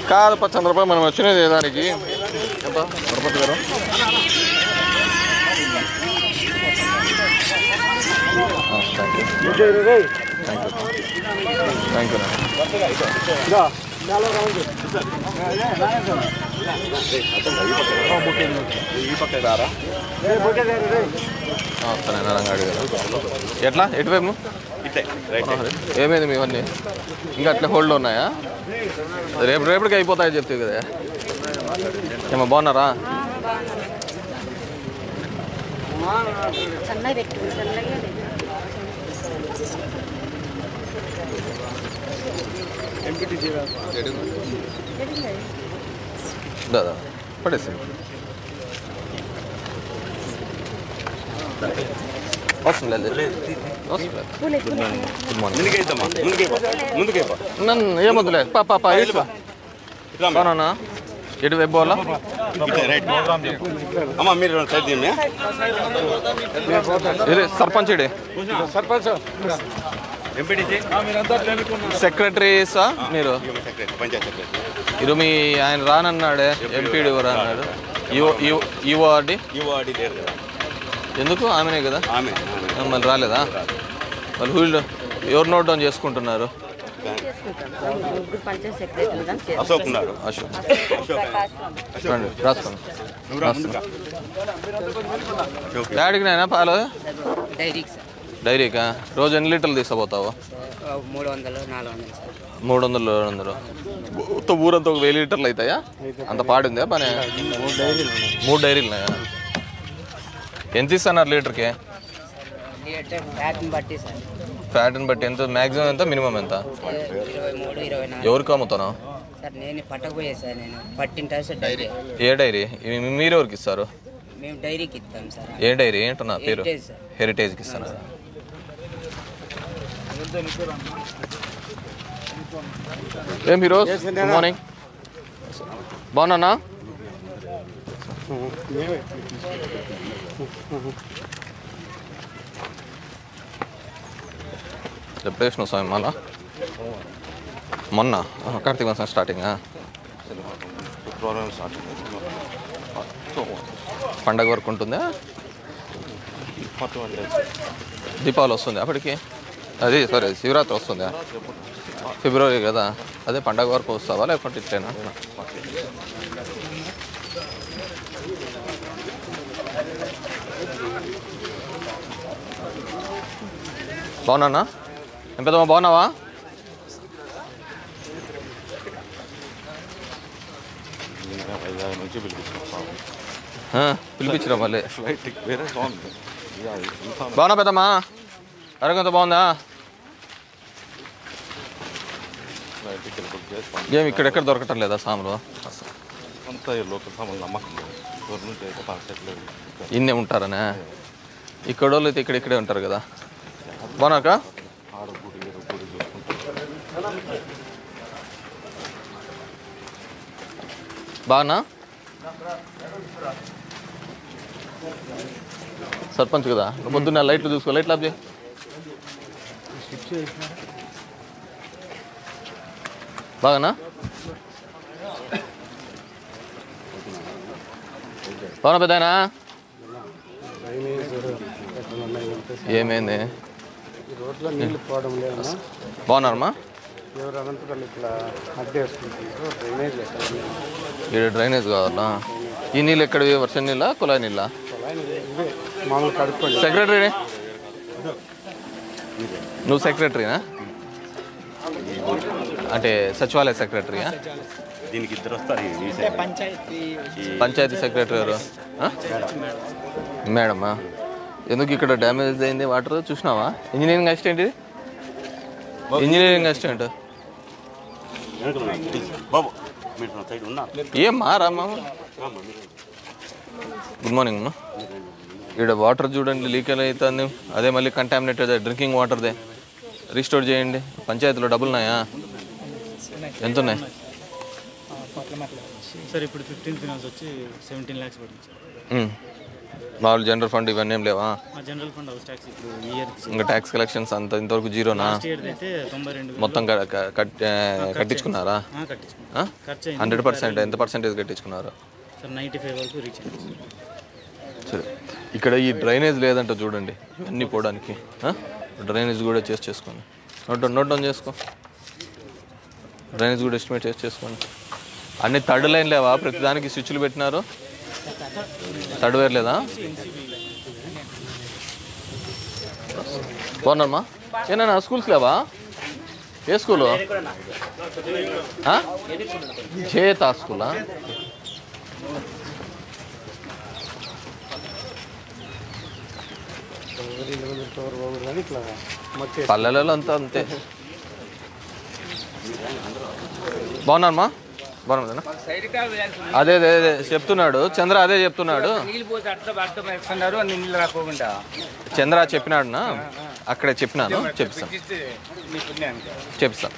కాదప్ప చంద్రబాబు మనం వచ్చినది దానికి ఎంత Tirupati garu thank you thank you thank you వస్తాను రంగాడి గారు ఎట్లా ఎటువైపు ఏమైంది మీ ఇవన్నీ ఇంకా అట్లా హోల్డ్లో ఉన్నాయా రేపు రేపటికి అయిపోతాయని చెప్తే కదా ఏమో బాగున్నారా సన్నగా పెట్టు సన్నగా పెట్టు. దాదా పడేసి వస్తుంది లేదు వస్తుంది పూలే, పూలే. గుడ్ మార్నింగ్ ముందుకైతమ్మా ముందుకైపో ముందుకైపో నన్ను ఏమొద్దులే పా పా పా ఇట్లా బాగున్నా ఎటు వైపు పోవాలా రైట్ అమ్మా మీరు సైడ్ తీయండి ఇది సర్పంచ్ ఇడి ఎంపీటీసీ సెక్రటరీసా మీరు సెక్రటరీ పంచాయత్ సెక్రటరీ ఇరు మీ ఆయన రానన్నాడే ఎంపీడీ రానన్నాడు ఈఓ ఈఓ ఈఓఆర్డి ఈవాడి లేరు కదా ఎందుకు ఆమెనే కదా ఆమె ఆమె మళ్ళీ రాలేదా వాళ్ళు హూల్డ్ ఎవరు నోట్ డౌన్ చేసుకుంటున్నారు చేసుకుంటాం. ముగ్గురు పంచాయత్ సెక్రటరీలు దాకా చేస్తాం. అశోక్ ఉన్నారు అశోక్ ప్రకాష్ రండి రాసుకోండి నువ్వు రా ముందుగా ఓకే డాడీకి నాయనా పాలు డైరీకి సార్ డైరీకా రోజు ఎన్ని లీటర్లు తీసుకుపోతావు ఒక మూడు వందలు నాలుగు వందలు సార్ మూడు వందలు రెండు వందలు మొత్తం ఊరంతా ఒక వెయ్యి లీటర్లు అవుతాయా అంత పాడిందా పని మూడు డైరీలు ఉన్నాయా ఎంత ఇస్తున్నారు లీటర్కి లీటర్ ఫ్యాట్ని బట్టి సార్ ఫ్యాట్ని బట్టి ఎంత మ్యాక్సిమం ఎంత మినిమం ఎంత ఇరవై మూడు ఇరవై నాలుగు ఎవరికి అమ్ముతాను సార్ నేను పట్టకపోయే సార్ నేను పట్టిన సార్ డైరీ ఏ డైరీ ఇవి మీరు ఎవరికి ఇస్తారు మేము డైరీకి ఇస్తాం సార్ ఏ డైరీ ఏంటన్నా పేరు హెరిటేజ్ సార్ హెరిటేజ్కి ఇస్తున్నారు ఏం హీరోస్ గుడ్ మార్నింగ్ బాగున్నా ఎప్పుడు వేసినావు స్వామి మళ్ళా మొన్న ఆహా, కార్తీక మాసం స్టార్టింగా శుక్రవారం స్టార్ట్ పండగ వరకు ఉంటుందా మొత్తం అంటే దీపావళి వస్తుంది అప్పటికి అది సారీ శివరాత్రి వస్తుందా ఫిబ్రవరి కదా అదే పండగ వరకు వస్తావా లేకుంటే ఇట్లేనా బాగున్నానా ఏం పెద్దమ్మా బాగున్నావా ఇంకా వైజాగ్ నుంచి పిలిపించాం ఆ, పిలిపించరా మళ్ళీ ఫ్లైట్ వేరే బాగుంది ఇక అది ఇంకా బాగున్నా పెద్దమ్మా అరగంత బాగుందా ఫ్లైట్ టికెట్ బుక్ చేస్తాం ఏం ఇక్కడ ఎక్కడ దొరకటం లేదా సాములు అంతా ఈ లోకల్ సామాన్లు నమ్మకం లేదు గవర్నమెంట్ అయితే పార్సెట్లేదు ఇన్నే ఉంటారనే ఇక్కడ వాళ్ళు అయితే ఇక్కడ ఇక్కడే ఉంటారు కదా బాగున్నాక ఆడ గుడి ఏదో గుడి చూసుకుంటాం బాగున్నా సర్పంచ్ కదా నువ్వు పొద్దున్న లైట్లు చూసుకో లైట్లు ఆఫ్ చేయి బాగానా బాగున్నా పెద్దనా ఏమైంది రోడ్లో నీళ్లు పోవడం లేదు బాగున్నారమ్మా ఎవరు అనంతపల్లి ఇట్లా అడ్డు వేసుకుంటున్నారు డ్రైనేజ్ ఎక్కడ ఇక్కడ డ్రైనేజ్ కావాలా ఈ నీళ్ళు ఎక్కడ వర్షం నీళ్ళ కుళాయి నీళ్ళ ఇదే మామూలు కడుక్కోండి సెక్రటరీ నువ్వు సెక్రటరీనా అంటే సచివాలయ సెక్రటరీయా దీనికి ఇద్దరు వస్తారు ఈ సైడ్ పంచాయతీ సెక్రటరీ ఎవరు ఆ? మేడమా ఎందుకు ఇక్కడ డ్యామేజ్ అయింది వాటర్ చూసినావా ఇంజనీరింగ్ అసిస్టెంట్ ఇది ఇంజనీరింగ్ అసిస్టెంట్ బాబు మీరు నా సైడ్ ఉన్నా ఏం మారామ్మా గుడ్ మార్నింగ్ అమ్మా ఇక్కడ వాటర్ చూడండి లీక్ అవుతుంది అదే మళ్ళీ కంటామినేటెడ్ డ్రింకింగ్ వాటర్దే రీస్టోర్ చేయండి పంచాయతీలో డబ్బులు ఉన్నాయా ఎంత ఉన్నాయి సార్ ఇప్పుడు ఫిఫ్టీన్ ఫినాన్స్ వచ్చి సెవెంటీన్ ల్యాక్స్ పడుతుంది సార్ ఉమ్. మామూలు జనరల్ ఫండ్ ఇవన్నీ ఏం లేవా మా జనరల్ ఫండ్ హౌస్ ట్యాక్స్ ఇప్పుడు ఈ ఇయర్ ఇంకా ట్యాక్స్ కలెక్షన్స్ అంత ఇంతవరకు జీరోనా లాస్ట్ ఇయర్ అయితే తొంభై రెండు మొత్తం క- క- కట్ ఆ, కట్టించుకున్నారా కట్టించుకున్నాం ఖర్చు అయింది హండ్రెడ్ పర్సెంట్ ఎంత పర్సెంటేజ్ కట్టించుకున్నారు సార్ నైంటీ ఫైవ్ వరకు రీచ్ అయింది సరే ఇక్కడ ఈ డ్రైనేజ్ లేదంట చూడండి అన్నీ పోవడానికి ఆ? డ్రైనేజ్ కూడా చేసి చేసుకోండి నోట్ డౌన్ నోట్ డౌన్ చేసుకో డ్రైనేజ్ కూడా ఎస్టిమేట్ చేసి చేసుకోండి అన్ని థర్డ్ లైన్ లేవా ప్రతిదానికి స్విచ్లు పెట్టినారు థర్డ్ వేర్ లేదా బాగున్నారమ్మా ఏనా స్కూల్స్ లేవా ఏ స్కూలు ఆ? చేత స్కూలా ఇల్లు ముందు కవర్ బాగుంది కానీ ఇట్లా మట్టి పల్లెలలో అంతా అంతే బాగున్నారమ్మా బాగున్నా అదే అదే అదే చెప్తున్నాడు చంద్ర అదే చెప్తున్నాడు నీళ్ళు పోతే అట్లా అర్థం వేస్తున్నారు అన్ని నీళ్ళు రాకోకుండా చంద్ర చెప్పినాడునా అక్కడే చెప్పినాను చెప్తాను మీ పుణ్యానికి చెప్తాను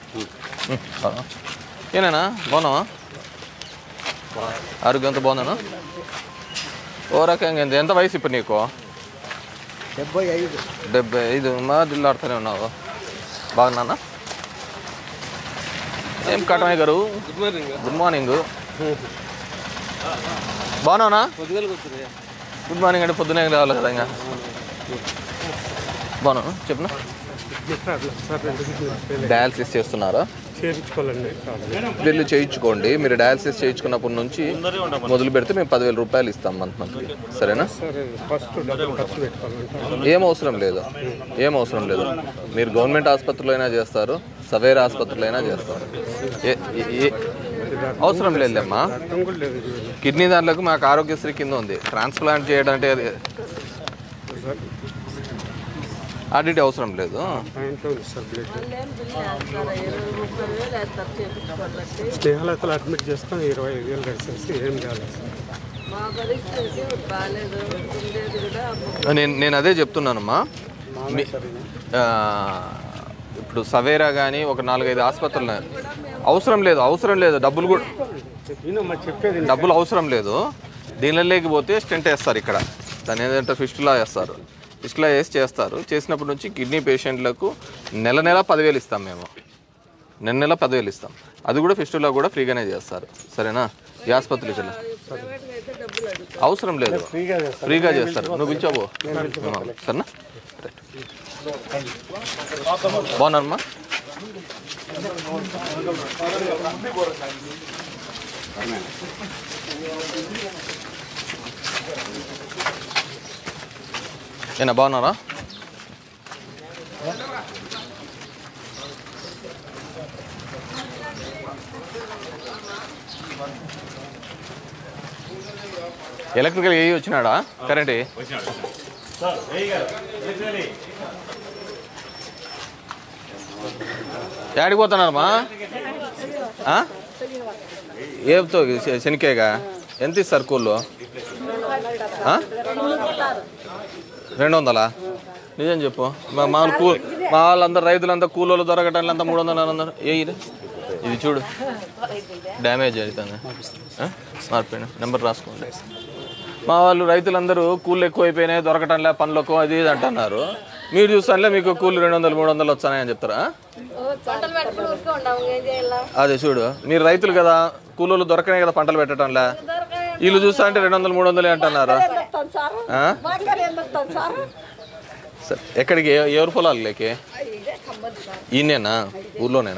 ఏనా బాగున్నావా ఆరోగ్యం అంతా బాగున్నాను ఓ రకంగా ఎంత- ఎంత వయసు ఇప్పుడు నీకు డెబ్బై ఐదు డెబ్బై ఐదు మా దిల్లాడుతూనే ఉన్నావు బాగున్నానా ఏం Katamayya garu good morning good morning బాగున్నావునా గుడ్ మార్నింగ్ అంటే పొద్దునే రావాలి కదా ఇంకా బాగున్నాను చెప్పనా సార్ రెండు డయాలసిస్ చేస్తున్నారా చేయించుకోవాలండి వెళ్ళి చేయించుకోండి మీరు డయాలసిస్ చేయించుకున్నప్పటి నుంచి మొదలు పెడితే మేము పదివేల రూపాయలు ఇస్తాం మంత్ మంత్లీ సరేనా సరే ఫస్ట్ డబ్బులు ఖర్చు పెట్టుకోవాలంటే ఏం అవసరం లేదు ఏం అవసరం లేదు మీరు గవర్నమెంట్ ఆసుపత్రిలో అయినా చేస్తారు సవేరా ఆసుపత్రిలో అయినా చేస్తారు ఏ- ఏ- ఏ- అవసరం లేదమ్మా అర్థం కూడా లేదు చూడండి. కిడ్నీ దాంట్లోకి మాకు ఆరోగ్యశ్రీ కింద ఉంది ట్రాన్స్ప్లాంట్ చేయడం అంటే అది సార్ ఆడిట్ అవసరం లేదు పాయింట్లో ఉంది సార్ బ్లడ్ ఏం బిల్లు వేస్తారు ఇరవై ముప్పై వేలు వేస్తారు చేయించుకోవాలంటే స్నేహాలతలు అడ్మిట్ చేసుకొని ఇరవై ఐదు వేలు కలిసేసి ఏం చేయాలి సార్ మా పరిస్థితి బాగాలేదు ఉండేది కూడా నేను నేను అదే చెప్తున్నానమ్మా మామూలు సార్ ఇది. ఆ, ఇప్పుడు సవేరా కానీ ఒక నాలుగైదు ఆసుపత్రులు ఉన్నాయి. అవసరం లేదు అవసరం లేదు డబ్బులు కూడా ఈయనమ్మా చెప్పేది డబ్బులు అవసరం లేదు దీనిలో లేకపోతే స్టెంట్ వేస్తారు ఇక్కడ దాని ఏంటంటే ఫిస్టులా వేస్తారు ఫిస్టులా వేసి చేస్తారు చేసినప్పటి నుంచి కిడ్నీ పేషెంట్లకు నెల నెల పదివేలు ఇస్తాం మేము నెల నెల పదివేలు ఇస్తాం అది కూడా ఫిస్టులా కూడా ఫ్రీగానే చేస్తారు సరేనా ఈ ఆసుపత్రికి వెళ్ళి అవసరం లేదు ఫ్రీగా చేస్తారు ఫ్రీగా చేస్తారు నువ్వు పిలిచావు సరేనా రైట్ బాగున్నారమ్మా ఏనా బాగున్నారా ఎలక్ట్రికల్ ఏ వచ్చినాడా కరెంట్ ఏ? యాడికి పోతున్నారమ్మా ఆ? ఏతో శనికాయగా ఎంత ఇస్తారు కూల్లో ఆ? రెండు వందలా నిజం చెప్పు మా మామూలు కూ మా వాళ్ళందరూ రైతులంతా కూలోళ్ళు దొరకటం అంతా మూడు వందలు నాలుగు వందలు ఏ ఇది ఇది చూడు డ్యామేజ్ అవుతుంది ఆ? మార్పిన నెంబర్ రాసుకోండి మా వాళ్ళు రైతులందరూ కూళ్ళు ఎక్కువైపోయినాయి దొరకటంలే పనులకు అది ఇది అంటున్నారు మీరు చూస్తానులే మీకు కూలి రెండు వందలు మూడు వందలు వచ్చాయని చెప్తారా పంటలు పెట్టుకుని ఊరికే ఉండవు ఏం చేయాలా అదే చూడు మీరు రైతులు కదా కూలోళ్ళు దొరకనే కదా పంటలు పెట్టడంలే వీళ్ళు చూస్తా అంటే రెండు వందలు మూడు వందలు అంటున్నారు ఆ? సరే, ఎక్కడికి ఏ- ఎవరి పొలాలు లేకే ఈయనేనా ఊర్లోనేనా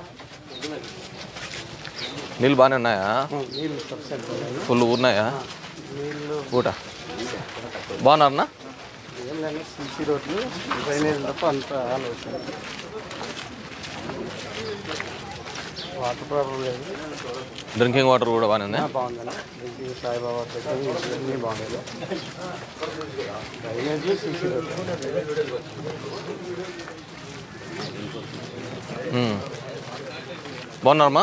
నీళ్ళు బాగానే ఉన్నాయా నీళ్ళు పర్సెంట్ ఉన్నాయి. ఫుల్ ఉన్నాయా నీళ్ళు ఊట బాగున్నారన్నా ఏం లేదు సీసీ రోడ్లు డ్రైనేజ్ తప్ప అంత ఆలోచన వాటర్ ప్రాబ్లం లేదు డ్రింకింగ్ వాటర్ కూడా బాగానే ఉందా బాగుందండి డ్రింకింగ్ సాయిబాబా దగ్గర ఇవన్నీ బాగుండేది డ్రైనేజ్ సీసీ రోడ్లు ఉమ్. బాగున్నారమ్మా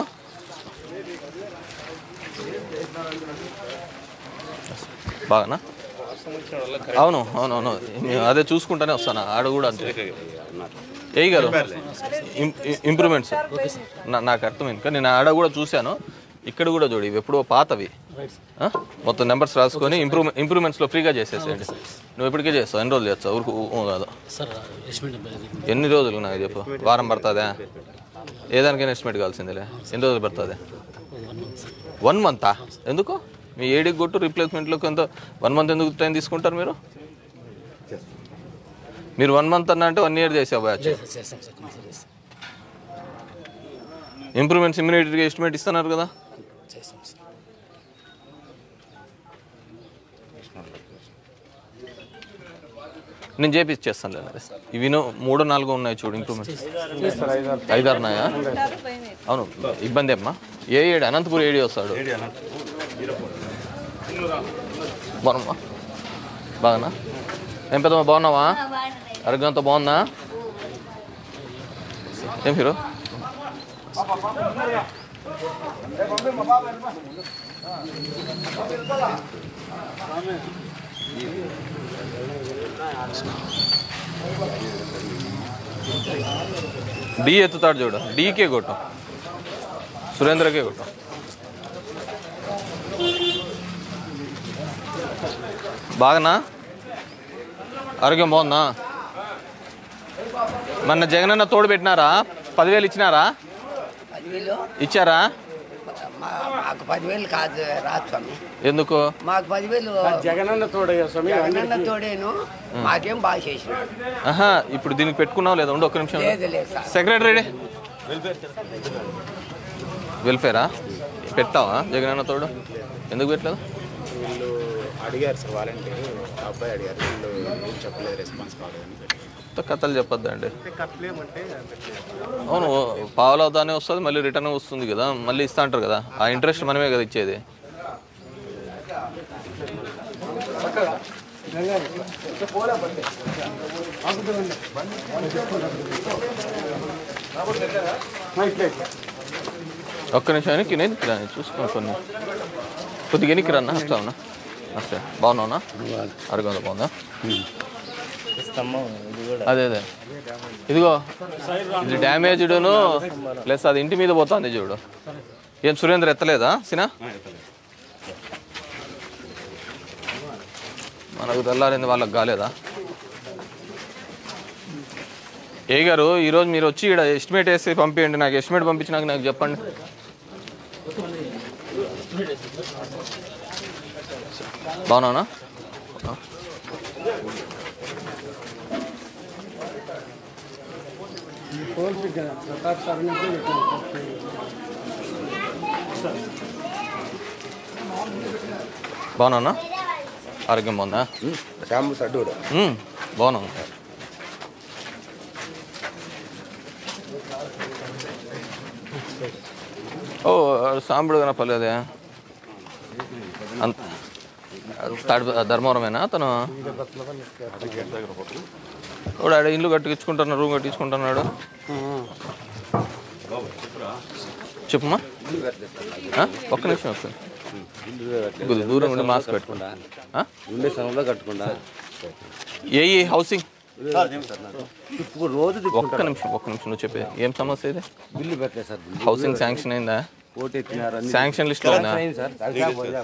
బాగానా అవును అవును అవును మేము అదే చూసుకుంటానే వస్తాను ఆడ కూడా అంతే ఏ గారు ఇం- ఇం- ఇంప్రూవ్మెంట్స్ నా- నాకు అర్థమైంది కానీ నేను ఆడ కూడా చూశాను ఇక్కడ కూడా చూడు ఇవి ఎప్పుడో పాతవి ఆ? మొత్తం నెంబర్స్ రాసుకొని ఇంప్రూవ్మెంట్ ఇంప్రూవ్మెంట్స్లో ఫ్రీగా చేసేసేయండి నువ్వు ఇప్పటికే చేస్తావు ఎన్ని రోజులు చేస్తావు ఊరుకు ఊ కాదు సార్ ఎస్టిమేట్ ఎన్ని రోజులు నాకు చెప్పు వారం పడుతుందా ఏ దానికైనా ఎస్టిమేట్ కావాల్సిందిలే ఎన్ని రోజులు పడుతుంది వన్ మంతా ఎందుకు మీ ఏడికి కొట్టు రీప్లేస్మెంట్లోకి ఎంత వన్ మంత్ ఎందుకు టైం తీసుకుంటారు మీరు మీరు వన్ మంత్ అన్న అంటే వన్ ఇయర్ చేసే బ్యాచ్ చేస్తాం సార్ కంపల్సరీ చేస్తాం ఇంప్రూవ్మెంట్స్ ఇమ్మీడియట్గా ఎస్టిమేట్ ఇస్తున్నారు కదా చేస్తాం సార్ నేను చేపిచ్చేస్తాను లేదు ఇవిను మూడు నాలుగు ఉన్నాయి చూడు ఇంప్రూవ్మెంట్ ఐదారు ఉన్నాయా అవును ఇబ్బంది అమ్మా ఏ ఏడు అనంతపూర్ ఏడి వస్తాడు బాగున్నామా బాగున్నా ఏం పెద్దమ్మా బాగున్నావా ఆరోగ్యంతో బాగుందా ఏం హీరో డి ఎత్తుతాడు చూడు డీకే కొట్టు సురేంద్రకే కొట్టు బాగనా ఆరోగ్యం బాగుందా మొన్న జగనన్న తోడు పెట్టినారా పదివేలు ఇచ్చినారా పదివేలు ఇచ్చారా మా- మాకు పదివేలు కాదు రాదు స్వామి ఎందుకు మాకు పదివేలు జగనన్న తోడయ్యా స్వామి జగనన్న తోడేను మాకేం బాగా చేసినాడు ఆహా ఇప్పుడు దీనికి పెట్టుకున్నావు లేదా ఉండు ఒక్క నిమిషం లేదు లేదు సార్ సెక్రటరీ వెల్ఫేరా పెట్టావా జగనన్న తోడు ఎందుకు పెట్టలేదు వీళ్ళు అడిగారు సార్ వాలంటీర్ అబ్బాయి అడిగారు వీళ్ళు ఏం చెప్పలేదు రెస్పాన్స్ కాలేదని కొత్త కథలు చెప్పొద్దండి అవును పావులవుతానే వస్తుంది మళ్ళీ రిటర్న్ వస్తుంది కదా మళ్ళీ ఇస్తా అంటారు కదా ఆ ఇంట్రెస్ట్ మనమే కదా ఇచ్చేది ఒక్క నిమిషం వెనక్కి నేను చూసుకోండి కొన్ని కొద్దిగా ఎనికి రన్నా వస్తావునా వస్తే బాగున్నావునా అరగంద బాగుందా అదే అదే ఇదిగో ఇది డ్యామేజ్డ్ను ప్లస్ అది ఇంటి మీద పోతుంది చూడు ఏం సురేంద్ర ఎత్తలేదా సినా మనకు తెల్లారింది వాళ్ళకి కాలేదా ఏ గారు ఈరోజు మీరు వచ్చి ఇక్కడ ఎస్టిమేట్ వేసి పంపించండి నాకు ఎస్టిమేట్ పంపించినాక నాకు చెప్పండి బాగున్నానా ప్రతాప్ సార్ నుంచి బాగున్నానా ఆరోగ్యం బాగుందా శ్యాము సడ్డూరు మ్మ్, బాగున్నాను ఓ సాంబుడు కనపలేదే అంత తాడి ధర్మవరమేనా అతను వాడు ఆడ ఇల్లు కట్టించుకుంటున్నాడు రూమ్ కట్టించుకుంటున్నాడు చెప్పుమా ఆ? ఒక్క నిమిషం వస్తుంది కొద్దిగా దూరం ఉండి మాస్క్ పెట్టుకుంటా ఉండే స్థలంలో కట్టకుండా ఏ ఏ హౌసింగ్ ఇప్పుడు రోజు ఒక్క నిమిషం ఒక్క నిమిషం నువ్వు చెప్పే ఏం సమస్య ఇది బిల్లు పెట్టలేదు సార్ బిల్లు హౌసింగ్ శాంక్షన్ అయిందా ఓటు ఎత్తినారు అన్ని శాంక్షన్ లిస్ట్ ఉందా అయింది సార్ కలిసా పోయా.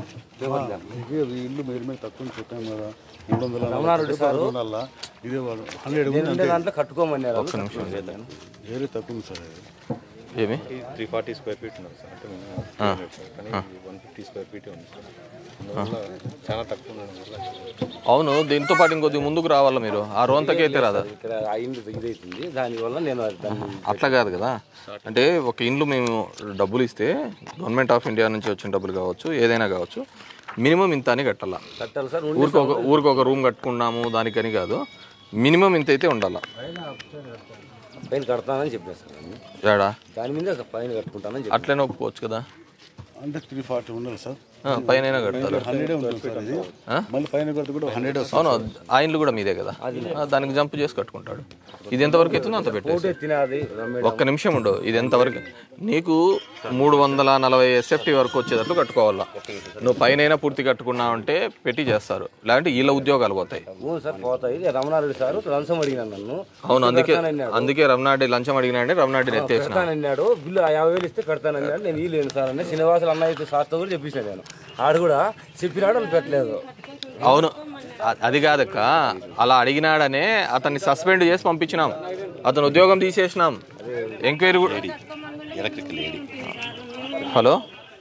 ఇల్లు మీరు మీద తక్కువ చెప్పాము కదా మూడు వందల రమణారెడ్డి సారు ఇదే వాళ్ళు హండ్రెడ్ నేను ఉండే దాంట్లో కట్టుకోమన్నారు ఒక్క నిమిషం వేరే తక్కువ ఉంది సార్ ఏమి త్రీ ఫార్టీ స్క్వేర్ ఫీట్ ఉన్నారు సార్ అంటే మేము ఆ. కానీ వన్ ఫిఫ్టీ స్క్వేర్ ఫీట్ ఉంది సార్ అందువల్ల చాలా తక్కువ ఉండడం వల్ల అవును దీంతో పాటు ఇంకొద్ది ముందుకు రావాలా మీరు ఆ రోంతకి అయితే రాదా ఇక్కడ ఆ ఇండ్లు ఇదైతుంది దానివల్ల నేను అది దాన్ని అట్లా కాదు కదా అంటే ఒక ఇండ్లు మేము డబ్బులు ఇస్తే గవర్నమెంట్ ఆఫ్ ఇండియా నుంచి వచ్చిన డబ్బులు కావచ్చు ఏదైనా కావచ్చు మినిమం ఇంత అని కట్టాలా కట్టాలి సార్ ఊరికి ఒక ఊరికి ఒక రూమ్ కట్టుకున్నాము దానికని కాదు మినిమం ఇంత అయితే ఉండాలా పైన కడతానని చెప్పాను సార్ నేను. ఏడా దాని మీద ఒక పైన కట్టుకుంటానని చెప్పాను అట్లనే ఒప్పుకోవచ్చు కదా అంటే త్రీ ఫార్టీ ఉండాలి సార్ ఆ, పైన కడతారు హండ్రెడే ఉంటుంది సార్ ఇది ఆ? మళ్ళీ పైన కొడితే కూడా హండ్రెడ్ అవును ఆ ఇండ్లు కూడా మీదే కదా ఆ, దానికి జంప్ చేసి కట్టుకుంటాడు ఇది ఎంతవరకు అవుతుందో అంత పెట్టేసి ఎత్తినది రమ్మేడ ఒక్క నిమిషం ఉండు ఇది ఎంతవరకు నీకు మూడు వందల నలభై ఎస్ఎఫ్టీ వరకు వచ్చేటట్లు కట్టుకోవాలా నువ్వు పైన పూర్తి కట్టుకున్నావు అంటే పెట్టి చేస్తారు లేదంటే వీళ్ళ ఉద్యోగాలు పోతాయి అవును సార్ పోతాయి రమణారెడ్డి సార్ లంచం అడిగినాను నన్ను అవును అందుకే కడతానన్నాడు. అందుకే రమణాడి లంచం అడిగినాడే రమణాడిని ఎత్తేసిన కడతానన్నాడు బిల్లు ఆ యాభై వేలు ఇస్తే కడతానన్నాడు నేను ఈ లేను సార్ అని శ్రీనివాసులు అన్నయ్య సార్తో కూడా చెప్పించాను నేను ఆడు కూడా చెప్పినాడు వాళ్ళు పెట్టలేదు అవును అ- అది కాదక్క అలా అడిగినాడనే అతన్ని సస్పెండ్ చేసి పంపించినాం అతను ఉద్యోగం తీసేసినాం ఎంక్వైరీ కూడా electrical AD hello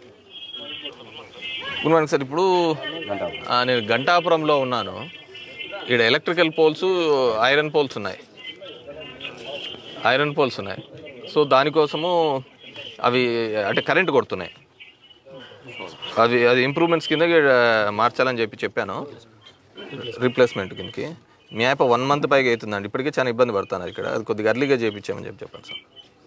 good morning sir ఇప్పుడు ఆ, నేను గంటాపురంలో ఉన్నాను ఇక్కడ ఎలక్ట్రికల్ పోల్స్ ఐరన్ పోల్స్ ఉన్నాయి ఐరన్ పోల్స్ ఉన్నాయి సో దానికోసము అవి అంటే కరెంట్ కొడుతున్నాయి అవి అది ఇంప్రూవ్మెంట్స్ కింద ఈడ మార్చాలని చెప్పి చెప్పాను రీప్లేస్మెంట్ కిందకి మీ యాప్ వన్ మంత్ పైగా అవుతుందండి ఇప్పటికే చాలా ఇబ్బంది పడుతున్నారు ఇక్కడ అది కొద్దిగా అర్లీగా చేయించామని చెప్పి చెప్పాను సార్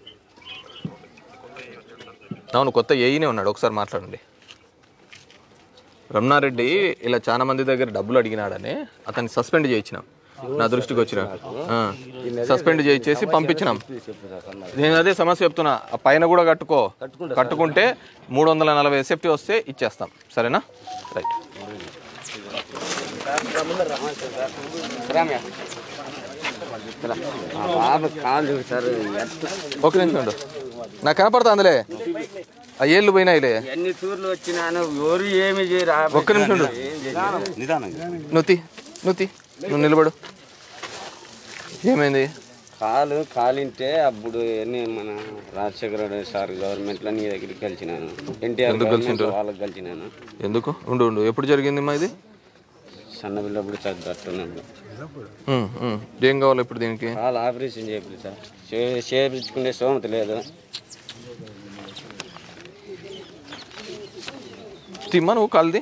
అవును కొత్త ఏఈనే ఉన్నాడు ఒకసారి మాట్లాడండి రమణారెడ్డి ఇలా చాలా మంది దగ్గర డబ్బులు అడిగినాడని అతన్ని సస్పెండ్ చేయించినాం నా దృష్టికి వచ్చిన సస్పెండ్ చేయించేసి పంపించినాం నేను అదే సమస్య చెప్తున్నా ఆ పైన కూడా కట్టుకో కట్టుకుంటే మూడు వందల నలభై ఎస్ఎఫ్టీ వస్తే ఇచ్చేస్తాం సరేనా రైట్ బాబు కాదు సార్ ఒక నిమిషం ఉండు నాకు కనపడుతుందిలే ఆ ఏళ్ళు పోయినాయిలే ఎన్ని టూర్లు వచ్చినాను ఎవరు ఏమి చేయరు ఒక్క నిమిషం ఉండు నిదానంగా నువ్వు నువ్వు నువ్వు నిలబడు ఏమైంది కాలు కాలింటే అప్పుడు ఎన్ని మన రాజశేఖర రెడ్డి సార్ గవర్నమెంట్లో నీ దగ్గరికి కలిసినాను ఎన్టీఆర్ ఎందుకు గవర్నమెంట్ కలిసిండ్రు? వాళ్ళకి కలిసినాను ఎందుకు ఉండు ఉండు ఎప్పుడు జరిగింది మా ఇది సన్న పిల్లప్పుడు చదువుతున్నప్పుడు ఉమ్, ఉమ్. ఏం కావాలి ఇప్పుడు దీనికి కాలు ఆపరేషన్ చేయాలి సార్ చే- చేయించుకునే సోమత లేదు తిమ్మా నువ్వు కాల్ది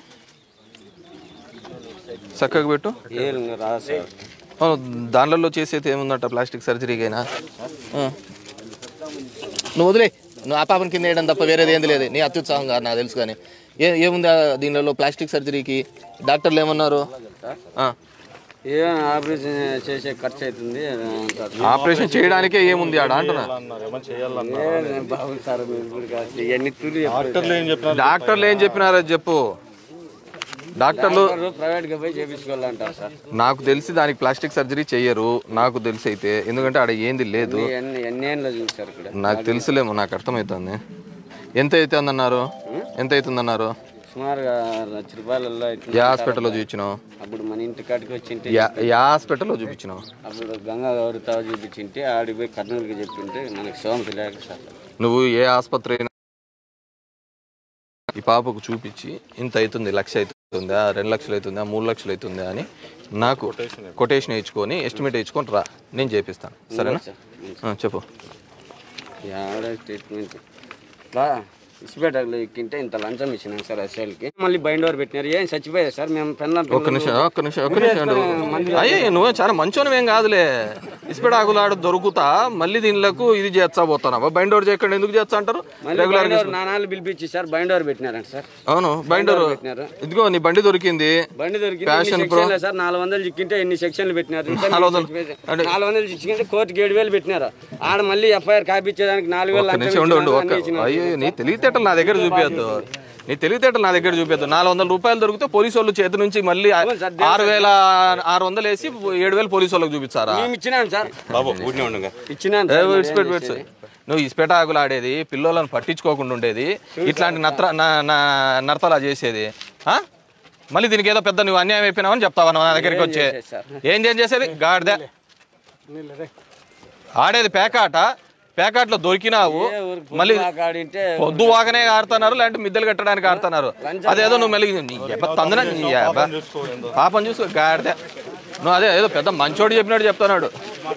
చక్కగా పెట్టు ఏం రాదు సార్ అవును దానిలలో చేసేది ఏముందంట ప్లాస్టిక్ సర్జరీకైనా ఆ. నువ్వు వదిలే నువ్వు ఆ పాపని కింద వేయడం తప్ప వేరేది ఏంది లేదు నీ అత్యుత్సాహం కాదు నాకు తెలుసు కానీ ఏ ఏముంది ఆ దీనిలో ప్లాస్టిక్ సర్జరీకి డాక్టర్లు ఏమన్నారు ఆ. ఏం ఆపరేషన్ చేసే ఖర్చు అవుతుంది ఆపరేషన్ చేయడానికే ఏముంది ఆడ అంటున్నా ఏం బాబు సార్ మీరు ఇప్పుడు కాదు. ఎన్ని తూర్లు డాక్టర్లు ఏం చెప్పినారు డాక్టర్లు ఏం చెప్పినారో చెప్పు డాక్టర్లు ప్రైవేట్గా పోయి చేపించుకోవాలంటారు సార్ నాకు తెలిసి దానికి ప్లాస్టిక్ సర్జరీ చెయ్యరు నాకు తెలిసి అయితే ఎందుకంటే ఆడ ఏంది లేదు ఎన్ని ఎన్ని ఏళ్ళు చూసారు ఇక్కడ నాకు తెలుసులేమో నాకు అర్థమవుతుంది ఎంత అవుతుందన్నారు ఎంత అవుతుందన్నారు సుమారుగా లక్ష రూపాయలలో అవుతుంది ఏ హాస్పిటల్లో చూపించినావు అప్పుడు మన ఇంటి కాడికి వచ్చింటే యా యా హాస్పిటల్లో చూపించినావు అప్పుడు గంగా గౌరతావు చూపించింటే ఆడికి పోయి కర్నూలుకి చెప్పింటే మనకి సోమత లేక సార్ నువ్వు ఏ ఆసుపత్రి అయినా ఈ పాపకు చూపించి ఇంత అవుతుంది లక్ష అవుతుందా రెండు లక్షలు అవుతుందా మూడు లక్షలు అవుతుందా అని నాకు కొటేషన్ ఇచ్చుకొని ఎస్టిమేట్ ఇచ్చుకొని రా నేను చేపిస్తాను సరేనా ఆ, చెప్పు ఆడ స్టేట్మెంట్ బా ఇసుపేటలో ఎక్కింటే ఇంత లంచం ఇచ్చినాం సార్ అసలుకి మళ్ళీ బైండ్ ఓవర్ పెట్టినారు ఏం చచ్చిపోయారు సార్ మేము పెన్ల ఒక్క నిమిషం ఒక్క నిమిషం ఒక్క నిమిషం ఉండు. అయ్యే నువ్వు చాలా మంచోనివేం కాదులే ఇసుపెడాకులాడు దొరుకుతా మళ్ళీ దీనిలకు ఇది చేస్తా పోతానా బైండ్ ఓవర్ చేయకుండా ఎందుకు చేస్తా అంటారు మళ్ళీ రెగ్యులర్ బైండ్ ఓవర్ నానాలు పిలిపించి సార్ బైండ్ ఓవర్ పెట్టినారంట సార్ అవును బైండర్ పెట్టినారు ఇదిగో నీ బండి దొరికింది బండి దొరికింది Passion ఎన్ని Pro. సెక్షన్లే సార్ నాలుగు వందలు చిక్కింటే ఎన్ని సెక్షన్లు పెట్టినారు ఇంకా నాలుగు వందలు. అంటే నాలుగు వందలు చిక్కింటే కోర్టుకి ఏడు వేలు పెట్టినారు ఆడ మళ్ళీ ఎఫ్ఐఆర్ కాపించేదానికి నాలుగు వేలు ఒక్క లంచం నిమిషం ఉండు ఉండు ఇచ్చినారు, ఒక్క అన్నీ ఇచ్చినారు. అయ్యో నీ తెలివితేటలు నా దగ్గర చూపించద్దు నీ తెలివితేటలు నా దగ్గర చూపించద్దు నాలుగు వందల రూపాయలు దొరికితే పోలీసు వాళ్ళు చేతి నుంచి మళ్ళీ ఆరు వేల ఆరు వందలు వేసి ఏడు వేలు పోలీసు వాళ్ళకి చూపించారా మేము ఇచ్చినాం సార్ బాబు ఊడినే ఉండగా ఇచ్చినాం ఏ సార్, విడిచిపెట్టు, ఏం విడిచిపెట్టు. చేసేది? నువ్వు ఇసుపేట ఆకులు ఆడేది పిల్లోలను పట్టించుకోకుండా ఉండేది ఇట్లాంటి నత్ర నా- నా- నర్తలా చేసేది ఆ? మళ్ళీ దీనికి ఏదో పెద్ద నువ్వు అన్యాయం అయిపోయినావని చెప్తావా నువ్వు నా దగ్గరికి వచ్చి ఏం చేయం చేసేది గాడిద ఆడేది పేకాట పేకాట్లో దొరికినావు మళ్ళీ మాకు ఆడింటే పొద్దు వాగనే ఆడుతున్నారు లేదంటే మిద్దెలు కట్టడానికి ఆడుతున్నారు అదేదో నువ్వు మెలిగి నీ ఎబ్బ తందన నీ ఎబ్బ. పాపం చూసుకో గాడిద నువ్వు అదే ఏదో పెద్ద మంచోడు చెప్పినట్టు చెప్తున్నాడు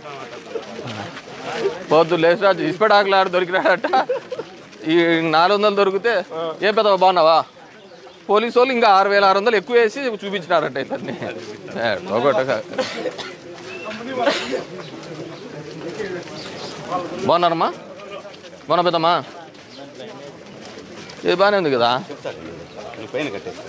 పొద్దు లేచి రాజు ఇసుపెడాకులు ఆడు దొరికినాడట ఈ నాలుగు వందలు దొరికితే ఏ పెద్ద బాగున్నావా పోలీసు వాళ్ళు ఇంకా ఆరు వేల ఆరు వందలు ఎక్కువ వేసి చూపించినారట ఇతన్ని ఏ, పోగొట్టక. బాగున్నారమ్మా బాగున్నా పెద్దమ్మా ఇది బాగానే ఉంది కదా నువ్వు పైన కట్టేస్తా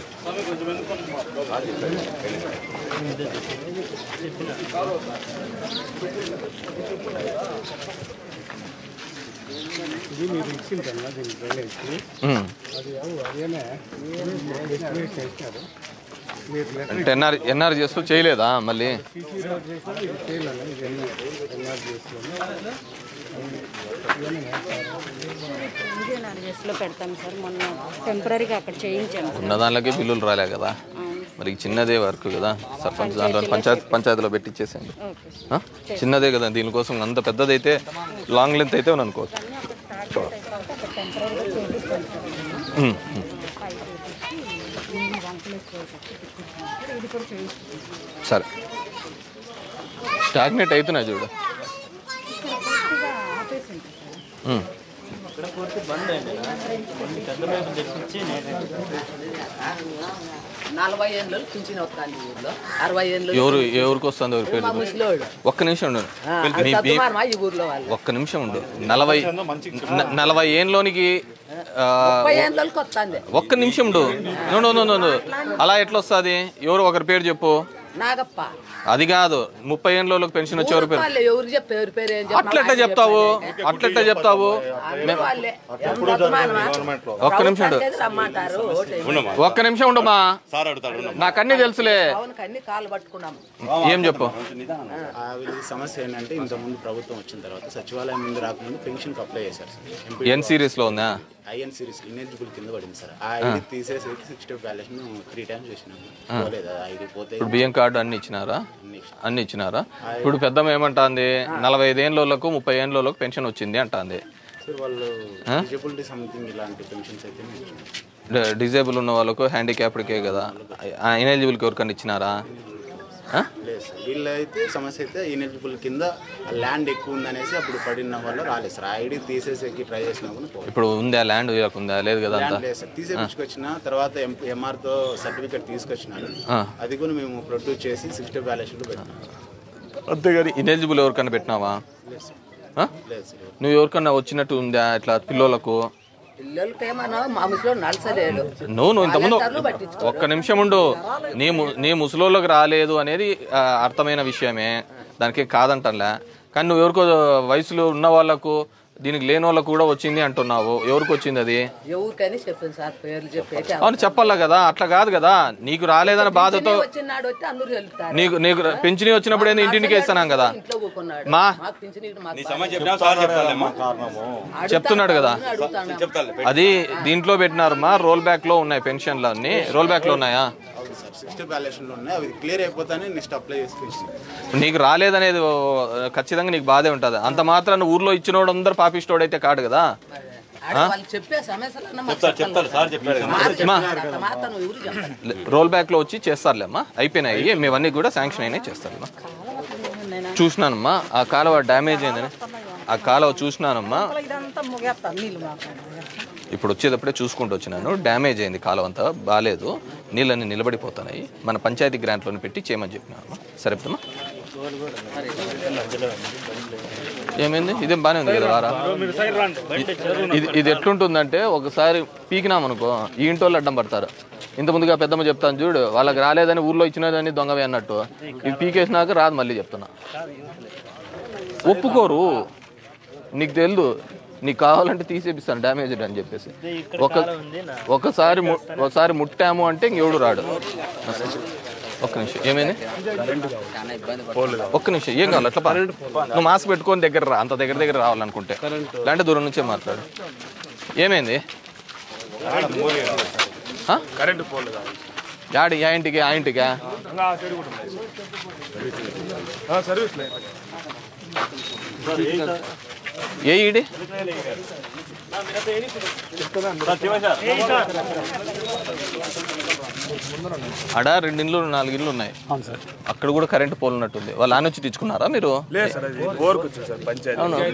ఇది మీరు ఇచ్చిందన్న దీనికి వెళ్ళేసి ఉమ్. అది అవు అదేనే ఎస్టిమేట్ చేసినారు మీరు లెటర్ అంటే ఎన్ఆర్ ఎన్ఆర్ చేస్తూ చేయలేదా మళ్ళీ సీసీ రోడ్ చేసినా ఇది చేయాలన్న ఇది ఎన్ఆర్ ఎన్ఆర్ చేస్తున్నాను ఇండియన్ ఆర్జెస్లో పెడతాం సార్ మొన్న టెంపరీగా అక్కడ చేయించాము సార్ ఉన్న దానిలోకి బిల్లులు రాలే కదా మరి ఈ చిన్నదే వర్క్ కదా సర్పంచ్ దాంట్లో పంచాయతీ పంచాయతీలో పెట్టించేసేయండి ఓకే సార్ ఆ? చిన్నదే కదా దీనికోసం అంత పెద్దదైతే లాంగ్ లెంత్ అయితే అని అనుకోవచ్చు అక్కడ టెంపరీగా చేపిస్తాం సార్ మేము. ఉమ్, ఉమ్. పైకి చేపించి ఈ వంకలు ఎక్కువ పెట్టి తిప్పించాం సార్. ఇది కూడా చేయిస్తాం సరే స్టాగ్నేట్ అవుతున్నాయి చూడు ఇక్కడ పూర్తిగా ఆపేసి ఉంటుంది సార్ ఉమ్. ఇక్కడ పూర్తి బంద్ అయింది కొన్ని పెద్ద పైపు తెప్పించి నలభై ఏళ్ళు పింఛన్ వస్తాను ఊర్లో అరవై ఏళ్ళు ఎవరు ఎవరికి వస్తుంది ఎవరి పేరు ముసలోడు ఒక్క నిమిషం ఉండు మీ- మీ- మా ఈ ఊర్లో వాళ్ళు ఒక్క నిమిషం ఉండు నలభై న- నలభై ఏళ్ళలోనికి ఆ, ముప్పై ఏళ్ళకి వస్తుంది ఒక్క నిమిషం ఉండు no no no no no. అలా ఎట్లా వస్తుంది ఎవరు ఒకరి పేరు చెప్పు నాగప్ప అది కాదు ముప్పై ఏళ్ళలోకి పెన్షన్ వచ్చే ఎవరి పేరు వాళ్ళు ఎవరు చెప్పి ఎవరి పేరు ఏం అట్లెట్ట చెప్తావు అట్లెట్ట చెప్తావు అందరూ వాళ్ళే ఎంత అభిమానమా? ఒక్క నిమిషం ఉండు. ప్రభుత్వానికి రమ్మంటారు ఓటేయండి. ఒక్క నిమిషం ఉండమ్మా నాకు అన్ని తెలుసులే పవన్కి అన్ని కాళ్ళు పట్టుకున్నాము ఏం చెప్పు ఆ వీళ్ళకి సమస్య ఏంటంటే ఇంతకుముందు ప్రభుత్వం వచ్చిన తర్వాత సచివాలయం ముందు రాకముందు పెన్షన్కి అప్లై చేశారు సార్ ఎంపీ ఎన్ సిరీస్ లో ఉందా ఐఎన్ సిరీస్ ఇన్ఎలిజిబుల్ కింద పడింది సార్ ఆ ఐడి తీసేసి సిక్స్టీ బ్యాలెన్స్ త్రీ టైమ్స్ చేసినాము పోలేదు ఆ ఐడి పోతే ఇప్పుడు బియ్యం కార్డు అన్ని ఇచ్చినారా అన్ని ఇష్టం. అన్ని ఇచ్చినారా ఇప్పుడు పెద్దమ్మ ఏమంటాంది నలభై ఐదు ఏళ్ళలోకి ముప్పై ఏళ్ళలోకి పెన్షన్ వచ్చింది అంటాంది సార్ వాళ్ళు డిజబిలిటీ సంథింగ్ ఇలాంటి పెన్షన్స్ అయితే ఇచ్చినారు. డ- డిజేబుల్ ఉన్న వాళ్ళకు హ్యాండిక్యాప్డ్కే కదా ఇనెలిజిబుల్కి ఎవరికన్నా ఇచ్చినారా ఆ? లేదు సార్ వీళ్ళైతే సమస్య అయితే ఇన్ఎలిజిబుల్ కింద ల్యాండ్ ఎక్కువ ఉందనేసి అప్పుడు పడిన వల్ల రాలేదు సార్ ఆ ఐడి తీసేసేకి ట్రై చేసినా కూడా పోలేదు. ఇప్పుడు ఉందా ల్యాండ్ ఉందా లేదు కదా అంతా ల్యాండ్ లేదు సార్ తీసేపించుకొచ్చిన తర్వాత ఎంఆర్తో సర్టిఫికేట్ తీసుకొచ్చినారు ఆ. అది కూడా మేము ప్రొడ్యూస్ చేసి సిక్స్టీ బ్యాలెన్స్లో పెట్టినాం అంతేగాని ఇనెలిజిబుల్ ఎవరికన్నా పెట్టినావా లేదు సార్ ఆ? లేదు సార్ నువ్వు ఎవరికన్నా వచ్చినట్టు ఉందా ఇట్లా పిల్లోలకు పిల్లలకి ఏమన్నా మా ముసలో నడసలేడు నువ్వు నువ్వు ఇంతకుముందు వాళ్ళందరూ పట్టించుకోరు. ఒక్క నిమిషం ఉండు నీ ము- నీ ముసలోళ్ళకి రాలేదు అనేది ఆ, అర్థమైన విషయమే దానికి కాదంటలే కానీ నువ్వు ఎవరికో వయసులో ఉన్న వాళ్ళకు దీనికి లేని వాళ్ళకు కూడా వచ్చింది అంటున్నావు ఎవరికి వచ్చింది అది ఎవరికని చెప్పింది సార్ పేర్లు చెప్పేసి అవును చెప్పాలా కదా అట్లా కాదు కదా నీకు రాలేదన్న బాధతో వచ్చినాడు వచ్చి అందరూ వెళ్తారు నీకు నీకు పెంచిని వచ్చినప్పుడు ఏంది ఇంటింటికి ఇస్తున్నాం కదా ఇంట్లో కూకున్నాడు మా మాకు పింఛన్ ఇటు మాకు చెప్తున్నాడు కదా అడుగుతాను అది దీంట్లో పెట్టినారు మా రోల్ బ్యాక్ లో ఉన్నాయి పెన్షన్లు అన్ని రోల్ బ్యాక్ లో ఉన్నాయా అవును సార్ సిక్స్టీ బ్యాలెన్స్లో ఉన్నాయి అవి క్లియర్ అయిపోతానే నెక్స్ట్ అప్లై చేసుకొచ్చి నీకు రాలేదనేది ఓ, ఖచ్చితంగా నీకు బాధే ఉంటుంది అంత మాత్రాన్ని ఊర్లో ఇచ్చినోడు అందరు పాపిస్తోడైతే కాడు కదా ఆడ వాళ్ళు చెప్పే సమస్యలన్నా మాకు చెప్పాలి మాకు చెప్పినారు అంత మాత్రం ఎవరు చెప్పారు రోల్ బ్యాక్ లో వచ్చి చేస్తారులేమ్మా అయిపోయినాయి మేమన్నీ కూడా శాంక్షన్ అయినాయి చేస్తారమ్మా చూసినానమ్మా ఆ కాలువ డ్యామేజ్ అయిందని ఆ కాలువ చూసినానమ్మా ఇదంతా ముగేస్తాను నీళ్ళు మాకు ఇప్పుడు వచ్చేటప్పుడే చూసుకుంటూ వచ్చినాను డ్యామేజ్ అయింది కాలువ అంతా బాగాలేదు నీళ్ళన్నీ నిలబడిపోతున్నాయి మన పంచాయతీ గ్రాంట్లోని పెట్టి చేయమని చెప్పినాను సరే పెద్దమ్మా ఏమైంది ఇదేం బాగానే ఉంది కదా వారా ఇది ఇది ఎట్లుంటుందంటే ఒకసారి పీకినామనుకో ఈ ఇంటోళ్ళు అడ్డం పడతారు ఇంత ముందుగా పెద్దమ్మ చెప్తాను చూడు వాళ్ళకి రాలేదని ఊర్లో ఇచ్చినదని దొంగవే అన్నట్టు ఇవి పీకేసినాక రాదు మళ్ళీ చెప్తున్నా ఒప్పుకోరు నీకు తెలుదు నీకు కావాలంటే తీసేపిస్తాను డ్యామేజ్ అని చెప్పేసి ఒక ఒకసారి ము- ఒకసారి ముట్టాము అంటే ఇంకెవడు రాడు ఒక్క నిమిషం ఏమైంది ఒక్క నిమిషం ఏం కావాలి అట్లా పా. నువ్వు మాస్క్ పెట్టుకొని దగ్గర రా అంత దగ్గర దగ్గర రావాలనుకుంటే లేదంటే దూరం నుంచే మాట్లాడు ఏమైంది ఆ? యాడి యా ఇంటికి ఆ ఇంటికా ఏ ఈడి ఆడ రెండు ఇండ్లు నాలుగు ఇండ్లు ఉన్నాయి అక్కడ కూడా కరెంట్ పోల్ ఉన్నట్టుంది వాళ్ళు ఆన వచ్చి తెచ్చుకున్నారా మీరు అవును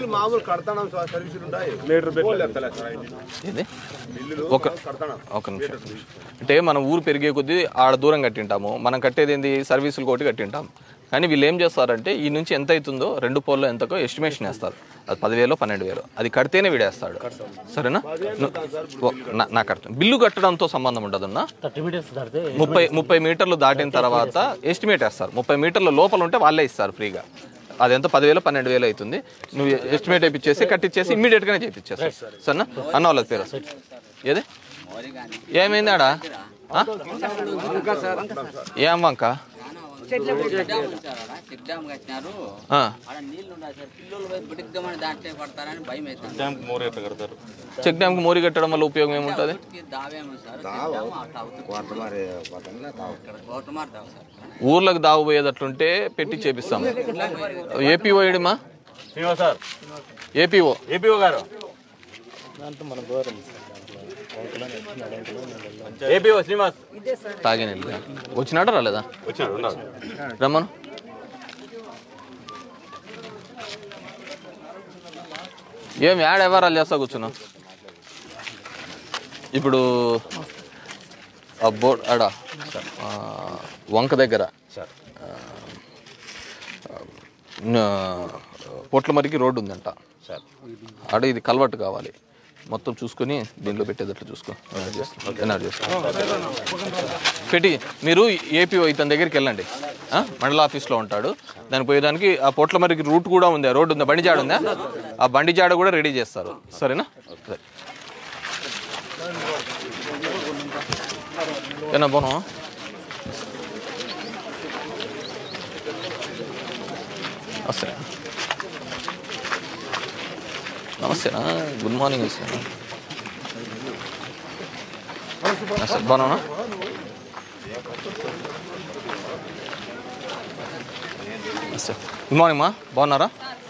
ఏంది ఒక ఒక నిమిషం అంటే మనం ఊరు పెరిగే కొద్దీ ఆడ దూరం కట్టింటాము మనం కట్టేది ఏంది సర్వీసులు కోటి కట్టింటాం కానీ వీళ్ళు ఏం చేస్తారంటే ఈ నుంచి ఎంత అవుతుందో రెండు పోల్లో ఎంతకో ఎస్టిమేషన్ వేస్తారు అది పదివేలు పన్నెండు వేలు అది కడితేనే వీడేస్తాడు సరేనా ను- ఓ, నా- నాకు అర్థం బిల్లు కట్టడంతో సంబంధం ఉండదన్నా థర్టీ మీటర్స్ దాటితే ముప్పై ముప్పై మీటర్లు దాటిన తర్వాత ఎస్టిమేట్ వేస్తారు ముప్పై మీటర్ల లోపల ఉంటే వాళ్ళే ఇస్తారు ఫ్రీగా అది ఎంత పదివేలు పన్నెండు వేలు అవుతుంది నువ్వు ఎస్టిమేట్ వేయించేసి కట్టించేసి ఇమ్మీడియట్ గానే చేయించేస్తారు సరేనా అన్న వాళ్ళకి పేరు ఏది ఏమైంది ఆడ ఆ? ఏం వంక చెక్ డ్యామ్ కట్టినారు ఆ, ఆడ నీళ్లు ఉన్నాయి సార్ పిల్లలు పోయి బిడిగ్గామని దాంట్లో పడతారని భయం అవుతుంది డ్యామ్కి మోర్ ఎట్లా కడతారు చెక్ డ్యామ్కి మోరి కట్టడం వల్ల ఉపయోగం ఏముంటుంది ఈ దావేమో సార్ చెక్ డ్యామ్ అట్లా అవుతుంది ఇక్కడ గోటమార్ దావ సార్ ఊర్లకు దావు పోయేటట్లుంటే పెట్టి చేపిస్తాం ఏపీఓ ఏడిమా Srinivas sir APO APO garu APO Srinivas తాగిన వచ్చినాడా రాలేదా వచ్చాడు ఉన్నారు రమ్మను ఏం యాడ్ ఎవరాలు చేస్తా కూర్చున్నావు ఇప్పుడు ఆ బోర్డ్ ఆడ ఆ, వంక దగ్గర సార్ పొట్లమరికి రోడ్డు ఉందంట సార్ ఆడ ఇది కలవట్టు కావాలి మొత్తం చూసుకొని దీంట్లో పెట్టేటట్లు చూసుకో ఎన్ఆర్ చేస్తాం ఎన్ఆర్ చేస్తాం పెట్టి మీరు ఏపీఓ ఇతని దగ్గరికి వెళ్ళండి ఆ? మండల ఆఫీస్లో ఉంటాడు దానికి పోయేదానికి ఆ పొట్లమరికి రూట్ కూడా ఉంది ఆ రోడ్డు ఉందా బండి జాడ ఉందా ఆ బండి జాడ కూడా రెడీ చేస్తారు సరేనా సరే ఏనా పోను వస్తే నమస్తేనా గుడ్ మార్నింగ్ వస్తాను నమస్తే బాగున్నా నమస్తే గుడ్ మార్నింగ్ మా బాగున్నారా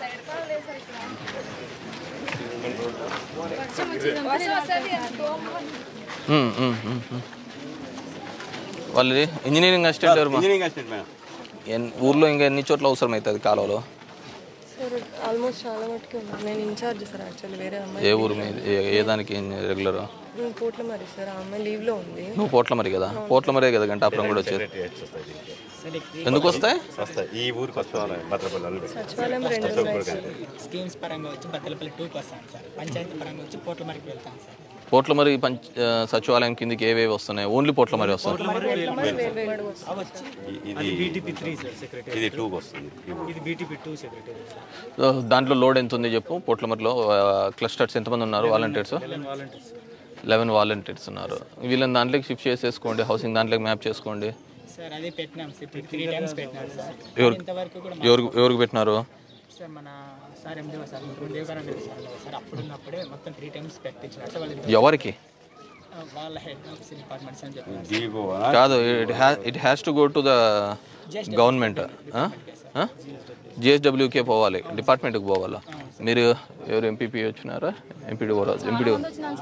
ఉమ్, ఉమ్, ఉమ్, ఉమ్. వాళ్ళది ఇంజనీరింగ్ అసిస్టెంట్ ఎవరు మా? ఇంజనీరింగ్ అసిస్టెంట్ మేడం ఎన్- ఊర్లో ఇంకా ఎన్ని చోట్ల అవసరం అవుతుంది కాలువలో సార్ ఆల్మోస్ట్ చాలా మటుకు ఉన్నాను నేను ఇన్ఛార్జ్ సార్ యాక్చువల్లీ వేరే అమ్మాయి ఏ ఊరు మీద ఏ- ఏ దానికి రెగ్యులర్ ఉమ్, పోట్ల మరి సార్ ఆ అమ్మాయి లీవ్లో ఉంది నువ్వు పోట్ల మరి కదా పోట్ల మరే కదా గంటాపురం కూడా వచ్చేది ఎందుకు వస్తాయి వస్తాయి ఈ ఊరికి వస్తాయి భద్రపల్లి అల్లుడు సచివాలయం రెండు ఉన్నాయి సార్ స్కీమ్స్ పరంగా వచ్చి బద్దలపల్లి టూకి వస్తాను సార్ పంచాయతీ పరంగా వచ్చి పోట్ల మరికి వెళ్తాను సార్ పోట్ల మరి పంచ ఆ, సచివాలయం కిందకి ఏవేవి వస్తున్నాయి ఓన్లీ పోట్ల మరి వస్తాయి వచ్చి ఇది అది బీటీపీ త్రీ సార్ సెక్రటరీ ఇది టూకి వస్తుంది ఈ ఊరు. ఇది BTP two secretary sir so, దాంట్లో లోడ్ ఎంత ఉంది చెప్పు పోట్ల మరిలో క్లస్టర్స్ ఎంతమంది ఉన్నారు వాలంటీర్స్ వాలంటీర్స్ లెవెన్ వాలంటీర్స్ ఉన్నారు వీళ్ళని దాంట్లోకి షిఫ్ట్ చేసేసుకోండి హౌసింగ్ దాంట్లోకి మ్యాప్ చేసుకోండి సార్ అదే పెట్టినాం సార్ ఇప్పుడు త్రీ టైమ్స్ పెట్టినాం సార్ ఎవరు ఇంతవరకు కూడా ఎవరికి ఎవరికి పెట్టినారు సార్ మన సార్ ఎందేవో సార్ ఇప్పుడు దేవగారం సార్ సార్ అప్పుడు ఉన్నప్పుడే మొత్తం త్రీ టైమ్స్ పెట్టించినారు సార్ వాళ్ళు ఎవరికి వాళ్ళ హెడ్ ఆఫీస్ డిపార్ట్మెంట్స్ అని చెప్పినారు జీవో కాదు it ha it has to go to the government జిఎస్డబ్ల్యూకే పోవాలి డిపార్ట్మెంట్కి పోవాలా మీరు ఎవరు ఎంపీపీ వచ్చినారా ఎంపీడీ ఎంపీడీ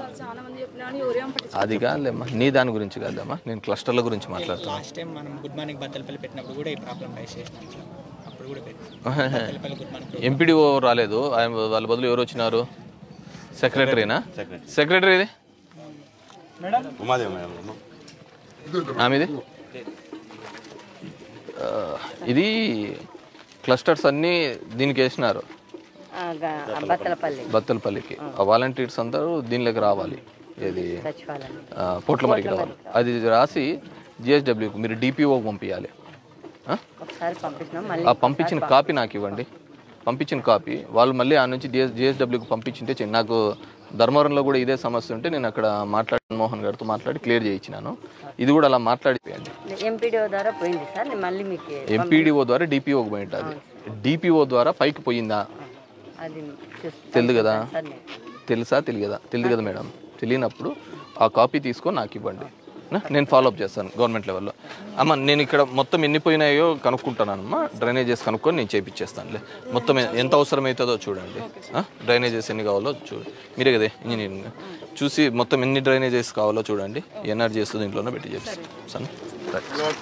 అది కాదులేమ్మా నీ దాని గురించి కాదమ్మా నేను క్లస్టర్ల గురించి మాట్లాడుతున్నాను లాస్ట్ టైం మనం గుడ్ మార్నింగ్ బద్దలపల్లి పెట్టినప్పుడు కూడా ఈ ప్రాబ్లం రైస్ చేసినాం సార్ అప్పుడు కూడా పెట్టాం బద్దలపల్లి గుడ్ మార్నింగ్ ఎంపీడీఓ రాలేదు ఆయన వాళ్ళ బదులు ఎవరు వచ్చినారు సెక్రటరీనా సెక్రటరీ ఇది ఉమాదేవి మేడం ఆమెది ఆ, ఇది క్లస్టర్స్ అన్నీ దీనికి వేసినారు ఆ, గా- ఆ బత్తలపల్లి బత్తలపల్లికి ఆ వాలంటీర్స్ అందరూ దీనిలోకి రావాలి ఏది సచివాలయం ఆ, పోట్లమరికి రావాలి అది రాసి జిఎస్డబ్ల్యూకి మీరు డిపిఓకి పంపించాలి ఆ? ఒకసారి పంపించినాం మళ్ళీ ఆ పంపించిన కాపీ నాకు ఇవ్వండి పంపించిన కాపీ వాళ్ళు మళ్ళీ ఆ నుంచి జిఎస్ జిఎస్డబ్ల్యూకి పంపించింటే చెయ్యి. నాకు ధర్మవరంలో కూడా ఇదే సమస్య ఉంటే నేను అక్కడ మాట్లాడి మోహన్ గారితో మాట్లాడి క్లియర్ చేయించినాను ఇది కూడా అలా మాట్లాడిపోయండి ఎంపీడీఓ ద్వారా పోయింది సార్ నేను మళ్ళీ మీకు ఎంపీడీఓ ద్వారా డిపిఓకి పోయి ఉంటుంది డిపిఓ ద్వారా పైకి పోయిందా అది చూస్తాను తెలియదు కదా సార్ నేను. తెలుసా తెలియదా తెలియదు కదా మేడం తెలియనప్పుడు ఆ కాపీ తీసుకొని నాకు ఇవ్వండి నా? నేను ఫాలో అప్ చేస్తాను గవర్నమెంట్ లెవెల్లో అమ్మ నేను ఇక్కడ మొత్తం ఎన్ని పోయినాయో కనుక్కుంటానమ్మా డ్రైనేజెస్ కనుక్కొని నేను చేపించేస్తానులే మొత్తం ఎ- ఎంత అవసరం అవుతుందో చూడండి ఆ? డ్రైనేజెస్ ఎన్ని కావాలో చూడండి మీరే కదా ఇంజనీరింగ్ చూసి మొత్తం ఎన్ని డ్రైనేజెస్ కావాలో చూడండి ఎన్ఆర్జీ చేస్తుంది దీంట్లోనే పెట్టి చేపిస్తాను సరే రైట్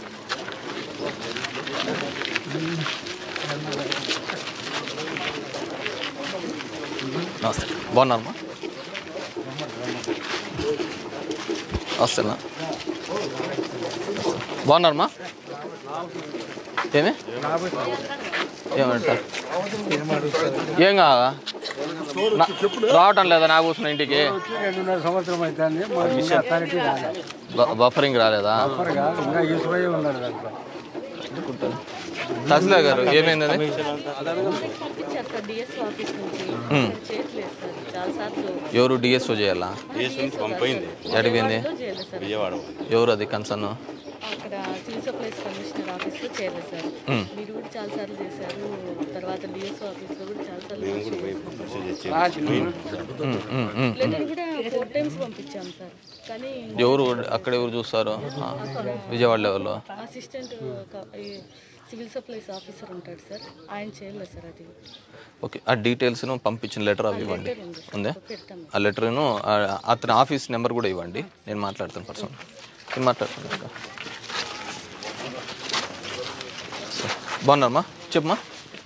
నమస్తే బాగున్నారమ్మా వస్తున్నా బాగున్నారమ్మా ఏమి ఏమంట ఏం కాదా నా- రావటం లేదా నా కూర్చున్న ఇంటికి రెండున్నర సంవత్సరం అవుతుంది మాకు ఇంకా అథారిటీ రాలేదు బ- బఫరింగ్ రాలేదా ఆఫర్ కాదు ఇంకా ఇసుపోయి ఉన్నాడు దాంట్లో తహసీల్దార్ గారు ఏమైంది అది? పంపించారు సార్ డిఎస్ ఆఫీస్ నుంచి ఉమ్. చేయట్లేదు సార్ చాలాసార్లు ఎవరు డిఎస్ఓ చేయాలా డిఎస్ నుంచి పంపింది అడిగింది చేయలేదు సార్ విజయవాడ ఎవరు అది కన్సర్న్ అక్కడ సివిల్ సప్లైస్ కమిషనర్ ఆఫీస్లో చేరారు సార్ మ్మ్. మీరు కూడా చాలాసార్లు చేశారు తర్వాత డిఎస్ఓ ఆఫీస్లో కూడా చాలాసార్లు ఉమ్, ఉమ్, ఉమ్. లెటర్ కూడా ఫోర్ టైమ్స్ పంపించాం సార్ కానీ ఎవరు అక్కడ ఎవరు చూస్తారు ఆ, విజయవాడ లెవెల్లో అసిస్టెంట్ క- ఈ సివిల్ సప్లైస్ ఆఫీసర్ ఉంటాడు సార్ ఆయన చేయలేదు సార్ అది ఓకే ఆ డీటెయిల్స్ను పంపించిన లెటర్ అవి ఇవ్వండి లెటర్ ఉంది సార్. ఉందా పెడతాం ఆ లెటర్ను ఆ- అతని ఆఫీస్ నెంబర్ కూడా ఇవ్వండి నేను మాట్లాడతాను పర్సన్ నేను మాట్లాడతాను ఇంకా. సరే. బాగున్నారమ్మా చెప్పమ్మా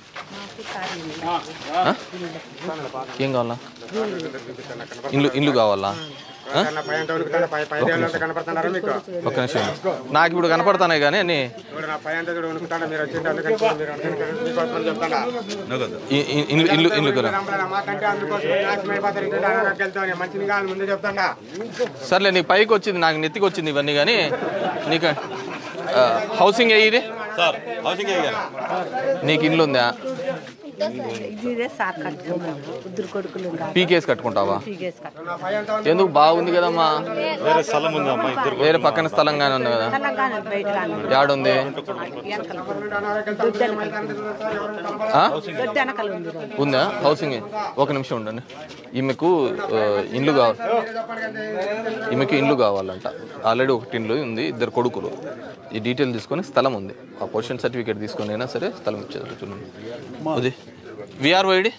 ఆ? ఏం కావాలా ఇల్లు ఇల్లు కావాలా ఆ? కనపడుతున్నారా మీకు ఒక్క నిమిషం నాకు ఇప్పుడు కనపడతానే కానీ అన్ని చూడు నా పై అంతా చూడు వణుకుతాడా మీరు వచ్చింది అందుకని మీరు అందుకని మీకోసం చెప్తాడా ఇ- ఇ- ఇల్లు ఇల్లు ఇల్లు కదా రంపరా, మాకంటే అందుకోసం నాశనం అయిపోతారు ఇక్కడ దానికి వెళ్తాం మంచిది కాదు ముందే చెప్తాడా సర్లే నీకు పైకి వచ్చింది నాకు నెత్తికి వచ్చింది ఇవన్నీ కానీ నీకు ఆ, హౌసింగ్ అయ్యి సార్ హౌసింగ్ నీకు ఇల్లు ఉందా ఇదే సార్ కట్టుకున్నాను ఇద్దరు కొడుకులు పీకేసి కట్టుకుంటావా పీకేసి కట్టుకున్నాను ఎందుకు బాగుంది కదమ్మా వేరే స్థలం ఉంది అమ్మా ఇద్దరు వేరే పక్కన స్థలంగానే ఉంది కదా తెలంగాణ బయట యాడుంది ఆ? దొడ్డి వెనకాల ఉంది రోడ్డు. ఉందా హౌసింగ్ ఒక నిమిషం ఉండండి ఈమెకు ఆ, ఇల్లు కావాలి ఈమెకు ఇల్లు కావాలంట ఆల్రెడీ ఒకటి ఇల్లు ఉంది ఇద్దరు కొడుకులు ఈ డీటెయిల్ తీసుకొని స్థలం ఉంది ఆ పొజిషన్ సర్టిఫికేట్ తీసుకొని అయినా సరే స్థలం ఇచ్చేది చూడండి అది VRO ID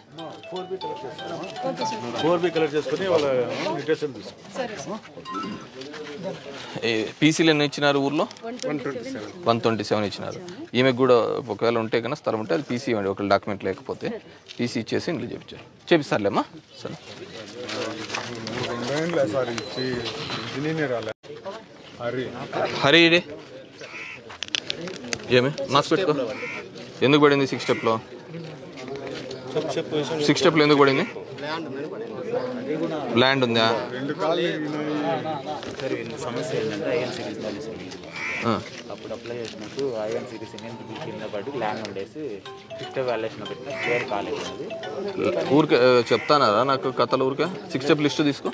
four B collect చేసుకుని వాళ్ళ డీటెయిల్స్ తీసుకో పీసీలు ఎన్ని ఇచ్చినారు ఊర్లో వన్ ట్వంటీ సెవెన్ ఇచ్చినారు ఈమెకు కూడా ఒకవేళ ఉంటే కన్నా స్థలం ఉంటే అది పీసీ ఇవ్వండి ఒకవేళ డాక్యుమెంట్ లేకపోతే పీసీ ఇచ్చేసి ఇంట్లో చేపించారు చేపిస్తారులేమ్మా సరే సార్ ఇచ్చి ఇంజనీర్ వాళ్ళ హరి హరి ఇడి ఏమి మాస్క్ పెట్టుకో ఎందుకు పడింది సిక్స్ స్టెప్లో సిక్స్ స్టెప్లో ఎందుకు పడింది ల్యాండ్ ఉందా రెండు కాళ్ళు సార్ ఈ సమస్య ఏంటంటే ఐఎన్ సిరీస్ పాలసీ ఆ. అప్పుడు అప్లై చేసినప్పుడు ఐఎన్ సిరీస్ ఇండియన్ బిల్ కింద పడి ల్యాండ్ ఉండేసి సిస్టర్ వాల్యుయేషన్ పెట్టిన క్లియర్ కాలేదు అది ఊరికే ఆ, చెప్తానారా నాకు కథలు ఊరికే సిక్స్ స్టెప్ లిస్ట్ తీసుకో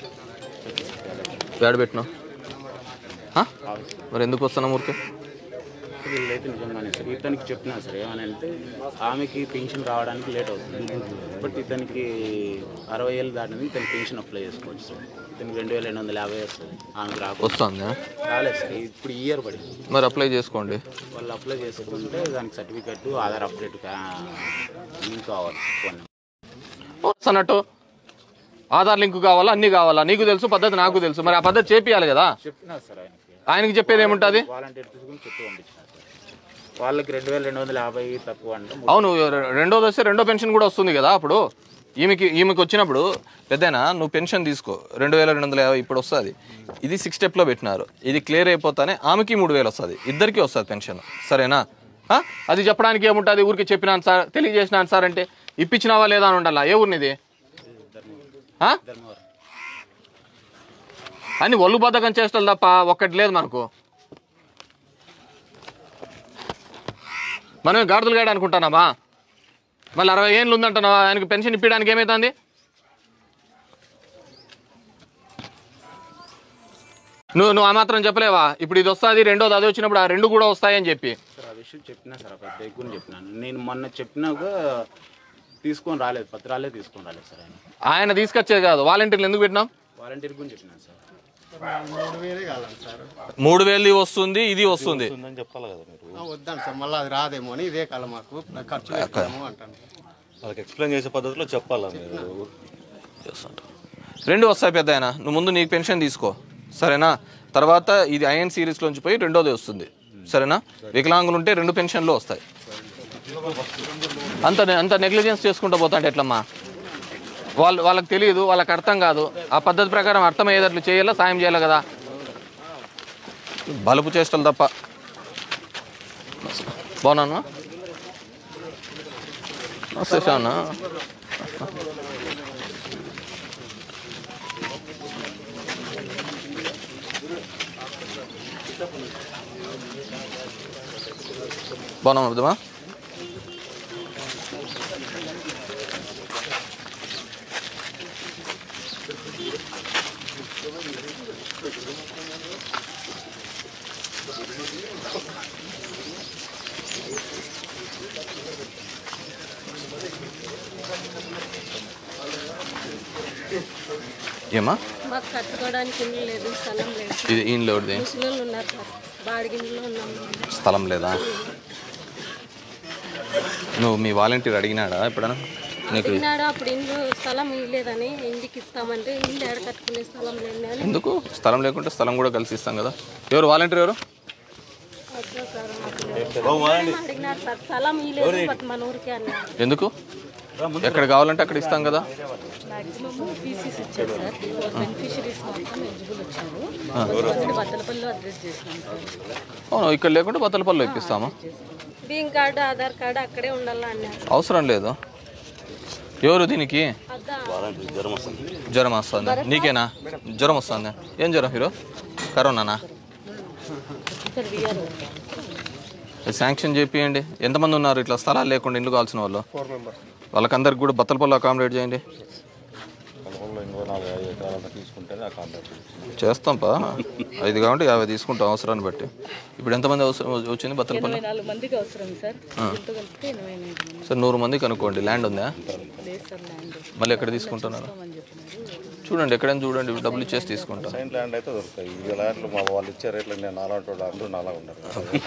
ఏడ పెట్టినావు ఆ? మరి ఎందుకు వస్తున్నాం ఊరికే వీళ్ళైతే నిజంగానే సార్ ఇతనికి చెప్పినా సార్ ఏమని అంటే ఆమెకి పెన్షన్ రావడానికి లేట్ అవుతుంది బట్ ఇతనికి అరవై ఏళ్ళు దాటింది ఇతనికి పెన్షన్ అప్లై చేసుకోవచ్చు సార్ ఇతనికి రెండు వేల రెండు వందల యాభై వస్తుంది ఆమెకు రాకపోతే వస్తుందా రాలేదు సార్ ఇప్పుడు ఈ ఇయర్ పడింది మరి అప్లై చేసుకోండి వాళ్ళు అప్లై చేసుకుంటే దానికి సర్టిఫికెట్ ఆధార్ అప్డేట్ లింక్ కావాలి ఫోన్ అన్నట్టు ఆధార్ లింక్ కావాలా అన్ని కావాలా నీకు తెలుసు పద్ధతి నాకు తెలుసు మరి ఆ పద్ధతి చేపియాలి కదా చెప్పినా సార్ ఆయనకి ఆయనకి చెప్పేది ఏముంటుంది వాలంటీర్ తీసుకుని చెప్పి పంపించిన సార్ వాళ్ళకి రెండు వేల రెండు వందల యాభై తక్కువ అంటే అవును రె- రెండోది వస్తే రెండో పెన్షన్ కూడా వస్తుంది కదా అప్పుడు ఈమెకి ఈమెకి వచ్చినప్పుడు పెద్దనా నువ్వు పెన్షన్ తీసుకో రెండు వేల రెండు వందల యాభై ఇప్పుడు వస్తుంది ఇది సిక్స్ స్టెప్లో పెట్టినారు ఇది క్లియర్ అయిపోతానే ఆమెకి మూడు వేలు వస్తుంది ఇద్దరికి వస్తుంది పెన్షన్ సరేనా ఆ? అది చెప్పడానికి ఏముంటుంది ఊరికి చెప్పినాను సార్ తెలియజేసినాను సార్ అంటే ఇప్పించినావా లేదా అని ఉండాలా ఏ ఊరినిది ఆ? అని ఒళ్ళు బద్ధకం చేస్తాను తప్ప ఒక్కటి లేదు మనకు మనమే గాడిదలు గాడి అనుకుంటున్నామా మళ్ళీ అరవై ఏళ్ళు ఉందంటున్నావా ఆయనకి పెన్షన్ ఇప్పించడానికి ఏమవుతుంది నువ్వు నువ్వు ఆ మాత్రం చెప్పలేవా ఇప్పుడు ఇది వస్తుంది రెండోది అది వచ్చినప్పుడు ఆ రెండు కూడా వస్తాయని చెప్పి సార్ ఆ విషయం చెప్పినా సార్ ఆ పెద్ద ఎక్కువ చెప్పినాను నేను మొన్న చెప్పినాక తీసుకొని రాలేదు పత్రాలే తీసుకొని రాలేదు సార్ ఆయన ఆయన తీసుకొచ్చేది కాదు వాలంటీర్లు ఎందుకు పెట్టినాం వాలంటీర్ గురించి చెప్పినాను సార్ మూడు వేలే కావాలి సార్ మూడు వేలు వస్తుంది ఇది వస్తుంది ఉందని చెప్పాలి కదా మీరు ఆ, వద్దాను సార్ మళ్ళీ అది రాదేమో అని ఇదే కాలం మాకు ఖర్చు పెడతాము అంటాను వాళ్ళకి ఎక్స్ప్లెయిన్ చేసే పద్ధతిలో చెప్పాలా మీరు చేస్తుంటారు రెండు వస్తాయి పెద్ద ఆయన నువ్వు ముందు నీకు పెన్షన్ తీసుకో సరేనా తర్వాత ఇది ఐఎన్ సిరీస్లోంచి పోయి రెండోది వస్తుంది సరేనా వికలాంగులు ఉంటే రెండు పెన్షన్లు వస్తాయి అంత అంత నెగ్లిజెన్స్ చేసుకుంటూ పోతా అంటే ఎట్లమ్మా వాళ్ళు వాళ్ళకి తెలియదు వాళ్ళకి అర్థం కాదు ఆ పద్ధతి ప్రకారం అర్థమయ్యేటట్లు చేయాలా సాయం చేయాలి కదా బలుపు చేష్టలు తప్ప బాగున్నాను నమస్తే శానా బాగున్నాం అర్థమా ఏమా మాకు కట్టుకోవడానికి ఇల్లు లేదు స్థలం లేదు ఇది ఈయనలో ఎవరిది ముసలోళ్ళు ఉన్నారు సార్ బాడిగిల్లో ఉన్నాం మేము. స్థలం లేదా నువ్వు మీ వాలంటీర్ అడిగినాడా ఎప్పుడైనా నీకు తిన్నాడు అప్పుడు ఇల్లు స్థలం ఇవ్వలేదని ఇంటికి ఇస్తామంటే ఇల్లు ఎడ కట్టుకునే స్థలం లేదు అని ఎందుకు స్థలం లేకుంటే స్థలం కూడా కలిసి ఇస్తాం కదా ఎవరు వాలంటీర్ ఎవరు వద్దు సార్ మాకు లేదు. అడిగినాడు సార్ స్థలం ఇవ్వలేదు బట్ మన ఊరికి అన్నారు ఎందుకు ఎక్కడ కావాలంటే అక్కడ ఇస్తాం కదా మాక్సిమం పీసీస్ ఇచ్చారు సార్ బెనిఫిషరీస్ మాత్రం ఎలిజిబుల్ వచ్చారు కొంతమంది బద్దలపల్లిలో అడ్రస్ చేసినాం సార్ అవును ఇక్కడ లేకుంటే బత్తలపల్లిలో ఇప్పిస్తాము బియ్యం కార్డు ఆధార్ కార్డు అక్కడే ఉండాలా అన్నారు అవసరం లేదు ఎవరు దీనికి అద్దా జ్వరం వస్తుంది నీకేనా జ్వరం వస్తుంది ఏం జ్వరం హీరో కరోనానా ఇక్కడ విఆర్ శాంక్షన్ చేపియండి ఎంతమంది ఉన్నారు ఇట్లా స్థలాలు లేకుండా ఇల్లు కావాల్సిన వాళ్ళు ఫోర్ మెంబర్స్ వాళ్ళకందరికి కూడా బత్తలపల్లి అకామిడేట్ చేయండి పొలంలో ఇంకో నాలుగు ఐదు ఎకరాలంతా తీసుకుంటేనే ఆ కాంట్రాక్ట్ చేస్తాంపా ఐదు కాబట్టి యాభై తీసుకుంటాం అవసరాన్ని బట్టి ఇప్పుడు ఎంతమంది అవసరం వచ్చింది బత్తలపల్లి ఎనభై నాలుగు మందికి అవసరం సార్ ఇంత కలిపితే ఎనభై ఎనిమిది మంది సార్ నూరు మందికి అనుకోండి ల్యాండ్ ఉందా లేదు సార్ ల్యాండ్ మళ్ళీ ఎక్కడ తీసుకుంటున్నారు అని చెప్పినారు చూడండి ఎక్కడైనా చూడండి డబ్బులు ఇచ్చేసి తీసుకుంటాం సైన్ ల్యాండ్ అయితే దొరుకుతాయి ఈ ల్యాండ్లు మా వాళ్ళు ఇచ్చే రేట్లు నేను నాలాంటి వాళ్ళు అందరూ నాలా ఉన్నారు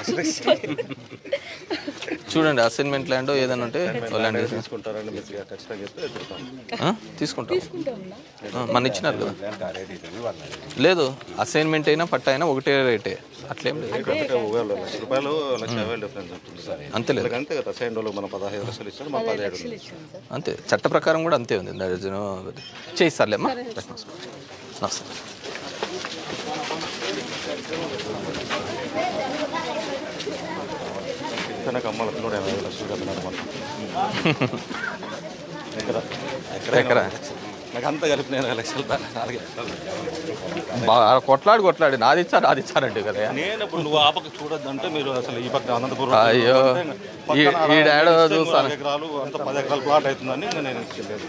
చూడండి అసైన్మెంట్ ల్యాండ్ ఏదైనా ఉంటే ల్యాండ్ తీసి- తీసుకుంటారని మీరు ఖచ్చితంగా చెప్తే ఎదురుతాం ఆ? తీసుకుంటాం ఆ, మన ఇచ్చినారు కదా లేదు అసైన్మెంట్ అయినా పట్ట అయినా ఒకటే రేటే అట్లేం లేదు అంటే ఒకవేళ లక్ష రూపాయలు లక్ష యాభై వేలు డిఫరెన్స్ ఉంటుంది సార్ అంతే లేదు అంతే కదా సైన్ వాళ్ళు మన పదహైదు లక్షలు ఇచ్చారు మా పదిహేడు ఉంది. అంతే చట్ట ప్రకారం కూడా అంతే ఉంది There is no- చేయిస్తారులేమ్మా నమస్తే ఇతనికి అమ్మాల పిల్లడు ఎనభై ఐదు లక్షలు కట్టినాడు మనం ఎక్కడ ఎక్కడ నాకు అంతా కలిపి నేను లక్షలు నాలుగు లక్షలు బాగా కొట్లాడి కొట్లాడి నాది ఇచ్చారు నాది ఇచ్చారంటే కదా నేను ఇప్పుడు నువ్వు ఆ పక్క చూడొద్దంటే మీరు అసలు ఈ పక్క అనంతపురం అయ్యో. ఈ- పక్కన ఈ డాడో ఇస్తే చూస్తాను. నాలుగు ఎకరాలు అంత పది ఎకరాలు ప్లాట్ అవుతుందని ఇంకా నేను ఇచ్చలేదు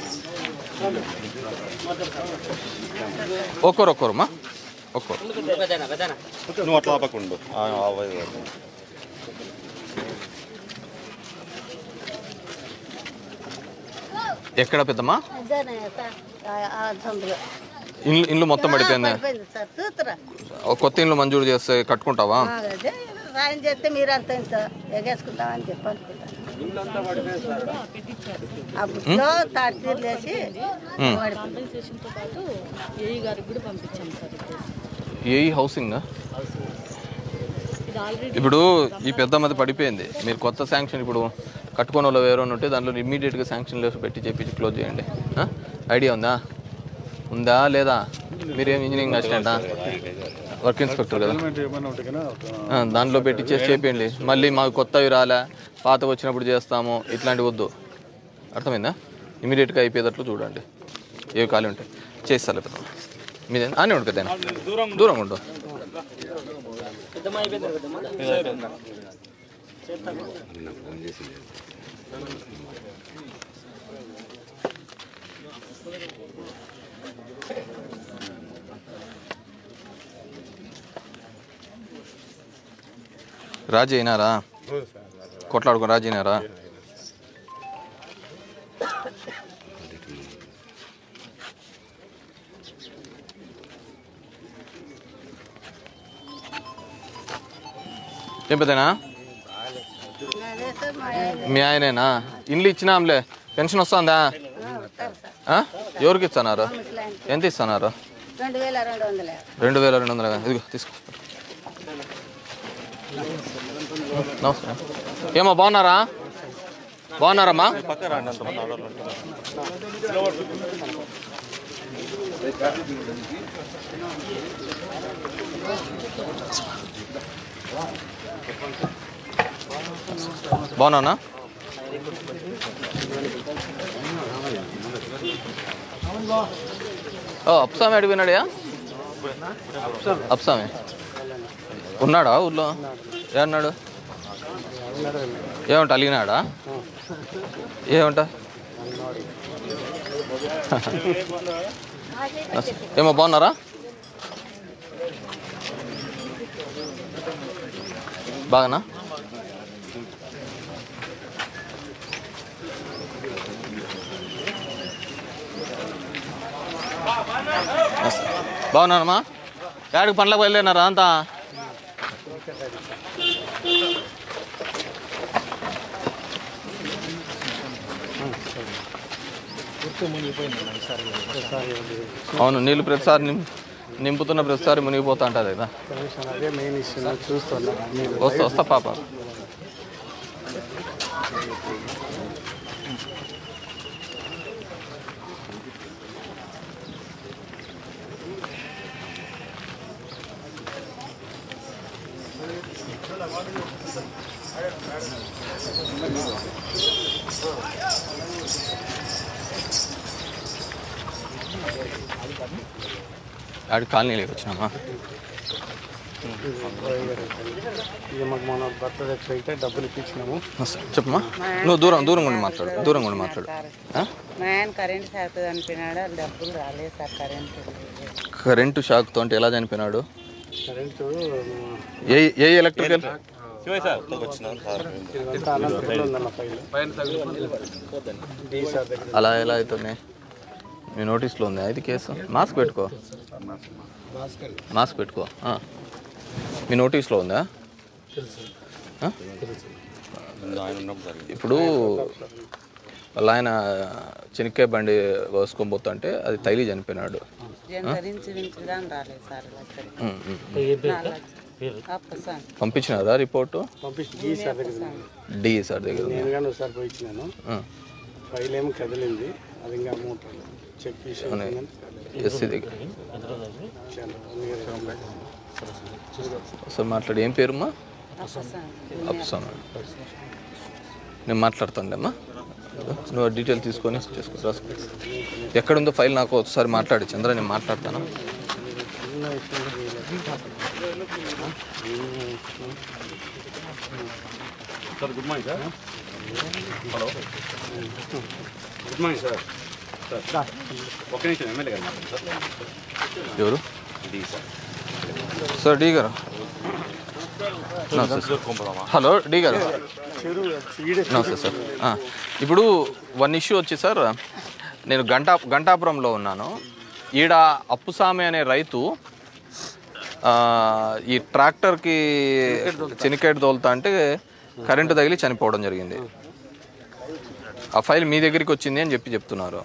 ఒక్కరు ఒక్కరుమా ఒక్కరు నువ్వు అట్లా ఆ పక్క ఉండు ఆ, ఆ వైపు వరకు. ఎక్కడ పెద్దమ్మా అదేనే సార్ ఆ- ఆ సందులో. ఇల్లు ఇల్లు మొత్తం పడిపోయింది పడిపోయింది సార్ చూతురా ఒక కొత్త ఇల్లు మంజూరు చేస్తే కట్టుకుంటావా ఆ, అదే సాయం చేస్తే మీరు అంత ఇంత ఎగేసుకుంటామని చెప్పి అనుకుంటాను ఆ బుట్లో తాటితీరు వేసి కాంపెన్సేషన్తో పాటు ఏఈ గారికి కూడా పంపించాం సార్ ఇప్పేసి. ఏ హౌసింగ్ ఇది ఆల్రెడీ ఇప్పుడు ఈ పెద్ద మంది పడిపోయింది మీరు కొత్త శాంక్షన్ ఇప్పుడు కట్టుకున్న వాళ్ళు వేరే ఉంటే దాంట్లో ఇమ్మీడియట్గా శాంక్షన్ లేసి పెట్టి చేపించి క్లోజ్ చేయండి ఆ? ఐడియా ఉందా ఉందా లేదా మీరేం ఇంజనీరింగ్ అసిస్టెంటా వర్క్ ఇన్స్పెక్టర్ కదా ఏమైనా ఉంటే కన్నా ఆ, దాంట్లో పెట్టి చేసి చేపియండి మళ్ళీ మాకు కొత్తవి రాలే పాత వచ్చినప్పుడు చేస్తాము ఇట్లాంటివి వద్దు అర్థమైందా ఇమీడియట్గా అయిపోయేటట్లు చూడండి ఏవి ఖాళీ ఉంటాయి చేస్తాలే పెద్ద మీదే అని ఉండు పెద్ద దూరం ఉండు రాజీ అయినారా కొట్లాడుకో రాజీ అయినారా ఏం పెద్దనా అదే సార్ మా ఆయన మీ ఆయనేనా ఇండ్లు ఇచ్చినాంలే పెన్షన్ వస్తుందా వస్తారు సార్ ఆ? ఎవరికి ఇస్తున్నారు ముసలాయన ఎంత ఇస్తున్నారు రెండు వేల రెండు వందల యాభై రెండు వేల రెండు వందల ఇదిగో తీసుకో నమస్కారం ఏమో బాగున్నారా బాగున్నారమ్మా పక్క రాండి అంతమంది ఆడవాళ్ళు ఉంటున్నారు బాగున్నానా ఓ అప్సామి అడిగినాడయా అప్సామి ఉన్నాడా ఊళ్ళో ఏమన్నాడు ఏమంట అలిగినాడా ఏమంట ఏమో బాగున్నారా బాగానా బాగున్నానమ్మా యాడికి పనులకు బయలుదేరినారా అంతా అవును నీళ్ళు ప్రతిసారి నిం- నింపుతున్న ప్రతిసారి మునిగిపోతా ఉంటుంది కదా కనీసం అదే మెయిన్ ఇష్యూ చూస్తున్నా మీరు వస్తా వస్తా పాప ఆడి కాలనీలోకి వచ్చినామా ఇక మాకు మన బర్త్డే అయితే డబ్బులు ఇప్పించినాము వస్తా. చెప్పమ్మా నువ్వు దూరం దూరం ఉండి మాట్లాడు దూరం ఉండి మాట్లాడు ఆ? మా ఆయన కరెంట్ షాక్ చనిపోయినాడు వాళ్ళు డబ్బులు రాలేదు సార్ కరెంట్ కరెంటు షాక్తో అంటే ఎలా చనిపోయినాడు కరెంటు ఏ ఏ ఎలక్ట్రికల్ ఇదంతా అనంతపురంలో ఉందన్న ఫైల్ డి సార్ దగ్గర అలా ఎలా అవుతున్నాయి మీ నోటీస్లో ఉంది అయితే కేసు మాస్క్ పెట్టుకో మాస్క్ పెట్టుకో ఆ. మీ నోటీస్లో ఉందా ఆ? ఇప్పుడు వాళ్ళ ఆయన చెనిక్కాయ బండి వేసుకొని పోతుంటే అది తైలి చనిపోయినాడు జనరించడం రాలేదు సార్ అక్కడికి ఉమ్, ఉమ్. అప్పసాన్ పంపించినారా రిపోర్టు పంపించి డి సార్ దగ్గర ఉంది. డి సార్ దగ్గర ఉంది. నేను కానీ ఒకసారి పోయి ఇచ్చినాను ఆ. ఫైల్ ఏమో కదిలింది అది ఇంకా అమౌంట్ చెక్ చేసి ఉన్నాయి. ఎస్సీ దగ్గర ఒకసారి మాట్లాడు ఏం పేరుమ్మా అప్పసాన్ అప్సానా నేను మాట్లాడతాను అమ్మా నువ్వు డీటెయిల్ తీసుకొని చేసుకో రాసుకో ఎక్కడుందో ఫైల్ నాకు ఒకసారి మాట్లాడి చంద్ర నేను మాట్లాడతాను చిన్న విషయం కూడా sir good morning sir hello good morning sir sir ఒక్క నిమిషం ఎమ్మెల్యే గారు మాట్లాడండి సార్ ఎవరు ఇది సార్ సార్ డి గారు నమస్తే సార్. హలో డి గారు నమస్తే సార్ ఆ, ఇప్పుడు వన్ ఇష్యూ వచ్చి సార్ నేను గంటా గంటాపురంలో ఉన్నాను ఈడ అప్పుసామి అనే రైతు ఆ, ఈ ట్రాక్టర్కి చెనికేట్ తోలుతా అంటే కరెంటు తగిలి చనిపోవడం జరిగింది ఆ ఫైల్ మీ దగ్గరికి వచ్చింది అని చెప్పి చెప్తున్నారు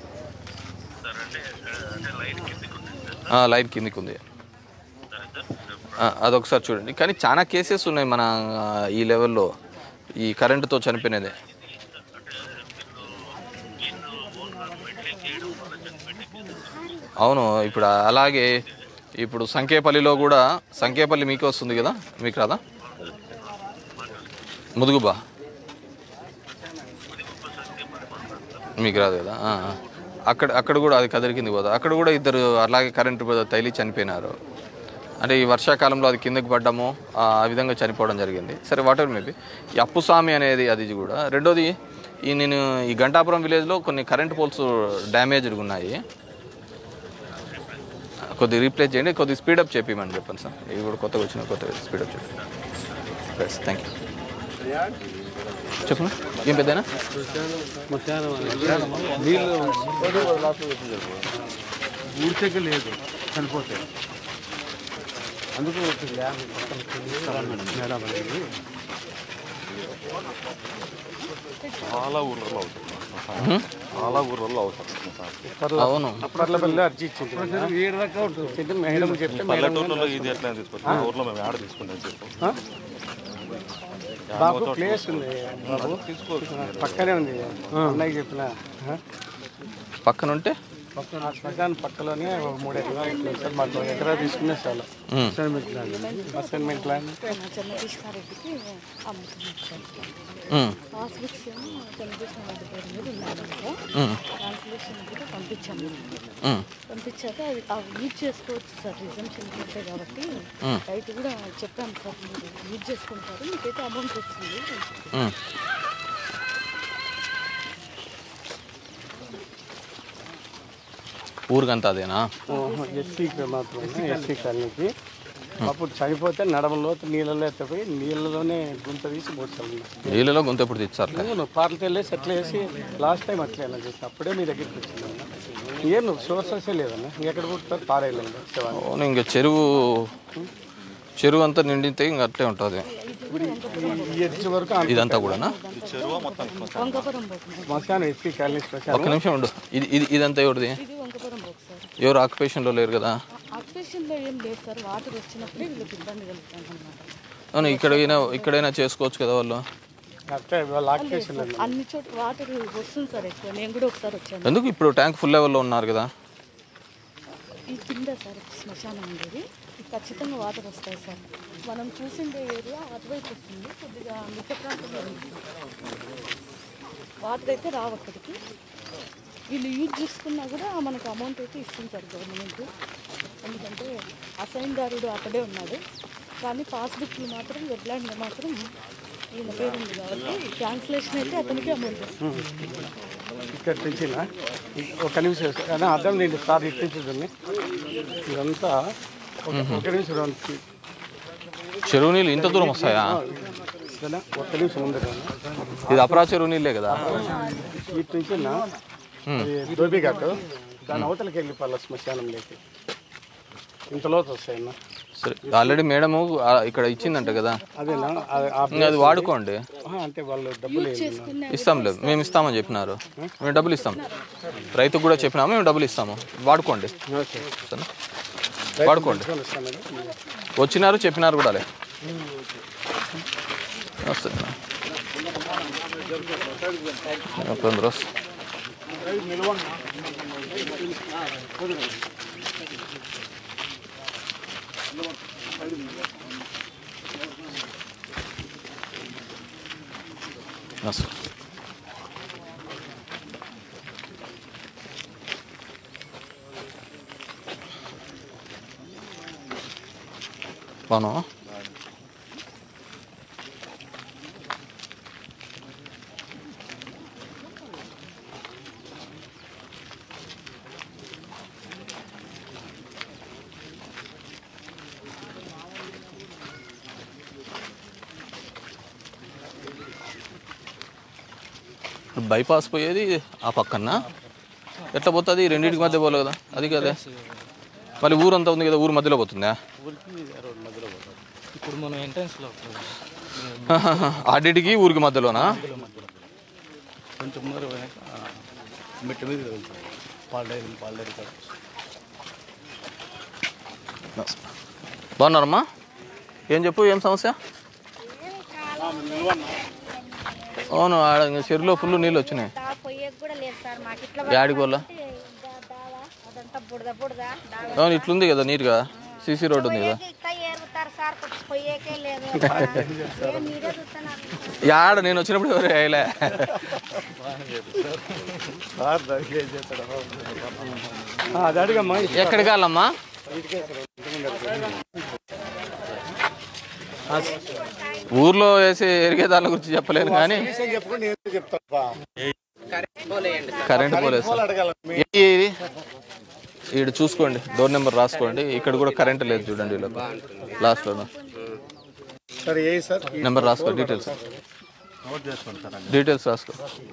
ఆ, లైట్ కిందికి ఉంది ఆ, అదొకసారి చూడండి కానీ చాలా కేసెస్ ఉన్నాయి మన ఆ, ఈ లెవెల్లో ఈ కరెంటుతో చనిపోయినది అవును ఇప్పుడు అలాగే ఇప్పుడు సంకేపల్లిలో కూడా సంకేపల్లి మీకు వస్తుంది కదా మీకు రాదా ముదుగుబా మీకు రాదు కదా ఆ, ఆ. అక్కడ అక్కడ కూడా అది కదిరి కిందకి పోదా అక్కడ కూడా ఇద్దరు అలాగే కరెంటు తైలి చనిపోయినారు అంటే ఈ వర్షాకాలంలో అది కిందకి పడ్డము ఆ ఆ విధంగా చనిపోవడం జరిగింది సరే వాట్ ఎవర్ మేబీ ఈ అప్పుస్వామి అనేది అది కూడా రెండోది ఈ నేను ఈ గంటాపురం విలేజ్లో కొన్ని కరెంట్ పోల్స్ డ్యామేజ్డ్ ఉన్నాయి కొద్దిగా రీప్లేస్ చేయండి కొద్దిగా స్పీడప్ చెప్పమని చెప్పండి సార్ ఇవి కూడా కొత్తగా వచ్చిన కొత్తగా స్పీడప్ చెప్పండి రైట్ థ్యాంక్ యూ చెప్పండి ఏం పెద్దనా నీళ్ళు ఊరికే లేదు చనిపోతే అందుకు ఒక ల్యాండ్ పక్కన మేడం అనేది చాలా ఊర్లలో అవుతుంది చాలా ఊర్లలో అవుతుంది సార్ అవును అప్పట్లో వెళ్ళి అర్జీ ఇచ్చింది ఇచ్చింది మేడం చెప్తే మేడం పల్లెటూరులో ఇది ఎట్లా తీసుకొచ్చాం ఊర్లో మేము ఆడ తీసుకుంటాం చెప్పు బాబు ప్లేస్ ఉంది బాబు పక్కనే ఉంది అన్నయ్య చెప్పిన పక్కన ఉంటే పక్కన పక్కన పక్కలోనే ఒక మూడు ఎకరాలు ఇట్లా సార్ మాకు ఒక ఎకరా తీసుకునే చాలు hmm. Assignment land assignment land చెన్నకృష్ణారెడ్డికి అమ్ముతున్నాం సార్ మ్మ్. పాస్బుక్స్ ఏమో చెన్నకృష్ణ రెడ్డి పేరు మీద ఉన్నాయంటే మ్మ్. ట్రాన్స్లేషన్ కూడా పంపించాము మ్మ్. పంపించాక అది అవి యూజ్ చేసుకోవచ్చు సార్ రిజంప్షన్ చేసే కాబట్టి మ్మ్. రైతు కూడా చెప్పాను సార్ మీరు యూజ్ చేసుకుంటారు మీకైతే అమౌంట్ వస్తుంది మ్మ్. ఊరికంతా అదేనా ఎస్సీకి మాత్రమే ఎస్సీ కాలనీకి అప్పుడు చనిపోతే నడమలో నీళ్ళలో ఎత్తపోయి నీళ్ళలోనే గుంత తీసి పోతాను నీళ్ళలో గొంతు ఎప్పుడు తెచ్చారు నువ్వు పార్లకి వెళ్ళేసి అట్లా వేసి లాస్ట్ టైం అట్లా ఎలా చేసి అప్పుడే మీ దగ్గరికి వచ్చింది ఏం సోర్సెస్ లేదన్న ఎక్కడ పుట్టుతారు పారేయలేదు శవాన్ని అవును ఇంకా చెరువు చెరువు అంతా నిండితే ఇంకా అట్లే ఉంటుంది ఇప్పుడు ఈ ఎడ్జ్ వరకు అంత ఇదంతా కూడానా వంకపురం బోక్ శ్మశానం ఎస్పీ కాలనీ ఒక్క శ్మశానం నిమిషం ఉండు ఇది ఇది ఇదంతా ఎవరిది ఇది వంకపురం బోక్ సార్ ఎవరు ఆక్యుపేషన్లో లేరు కదా ఆక్యుపేషన్లో ఏం లేదు సార్ వాటర్ వచ్చినప్పుడే వీళ్ళకి ఇబ్బంది కలుగుతుంది అనమాట అవును ఇక్కడైనా ఇక్కడైనా చేసుకోవచ్చు కదా వాళ్ళు అట్టే వాళ్ళ ఆక్యుపేషన్ అన్ని చోట్ల వాటర్ వస్తుంది సార్ ఎక్కువ నేను కూడా ఒకసారి వచ్చాను ఎందుకు ఇప్పుడు ట్యాంక్ ఫుల్ లెవెల్లో ఉన్నారు కదా ఈ కింద సార్ శ్మశానం ఉండేది ఖచ్చితంగా వాటర్ వస్తాయి సార్ మనం చూసిండే ఏరియా అటువైపు వస్తుంది కొద్దిగా మిగతా ప్రాంతంలో ఉంది సార్. వాటర్ అయితే రావు అక్కడికి వీళ్ళు యూజ్ చేసుకున్నా కూడా మనకు అమౌంట్ అయితే ఇస్తుంది సార్ గవర్నమెంట్ ఎందుకంటే అసైన్దారుడు అక్కడే ఉన్నాడు కానీ పాస్బుక్లు మాత్రం వెబ్లాండ్ మాత్రం ఈయన పేరు ఉంది కాబట్టి క్యాన్సిలేషన్ అయితే అతనికి అమౌంట్ వస్తుంది ఇక్కడ తెచ్చినా ఒక నిమిషం కానీ అర్థం నేను సార్ ఇప్పించదండి ఇదంతా ఒక- ఒక నిమిషం రండి. చెరువు నీళ్ళు ఇంత దూరం వస్తాయా సరేనా? ఒక్క నిమిషం ఉంది ఇది అపరా చెరువు నీళ్ళే కదా ఇటు నుంచి నా దోబి ఘాట్ దాని అవతలకి వెళ్ళిపోవాలి శ్మశానంలోకి ఇంత లోతు వస్తాయన్న సరే ఆల్రెడీ మేడము ఆ, ఇక్కడ ఇచ్చిందంట కదా అదేనా ఆ- ఆ ఇంకా అది వాడుకోండి ఆహా, అంటే వాళ్ళు డబ్బులు ఏమి ఇస్తాం లేదు మేము ఇస్తామని చెప్పినారు మేము డబ్బులు ఇస్తాం రైతుకు కూడా చెప్పినాము మేము డబ్బులు ఇస్తాము వాడుకోండి సరేనా? వాడుకోండి వచ్చినారు చెప్పినారు కూడా లే వస్తుంది కొందరు వస్తారు వస్తారు బాగున్నావా ఇప్పుడు బైపాస్ పోయేది ఆ పక్కన ఎట్లా పోతుంది ఈ రెండింటికి మధ్య పోలే కదా అది కదా మళ్ళీ ఊరంతా ఉంది కదా ఊరు మధ్యలో పోతుందా ఊరికి రోడ్ మధ్యలో పోతాం ఇప్పుడు మనం ఎంట్రన్స్లో ఆడిటికి ఊరికి మధ్యలోనా కొంచెం ముందర పోయాక మెట్టు మీద వెళ్తాం పాలు డైరీ పాలు డైరీ కాడ. బాగున్నారమ్మా ఏం చెప్పు ఏం సమస్య అవును ఆడ ఇంకా చెరువులో ఫుల్ నీళ్ళు వచ్చినాయి పొయ్యేకి కూడా లేదు సార్ మాకు ఇట్లా యాడికి వాళ్ళ అదంతా బుడద బుడద దావా అవును ఇట్లుంది కదా నీట్గా సీసీ రోడ్డు ఉంది కదా ఇంకా ఏరుతారు సార్ పొయ్యేకే లేదు ఏం మీరే చూస్తున్నారు యాడ నేను వచ్చినప్పుడు ఎవరు వేయలే సార్ దానికి ఏం చేస్తాడు? ఆ, అది అడిగమ్మా ఎక్కడికి వెళ్ళమ్మా ఊర్లో వేసే ఎరిగే దాని గురించి చెప్పలేను కానీ చెప్పుకొని నేను చెప్తాను కరెంట్ పోలేదు పోలు అడగాల మీ- ఏ- ఇది ఈడు చూసుకోండి డోర్ నెంబర్ రాసుకోండి ఇక్కడ కూడా కరెంట్ లేదు చూడండి వీళ్ళకు లాస్ట్లో సరే ఏ సార్ ఈ నెంబర్ రాసుకో డీటెయిల్స్ నోట్ చేసుకోండి సార్ డీటెయిల్స్ రాసుకో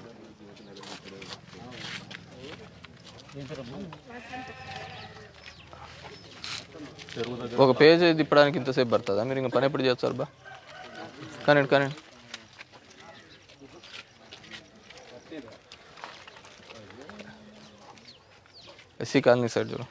ఒక పేజ్ తిప్పడానికి ఇంతసేపు పడుతుందా మీరు ఇంకా పని ఎప్పుడు చేస్తారు బా కానీ కానీ ఎస్సీ కాలనీ సైడ్ చూడు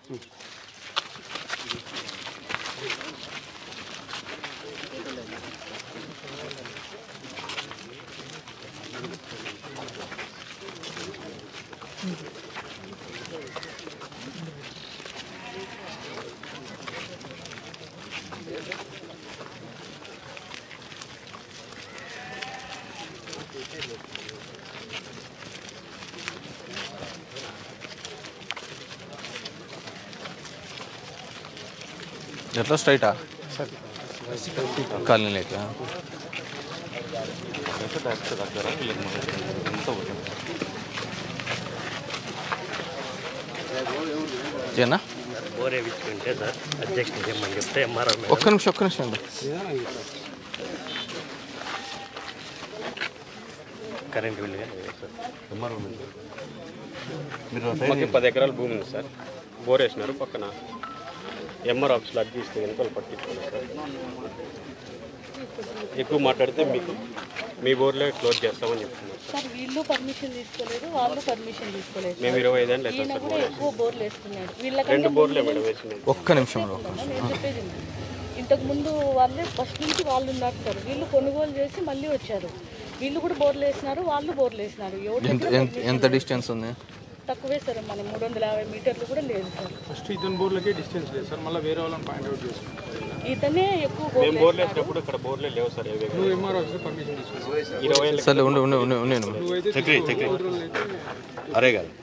ఎట్లా స్ట్రైటా కాలనీ లేక డైరెక్ట్ దగ్గర వీళ్ళకి ఎంత పోతుంది ఏనా బోర్ వేయించుకుంటే సార్ అధ్యక్షుడు చేయమని చెప్తే ఎంఆర్ఆర్ ఒక్క నిమిషం ఒక్క నిమిషం అండి కరెంట్ బిల్లు కానీ లేదు సార్ మాకు పది ఎకరాల భూమి ఉంది సార్ బోర్ వేసినారు పక్కన ఎంఆర్ ఆఫీస్లో అర్జీ ఇస్తే కనుక వాళ్ళు పట్టించుకోలేదు సార్ ఎక్కువ మాట్లాడితే మీకు మీ బోర్లే క్లోజ్ చేస్తామని చెప్తున్నారు సార్ సార్ వీళ్ళు పర్మిషన్ తీసుకోలేదు వాళ్ళు పర్మిషన్ తీసుకోలేదు మేము ఇరవై ఐదేళ్ళు అవుతాం ఈయన సార్ కూడా బోర్ ఎక్కువ బోర్లు వేస్తున్నాడు రెండు వీళ్ళకంటే బోర్లే ముందు మేడం వేసింది ఒక్క నిమిషంలో నేను చెప్పేది విను. ఇంతకు ముందు వాళ్ళే ఫస్ట్ నుంచి వాళ్ళు ఉన్నారు సార్ వీళ్ళు కొనుగోలు చేసి మళ్ళీ వచ్చారు వీళ్ళు కూడా బోర్లు వేసినారు వాళ్ళు బోర్లు వేసినారు ఎవరి ఎంత దగ్గర ఎంత ఎంత డిస్టెన్స్ ఉంది తక్కువే సార్ మనం మూడు వందల యాభై మీటర్లు కూడా లేదు సార్ ఫస్ట్ ఇతని బోర్లకే డిస్టెన్స్ లేదు సార్ మళ్ళీ వేరే వాళ్ళని పాయింట్ అవుట్ చేసుకుంటాం ఇతనే ఎక్కువ మేము బోర్లు బోర్లు వేసినారు. వేసినప్పుడు ఇక్కడ బోర్లే లేవు సార్ ఏవి నువ్వు ఎంఆర్ ఆఫీస్ పర్మిషన్ తీసుకున్నావు ఇరవై ఏళ్ళ సరే ఉండి ఉండి ఉండి ఉండి నువ్వైతే చక్రి, తీసుకో. చక్రి. మూడు రోజులు అయితే అరే కాదు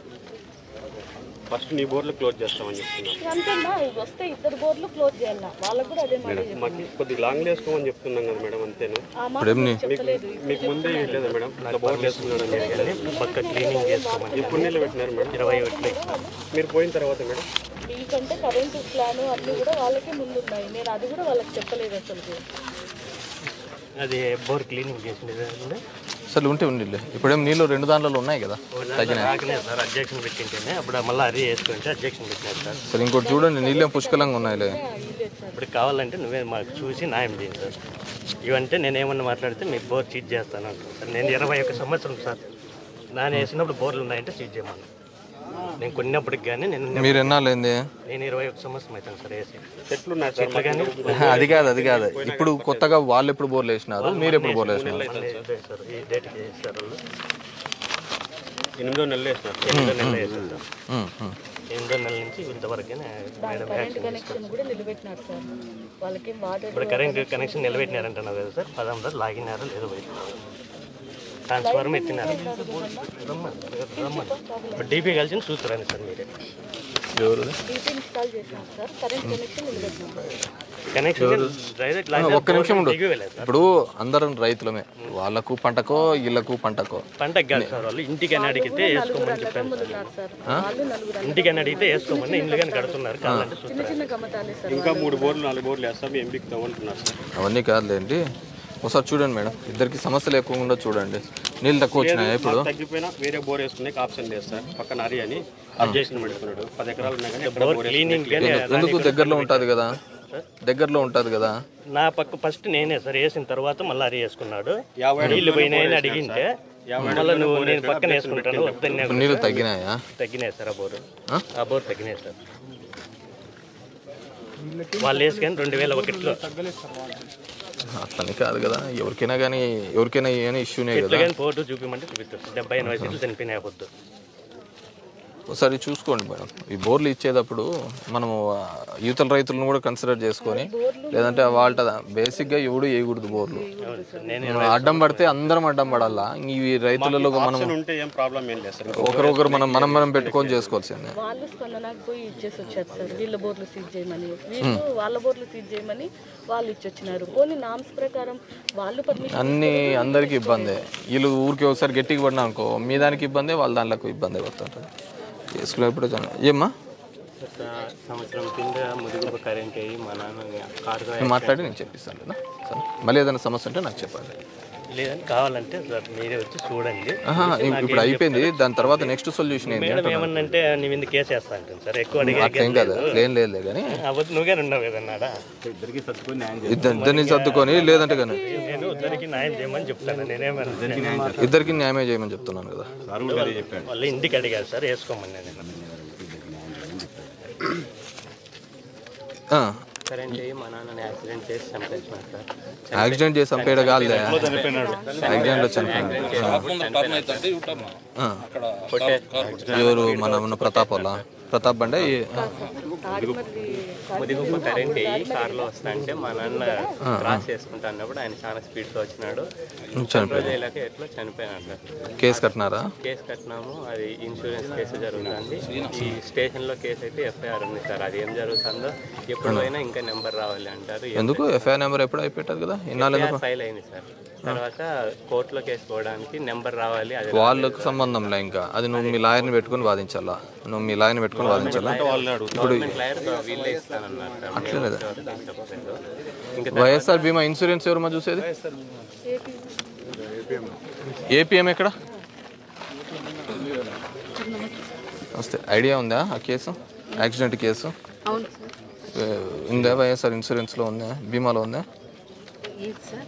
ఫస్ట్ నీ బోర్లు క్లోజ్ చేస్తామని చెప్తున్నాం అంతేనా ఇవి వస్తే ఇద్దరు బోర్లు క్లోజ్ చేయాలి వాళ్ళకు కూడా అదే మాట మేడం మాకు కొద్దిగా లాంగ్ వేసుకోమని చెప్తున్నాం కదా మేడం అంతేను ఆ మాట ఇప్పుడు ఏం నీ- చెప్పలేదు మీకు ముందే ఏం లేదా మేడం ఇట్లా బోర్లు వేసుకున్నాడని చెప్పి పక్క క్లీనింగ్ చేసుకోమని ఎప్పుడు నీళ్ళు పెట్టినారు మేడం ఇరవై ఒకటి మీరు పోయిన తర్వాత మేడం మీకంటే కరెంటు ప్లాన్ అన్నీ కూడా వాళ్ళకే ముందున్నాయి నేను అది కూడా వాళ్ళకి చెప్పలేదు అసలు అది బోర్ క్లీనింగ్ చేసింది సరే ఉంటే ఉండి ఇప్పుడేం నీళ్ళు రెండు దాంట్లో ఉన్నాయి కదా తగ్గినాయి రాకనే సార్ అబ్జెక్షన్ పెట్టింటేనే అప్పుడు మళ్ళీ అరీ వేసుకుంటే అబ్జెక్షన్ పెట్టినారు సార్ సరే ఇంకోటి చూడండి నీళ్ళేం పుష్కలంగా ఉన్నాయిలే ఇప్పుడు కావాలంటే నువ్వే మాకు చూసి న్యాయం చేయండి సార్ ఇవంటే నేను ఏమన్నా మాట్లాడితే మీకు బోర్ చీట్ చేస్తాను అంటాను సార్ నేను ఇరవై ఒక్క సంవత్సరం సార్ నాన్న వేసినప్పుడు బోర్లు ఉన్నాయంటే చీట్ చేయమను నేను కొన్నప్పటికి కానీ నేను మీరు ఎన్నాళ్ళైంది నేను ఇరవై ఒక్క సంవత్సరం అవుతాను సార్ వేసి చెట్లు ఉన్నాయి సార్ చెట్లు కానీ అది కాదు అది కాదు ఇప్పుడు కొత్తగా వాళ్ళు ఎప్పుడు బోర్లు వేసినారు మీరు ఎప్పుడు బోర్లు వేసినారు ఇదే సార్ ఈ డేట్కి వేస్తారు వాళ్ళు ఎనిమిదో నెలలు వేసినారు సార్. ఎనిమిదో నెల వేసారు సార్ ఉమ్, ఉమ్. ఎనిమిదో నెల నుంచి ఇంతవరకు మేడం కరెంట్ యాక్షన్ కనెక్షన్ కూడా నిలబెట్టినారు సార్ వాళ్ళకి వాటర్ ఇప్పుడు కరెంట్ కనెక్షన్ నిలబెట్టినారంటున్నావు కదా సార్ పదం సార్ లాగినారో లేదో బయట ట్రాన్స్ఫార్మర్ ఎత్తినారు ఇప్పుడు డీపీ కలిసి చూస్తారండి సార్ మీరే ఎవరిది డీపీ ఇన్స్టాల్ చేసాం సార్ కరెంట్ కనెక్షన్ నిలబెట్టినాం కనెక్షన్ డైరెక్ట్ ఆ, ఒక్క నిమిషం ఉండు దిగివేలేదు సార్ ఇప్పుడు అందరం రైతులమే వాళ్ళకు పంటకో వీళ్ళకు పంటకో పంటకు కాదు సార్ వాళ్ళు ఇంటికని అడిగితే వేసుకోమని చెప్పాను సార్ ఉన్నారు సార్ ఆ? వాళ్ళు నలుగురు ఇంటికని అడిగితే వేసుకోమని ఇల్లు కానీ కడుతున్నారు కావాలంటే చిన్న చూస్తారు చిన్న గమతాలే సార్ ఇంకా మూడు బోర్లు నాలుగు బోర్లు వేస్తాం ఏం బిక్తాం అంటున్నారు సార్ అవన్నీ కాదులేండి ఒకసారి చూడండి మేడం ఇద్దరికి సమస్యలు ఎక్కువగా చూడండి నీళ్ళు తక్కువ వచ్చినాయా ఇప్పుడు మాకు తగ్గిపోయినా వేరే బోర్ వేసుకునే ఆప్షన్ లేదు సార్ పక్కన హరి అని అబ్జెక్షన్ పెడుతున్నాడు పది ఎకరాలు ఉన్నాయి కానీ ఎక్కడ బోర్ బోర్ క్లీనింగ్ వేసుకునే కానీ ఎందుకు దగ్గరలో ఉంటుంది కదా దగ్గరలో ఉంటుంది కదా నా పక్క ఫస్ట్ నేనే సార్ వేసిన తర్వాత మళ్ళీ అరి వేసుకున్నాడు యాభై నీళ్ళు అడుగులు పోయినాయని బోర్ అడిగింటే యాభై మళ్ళీ అడుగులు నువ్వు బోర్ నేను వేసాడు, పక్కన అబ్జెక్షన్ వేసుకుంటాను పెట్టిండు. వద్దన్నా ఇప్పుడు నీళ్ళు తగ్గినాయా తగ్గినాయి సార్ ఆ బోరు ఆ? ఆ బోర్ తగ్గినాయి సార్ వాళ్ళు వేసుకొని రెండు వేల ఒకటిలో అట్లని కాదు కదా ఎవరికైనా కానీ ఎవరికైనా ఏమైనా ఇష్యూనే ఎట్లా కదా కానీ ఫోటో చూపించమంటే చూపిస్తారు డెబ్బై ఎనభై సీట్లు చనిపోయినాయి పొద్దు ఒకసారి చూసుకోండి మేడం ఈ బోర్లు ఇచ్చేటప్పుడు మనము ఆ, యువతల రైతులను కూడా కన్సిడర్ చేసుకొని లేదంటే వాళ్ళ బేసిక్గా ఎవడు వేయకూడదు బోర్లు అవును సార్ నేను మనం అడ్డం పడితే అందరం అడ్డం పడాలా ఇవి రైతులలో మనం ఆప్షన్ ఉంటే ఏం ప్రాబ్లం ఏం లేదు సార్ ఒకరొకరు మనం మనం మనం పెట్టుకొని చేసుకోవాల్సిందే వాళ్ళు స్పందనకు పోయి ఇచ్చేసి వచ్చారు సార్ వీళ్ళ బోర్లు సీజ్ చేయమని వీళ్ళు వాళ్ళ బోర్లు సీజ్ చేయమని వాళ్ళు ఇచ్చొచ్చినారు పోనీ నామ్స్ ప్రకారం వాళ్ళు పర్మిషన్ అన్ని అందరికీ ఇబ్బందే వీళ్ళు ఊరికి ఒకసారి గట్టిగా పడినా అనుకో మీ దానికి ఇబ్బందే వాళ్ళ దాంట్లో ఇబ్బంది పడుతుంటారు చేసుకునేప్పుడు చాలా ఏమ్మా సంవత్సరం కింద ముదుగు కరెంట్ అయ్యి మా నాన్న కారు నేను మాట్లాడి నేను చెప్పిస్తాను కదా సరే మళ్ళీ ఏదైనా సమస్య ఉంటే నాకు చెప్పండి లేదని కావాలంటే సార్ మీరే వచ్చి చూడండి ఆహా, చూసి ఇప్- నాకు ఇప్పుడు ఏం అయిపోయింది చెప్తారు. దాని తర్వాత నెక్స్ట్ సొల్యూషన్ ఏంటి మేడం అంటున్నాను. ఏమన్నంటే నీ మీద కేసు వేస్తా అంటుంది సార్ ఎక్కువ అడిగే అట్లేం కాదు లేం లేదు కానీ అవద్దు నువ్వే ఉన్నావు కదన్నాడా ఇద్దరికి సర్దుకొని న్యాయం ఇద్దరు ఇద్దరిని సర్దుకొని లేదంటే కానీ నేను ఇద్దరికి న్యాయం చేయమని చెప్తాను నేనేమన్నా ఇద్దరికి న్యాయమే చేయమని చెప్తున్నాను కదా వాళ్ళు ఇంటికి అడిగారు సార్ వేసుకోమని నేను ఆ, కరెంట్ అయ్యి మా నాన్నని యాక్సిడెంట్ చేసి చంపేసినారు సార్ యాక్సిడెంట్ చేసి చంపేయడం కాదులే చనిపోయినాడు. యాక్సిడెంట్లో చనిపోయాడు ఆ. ఎవరు మన మన ప్రతాప్ వాళ్ళ ప్రతాప్ బండే ఈ- ఆ. ముదిగుప్ప కరెంట్ అయ్యి కారులో వస్తా అంటే మా నాన్న ఆ, ఆ. క్రాస్ చేసుకుంటా అన్నప్పుడు ఆయన చాలా స్పీడ్తో వచ్చినాడు చనిపోయాడు. కంట్రోల్ చేయలేక ఎట్లా చనిపోయినాడు సార్ కేసు కట్టినారా కేసు కట్టినాము అది ఇన్సూరెన్స్ కేసు జరుగుతుంది ఈ స్టేషన్లో కేసు అయితే ఎఫ్ఐఆర్ ఉంది సార్ అది ఏం జరుగుతుందో ఎప్పుడు అయినా ఇంకా నెంబర్ రావాలి అంటారు ఎందుకు ఎఫ్ఐఆర్ నెంబర్ ఎప్పుడు అయిపోయింది కదా ఇన్నాళ్ళు ఎందుకు ఫైల్ అయింది సార్ తర్వాత కోర్టులో కేసు పోవడానికి నెంబర్ రావాలి అది వాళ్ళకు సంబంధం లే ఇంకా అది నువ్వు మీ లాయర్ని పెట్టుకొని వాదించాలా నువ్వు మీ లాయర్ని పెట్టుకొని వాదించాలా ఇప్పుడు గవర్నమెంట్ లాయర్ వీళ్ళే ఇస్తానన్నారు సార్ అట్లే లేదా? మేము చెప్పలేదు. ఇంకా వైఎస్ఆర్ బీమా ఇన్సూరెన్స్ ఎవరమ్మా చూసేది ఏపీఎం ఎక్కడ వస్తే ఐడియా ఉందా ఆ కేసు యాక్సిడెంట్ కేసు అవును సార్ ఏ, ఉందా వైఎస్ఆర్ ఇన్సూరెన్స్లో ఉందా బీమాలో ఉందా ఏది సార్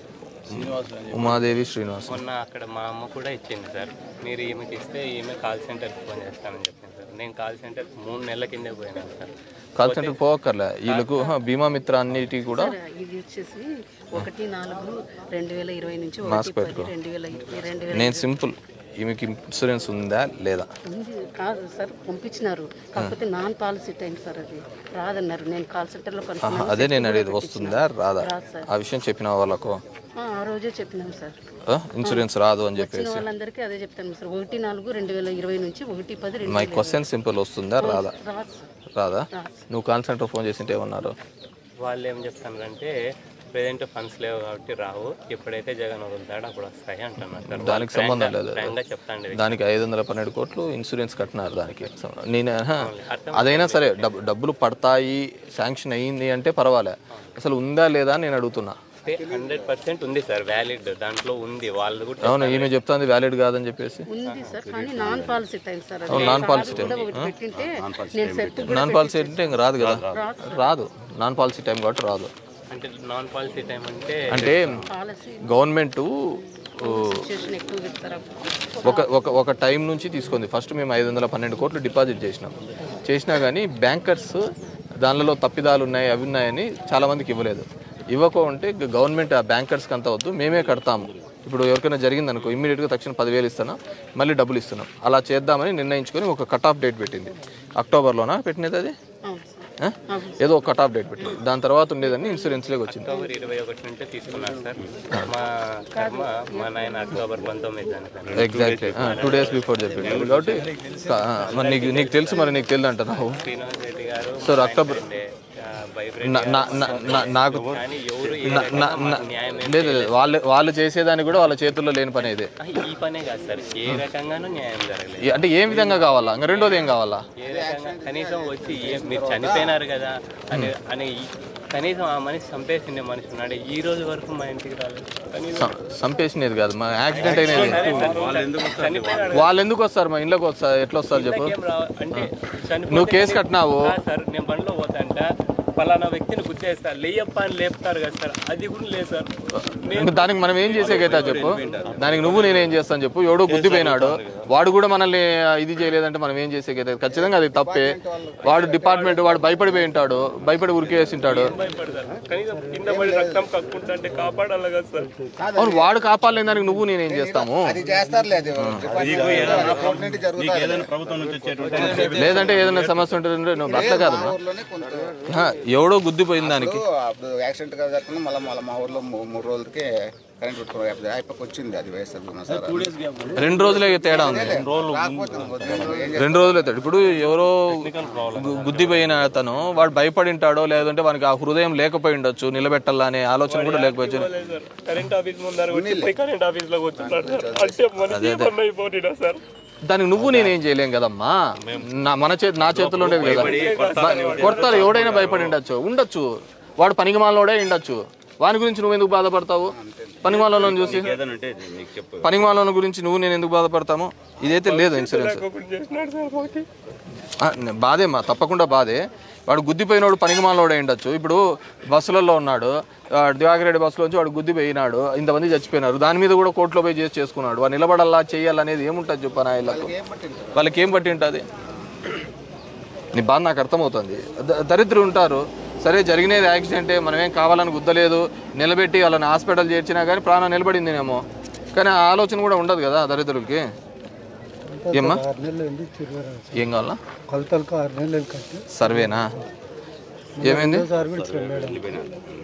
ఉమాదేవి శ్రీనివాస్ మొన్న అక్కడ మా అమ్మ కూడా ఇచ్చింది సార్ మీరు ఈమెకి ఇస్తే ఈమె కాల్ సెంటర్కి ఫోన్ చేస్తానని చెప్పింది సార్ నేను కాల్ సెంటర్ మూడు నెలల కిందే పోయినాను సార్ కాల్ సెంటర్కి పోవక్కర్లే వీళ్ళకు హ, బీమా మిత్ర అన్నిటి కూడా సార్, ఇది వచ్చేసి ఒకటి నాలుగు రెండు వేల ఇరవై నుంచి మాస్క్ ఒకటి పది పెట్టుకో. రెండు వేల ఇరవై రెండు వేల నేను సింపుల్ ఈమెకి ఇన్సూరెన్స్ ఉందా లేదా ఉంది కాదు సార్ పంపించినారు కాకపోతే నాన్ పాలసీ టైం సార్ అది రాదన్నారు నేను కాల్ సెంటర్లో ఆహా, కనుక్కున్నాను అదే నేను సెట్ అడిగేది కూడా వస్తుందా రాదా రాదు సార్. ఆ విషయం చెప్పిన వాళ్ళకు ఆ, ఆ రోజే చెప్పినాం సార్ ఆ, ఇన్సూరెన్స్ రాదు అని వచ్చిన చెప్పేసి వాళ్ళందరికీ అదే చెప్తాను సార్ ఒకటి నాలుగు రెండు వేల ఇరవై నుంచి ఒకటి పది రెండు మై వేల క్వశ్చన్ సింపుల్ వస్తుందా రాదా రాదు సార్ రాదా రాదు. నువ్వు కాల్ సెంటర్ ఫోన్ చేసింటే ఏమన్నారు వాళ్ళు ఏం చెప్తానంటే ప్రెజెంట్ ఫండ్స్ లేవు కాబట్టి రావు ఎప్పుడైతే జగన్ వదులుతాడో అప్పుడు వస్తాయి అంటున్నారు సార్ దానికి సంబంధం లేదు ఫ్రాంక్గా చెప్తాండి దానికి ఐదు వందల పన్నెండు కోట్లు ఇన్సూరెన్స్ కట్టినారు దానికి నేను ఆహా, అదైనా సరే డబ్బు డబ్బులు పడతాయి శాంక్షన్ అయ్యింది అంటే పర్వాలే అసలు ఉందా లేదా అని నేను అడుగుతున్నా హండ్రెడ్ పర్సెంట్ ఉంది సార్ వ్యాలిడ్ దాంట్లో ఉంది వాళ్ళు కూడా అవును ఈమె చెప్తాంది వ్యాలిడ్ కాదని చెప్పేసి ఉంది సార్ కానీ నాన్ పాలసీ టైం సార్ అది. అవును, నాన్ సార్ పాలసీ టైం. కూడా ఒకటి పెట్టింటే నేను సెట్ కూడా నాన్ పాలసీ అంటే ఇంక రాదు కదా రాదు నాన్ పాలసీ టైం కాబట్టి రాదు అంటే నాన్ పాలసీ టైం అంటే అంటే పాలసీ గవర్నమెంట్ సిచ్యుయేషన్ ఎక్కువ పెడతారు అప్పుడు. ఒక ఒక ఒక టైం నుంచి తీసుకుంది ఫస్ట్ మేము ఐదు వందల పన్నెండు కోట్లు డిపాజిట్ చేసినాం చేసినా కానీ బ్యాంకర్స్ దానిలో తప్పిదాలు ఉన్నాయి అవి ఉన్నాయని చాలామందికి ఇవ్వలేదు ఇవ్వకుంటే గవర్నమెంట్ ఆ బ్యాంకర్స్కి అంతా వద్దు మేమే కడతాము ఇప్పుడు ఎవరికైనా జరిగింది అనుకో ఇమ్మీడియట్గా తక్షణ పదివేలు ఇస్తాను మళ్ళీ డబ్బులు ఇస్తున్నాం అలా చేద్దామని నిర్ణయించుకొని ఒక కట్ ఆఫ్ డేట్ పెట్టింది అక్టోబర్లోనా పెట్టినది అది అవును సార్ ఆ? ఏదో ఒక కట్ ఆఫ్ డేట్ పెట్టింది దాని తర్వాత ఉండేదని ఇన్సూరెన్స్లోకి వచ్చింది అక్టోబర్ ఇరవై ఒకటి నుంచే తీసుకున్నారు సార్ మా కర్మ మా నాయన అక్టోబర్ పంతొమ్మిది sir exactly two days before చెప్పింది కాబట్టి ఆ, మరి నీకు నీకు తెలుసు మరి నీకు తెలియదు అంటున్నావు శ్రీనివాస్ రెడ్డి గారు సార్ అక్టోబర్ వైబ్రేట్ నా- నా- నా- నా- నాకు కానీ ఎవరు ఏ నా- నా- రకంగా నా- మాకు న్యాయం ఏం లేదు లేదు వాళ్ళు వాళ్ళు చేసేదాన్ని కూడా వాళ్ళ చేతుల్లో లేని పని ఇది ఆ, ఈ పనే కాదు సార్ ఏ రకంగానూ న్యాయం జరగలేదు ఈ- అంటే ఏం విధంగా కావాలా ఇంకా రెండోది ఏం కావాలా ఏ రకంగా కనీసం వచ్చి ఏ- మీరు చనిపోయినారు కదా అని అని ఈ- కనీసం ఆ మనిషి చంపేసిండే మనిషి ఉన్నాడు ఈ రోజు వరకు మా ఇంటికి రాలేదు కనీసం సం- చంపేసినది కాదు మా యాక్సిడెంట్ అయినది సరే సార్, చనిపోయినాడు వాళ్ళు ఎందుకు వస్తారు మా ఇంట్లోకి వస్తారు ఎట్లా వస్తారు చెప్పు ఏం రావు అంటే చనిపోతే నువ్వు కేసు కట్టినావు కాదు సార్ నేను బండిలో పోతాంట పలానా వ్యక్తిని గుర్తేస్తా లేయప్ప అని లేపుతారు కదా సార్ అది కూడా లేదు సార్ ఇంకా దానికి మనం ఏం చేసేకైతే చెప్పు దానికి నువ్వు నేనేం చేస్తాను చెప్పు ఎవడో గుద్దిపోయినాడు వాడు కూడా మనల్ని ఇది చేయలేదంటే మనం ఏం చేసేకైతే ఖచ్చితంగా అది తప్పే వాడు డిపార్ట్మెంట్ వాడు భయపడిపోయి ఉంటాడు భయపడి ఉరికేసి ఉంటాడు భయపడతారు కనీసం కింద పడి రక్తం కక్కుంటా అంటే కాపాడాలి కదా సార్ అవును వాడు కాపాడలేని దానికి నువ్వు నేనేం చేస్తాము అది చేస్తారులే అది డిపార్ట్మెంట్ జరుగుతుంది ప్రభుత్వం నుంచి వచ్చేటువంటి లేదంటే ఏదైనా సమస్య ఉంటుంది నువ్వు అట్లా కాదమ్మా ఊర్లోనే కొంత ఆహా, ఎవడో గుద్దిపోయిన దానికి అప్పుడు అప్పుడు యాక్సిడెంట్ గా జరగకుండా మళ్ళీ మళ్ళీ మా ఊర్లో మూ- మూడు రోజులకి కరెంట్ పెట్టుకున్నారు అయిపోయి వచ్చింది అది వైఎస్ఆర్ బీమా సార్ రెండు రోజులే తేడా ఉంది రాకపోతే వదిలేను. ఏం రెండు రోజులు అవుతాడు ఇప్పుడు ఎవరో గు- గుద్దిపోయిన అతను వాడు భయపడి ఉంటాడో లేదంటే వానికి ఆ హృదయం లేకపోయి ఉండొచ్చు నిలబెట్టాలా అనే ఆలోచన కూడా లేకపోవచ్చు కరెంట్ ఆఫీస్ ముందర వచ్చి కరెంట్ ఆఫీస్ లో కూర్చున్నాడు సార్ అంటే మనిషి అదే, అదే. ఏమన్నా అయిపోయినా సార్ దానికి నువ్వు నేనేం చేయలేం కదమ్మా నా మన చేతి నా చేతిలో ఉండేది కదా బ- కొడతారు ఎవడైనా భయపడి ఉండొచ్చు ఉండొచ్చు వాడు పనికిమాలోడే ఉండొచ్చు వాని గురించి నువ్వు ఎందుకు బాధపడతావు పనికిమాలలో చూసి ఏదైనా ఉంటే నీకు చెప్పు పనికిమాలను గురించి నువ్వు నేను ఎందుకు బాధపడతాము ఇదైతే లేదు ఇన్సూరెన్స్ ఒకటి చేసినాడు సార్ మాకి ఆ, నే- బాధే మా తప్పకుండా బాధే వాడు గుద్దిపోయినోడు పనికిమాలోడే ఉండొచ్చు ఇప్పుడు బస్సులలో ఉన్నాడు ఆ, దివాకరెడ్డి బస్సులో వచ్చి వాడు గుద్దిపోయినాడు ఇంతమంది చచ్చిపోయినారు దాని మీద కూడా కోర్టులో పోయి చేసి చేసుకున్నాడు వాడు నిలబడాలా చేయాలనేది ఏముంటుంది చెప్పు నాయలకు వాళ్ళకి ఏం పట్టి ఉంటుంది నీ బాధ నాకు అర్థమవుతుంది ద- దరిద్రులు ఉంటారు సరే జరిగినది యాక్సిడెంటే మనం ఏం కావాలని గుద్దలేదు నిలబెట్టి వాళ్ళని హాస్పిటల్ చేర్చినా కానీ ప్రాణం నిలబడిందినేమో కానీ ఆ ఆలోచన కూడా ఉండదు కదా దరిద్రులకి ఏమ్మా ఆరు నెలలు అయింది తిరగరా ఏం కావాలా కొలతలకు ఆరు నెలలు అయింది కట్టి సర్వేనా ఏమైంది సార్ కూడా ఇచ్చారు మేడం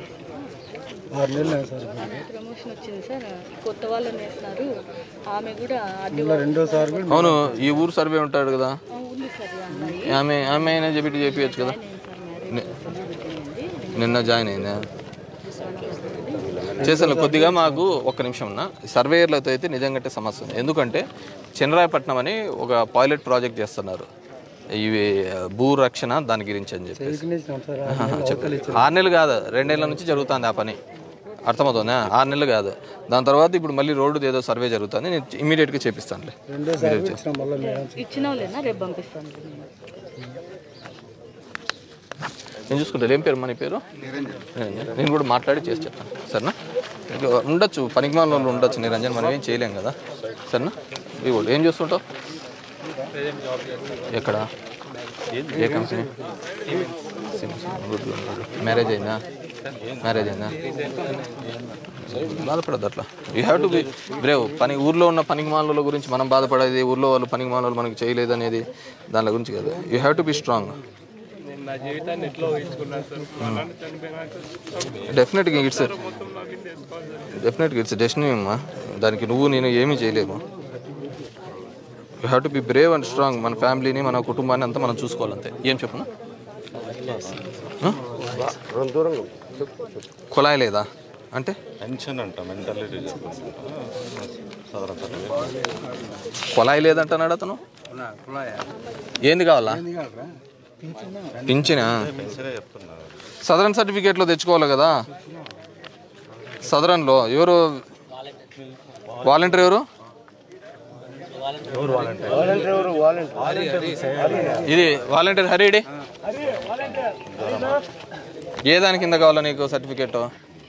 ఆరు నెలలు అయింది సార్ ఇప్పటికి. ప్రమోషన్ వచ్చింది సార్ కొత్త వాళ్ళని వేస్తున్నారు ఆమె కూడా అడ్డు మళ్ళీ రెండోసారి కూడా అవును ఈ ఊరు సర్వే ఉంటాడు కదా ఆ, ఉంది సార్ ఈ అమ్మాయి ఆమె ఆమె అయినా చెప్పి చేపించచ్చు కదా ని- నిన్న జాయిన్ అయిందా చేసాను కొద్దిగా మాకు ఒక్క నిమిషం ఉన్నా సర్వేయర్లతో అయితే నిజంగా సమస్య ఉంది ఎందుకంటే చంద్రాయపట్నం అని ఒక పైలట్ ప్రాజెక్ట్ చేస్తున్నారు ఇవి భూ రక్షణ దాని గురించి అని చెప్పేసి చేసినాం సార్ ఆరు ఆహా, నెలలు చెప్పు అవతల ఇచ్చారు. ఆరు నెలలు కాదు రెండేళ్ల నుంచి జరుగుతుంది ఆ పని అర్థమవుతుందా ఆరు నెలలు కాదు దాని తర్వాత ఇప్పుడు మళ్ళీ రోడ్డు ఏదో సర్వే జరుగుతుంది నేను ఇమీడియట్గా చేపిస్తానులే Immediate చేస్తాను. ఇచ్చిన వాళ్ళేనా రేపు పంపిస్తాను నేను చూసుకుంటా ఏం పేరు మన పేరు నిరంజన్. నేను కూడా మాట్లాడి చేసి చెప్తాను సరేనా ఇంకా ఉండొచ్చు పనికిమాల వాళ్ళు ఉండొచ్చు నిరంజన్ మనం ఏం చేయలేం కదా సరేనా ఇవ్వ ఏం చేస్తుంటావు ఎక్కడ ఏ కంపెనీ మ్యారేజ్ అయిందా మ్యారేజ్ అయిందా బాధపడద్దు అట్లా you have to be brave పని ఊర్లో ఉన్న పనికి మాల గురించి మనం బాధపడేది ఊర్లో వాళ్ళు పనికి మాల మనకి చేయలేదు అనేది దాని గురించి కాదు you have to be strong నేను నా జీవితాన్ని ఎట్లా ఊహించుకున్నాను సార్ మా నాన్న చనిపోయినాక డెఫినెట్గా ఇట్స్ మొత్తం లాగిన్ చేసుకోవాలి సార్ డెఫినెట్గా ఇట్స్ డెస్టినీ అమ్మా దానికి నువ్వు నేను ఏమీ చేయలేము you have to be brave and strong మన ఫ్యామిలీని మన కుటుంబాన్ని అంతా మనం చూసుకోవాలంతే ఏం చెప్పను కుళాయి లేదా అంటే పెన్షన్ అంట మెంటాలిటీ సాధారణ కుళాయి లేదంటున్నాడు అతను ఏంది కావాలా పింఛనా పెన్షనే చెప్తున్నారు సదరన్ సర్టిఫికేట్లో తెచ్చుకోవాలి కదా సదరన్లో ఎవరు వాలంటీర్ ఎవరు ఇది వాలంటీర్ హరిడి ఏ దాని కింద కావాలా నీకు సర్టిఫికేట్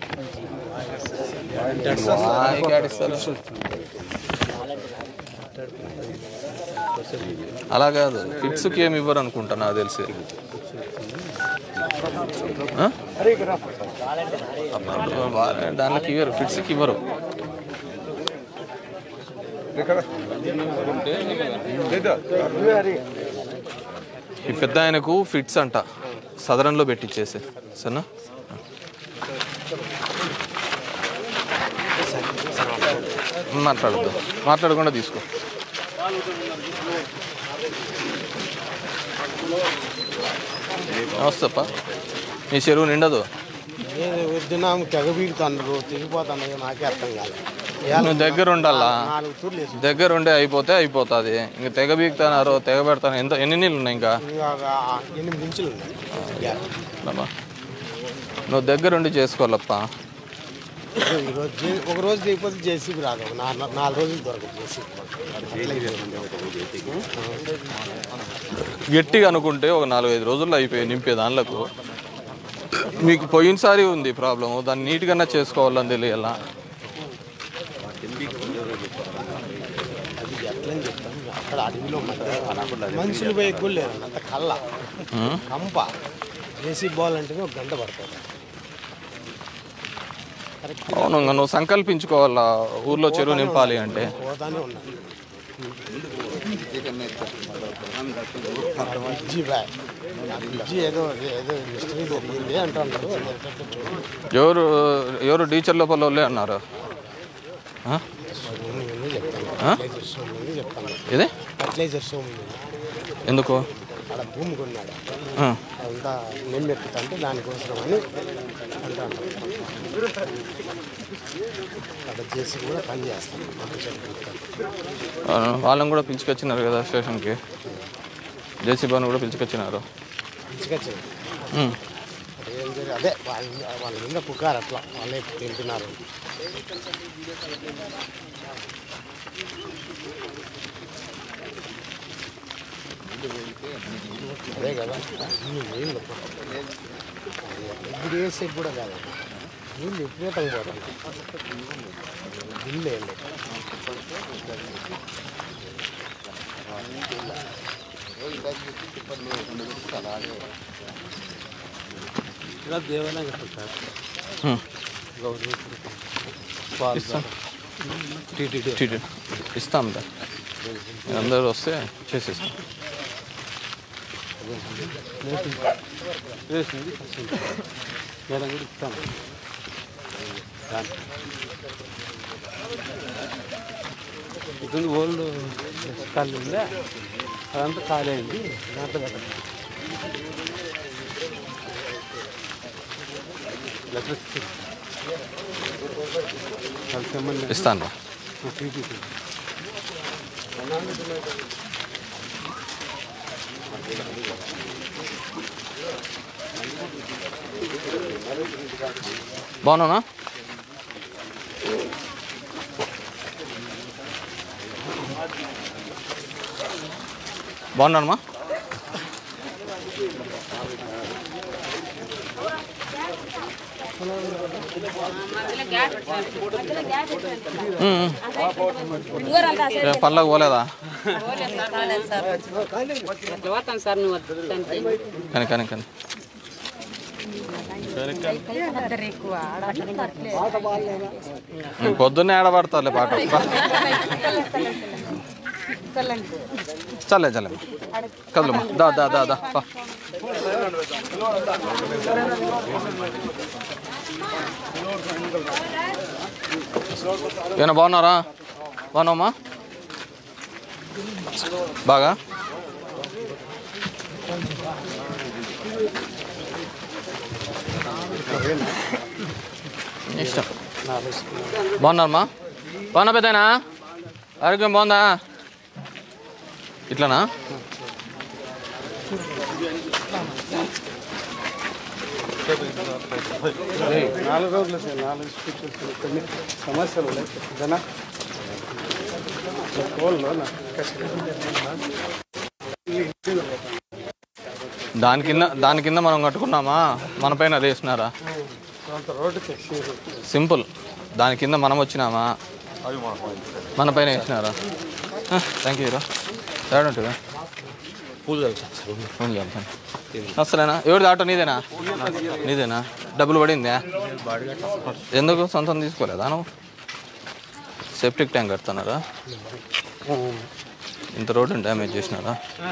అలా కాదు ఫిట్స్కి ఏమి ఇవ్వరు అనుకుంటా నాకు తెలిసి ఆ? దానికి ఇవ్వరు ఫిట్స్కి ఇవ్వరు ఈ పెద్ద ఆయనకు ఫిట్స్ అంట సదరన్లో పెట్టించేసి సరేనా మాట్లాడద్దు మాట్లాడకుండా తీసుకో నమస్తేప్ప నీ చెరువు నిండదు వద్దున్నాము తెగ బీగుతాండ్రు తెగిపోతాను నాకే అర్థం కాలేదు నువ్వు దగ్గర ఉండాలా నాలుగు తూర్లు వేసి దగ్గర ఉండే అయిపోతే అయిపోతుంది ఇంకా తెగ బీగుతానారు తెగ పెడతాను ఎంత ఎన్ని నీళ్ళు ఉన్నాయి ఇంకా ఇవాళ ఎనిమిది ఇంచులు ఉన్నాయి గ్యాప్. అమ్మా. నువ్వు దగ్గరుండి చేసుకోవాలప్ప ఈరోజు జే- ఒక రోజు దిగిపోతే జేసీబీ రాదు ఒక నాలుగు నాలుగు రోజులు దొరకదు జేసీబీ గట్టిగా అనుకుంటే ఒక నాలుగైదు రోజుల్లో అయిపోయి నింపే దానిలకు మీకు పోయినసారి ఉంది ప్రాబ్లము దాన్ని నీట్గా చేసుకోవాలని తెలియాల అది ఎట్లని చెప్తాం అక్కడ అడవిలో మధ్య మనుషులు పోయి కూడా లేదు అంత కళ్ళ ఉమ్. కంప జేసీ బాల్ అంటేనే ఒక గంట పడుతుంది అవును ఇంకా నువ్వు సంకల్పించుకోవాలా ఊర్లో చెరువు నింపాలి అంటే పోతానే ఉన్నాను బ్రిడ్జి బాయ్ బ్రిడ్జి ఏదో ఏదో మిస్టరీ జరిగింది అంటున్నారు ఎవరు ఎవరు టీచర్ లోపల వాళ్ళే అన్నారు ఆ? సోముని చెప్తాను ఆ? ఫర్టిలైజర్ సోముని చెప్తాను ఇది ఫర్టిలైజర్ సోముని ఎందుకు ఆడ భూమి కొన్నాడు ఆ. అదంతా నెమ్మెక్కుతుంటే దానికోసం అని అంటాను అక్కడ చేసి కూడా పని చేస్తాను మాకు చెప్పి ఆ, వాళ్ళని కూడా పిలుచుకొచ్చినారు కదా స్టేషన్కి జేసీబీని కూడా పిలుచుకొచ్చినారు పిచ్చుకొచ్చింది ఉమ్. ఏం జరిగి అదే వాళ్ళ వాళ్ళ మీద పుకారు అట్లా వాళ్ళే తింటున్నారు అదే కదా ఇన్ని నీళ్ళు ఇప్పుడు వేసే కూడా కాదు నీళ్ళు విపరీతంగా పోతాయి బిల్లు ఏంటి ఇలా దేవాలయం సార్ ఉమ్. గౌరీ ఇస్తాం టీటీ ఇస్తాం దా అందరూ వస్తే చేసేస్తాం వేసింది మేడం కూడా ఇస్తాను ఇటువంటి ఓల్డ్ ఖాళీ ఉందా అదంతా ఖాళీ అయింది దాంట్లో పెట్టండి లెటర్ ఇచ్చి వాళ్ళు తెమ్మని ఇస్తాను రా. టీటీ బాగున్నానా బాగున్నానమ్మా ఉమ్, ఉమ్. ఏ, పనులకు పోలేదా పోతాను సార్ నువ్వు కానీ కానీ కానీ ఇద్దరు ఎక్కువ ఉమ్, పొద్దున్నే ఆడబడతాలే పాట చల్లే చల్లే కదులమ్మా దా దా దా దా పా. ఏమన్నా బాగున్నారా బాగున్నావమ్మా బాగా ఇష్టం బాగున్నారమ్మా బాగున్నా పెద్దనా ఆరోగ్యం బాగుందా ఇట్లానా నాలుగు రోజులు సార్ నాలుగు స్పీచెస్ కొన్ని సమస్యలు ఉన్నాయి జనా కోళ్ళు దాని కింద దాని కింద మనం కట్టుకున్నామా మన పైన అది వేసినారా కొంత రోడ్డుకి సింపుల్ దాని కింద మనం వచ్చినామా మన పైన వేసినారా థ్యాంక్ యూ హీరో ఏడంటే పూలు వెళ్తాను ఫోన్ చేస్తాను వస్తలేనా ఎవరిది ఆటో నీదేనా నీదేనా డబ్బులు పడిందా ఎందుకు సొంతం తీసుకోలేదా నువ్వు సెప్టిక్ ట్యాంక్ కడుతున్నారా ఇంత రోడ్డు డ్యామేజ్ చేసినారా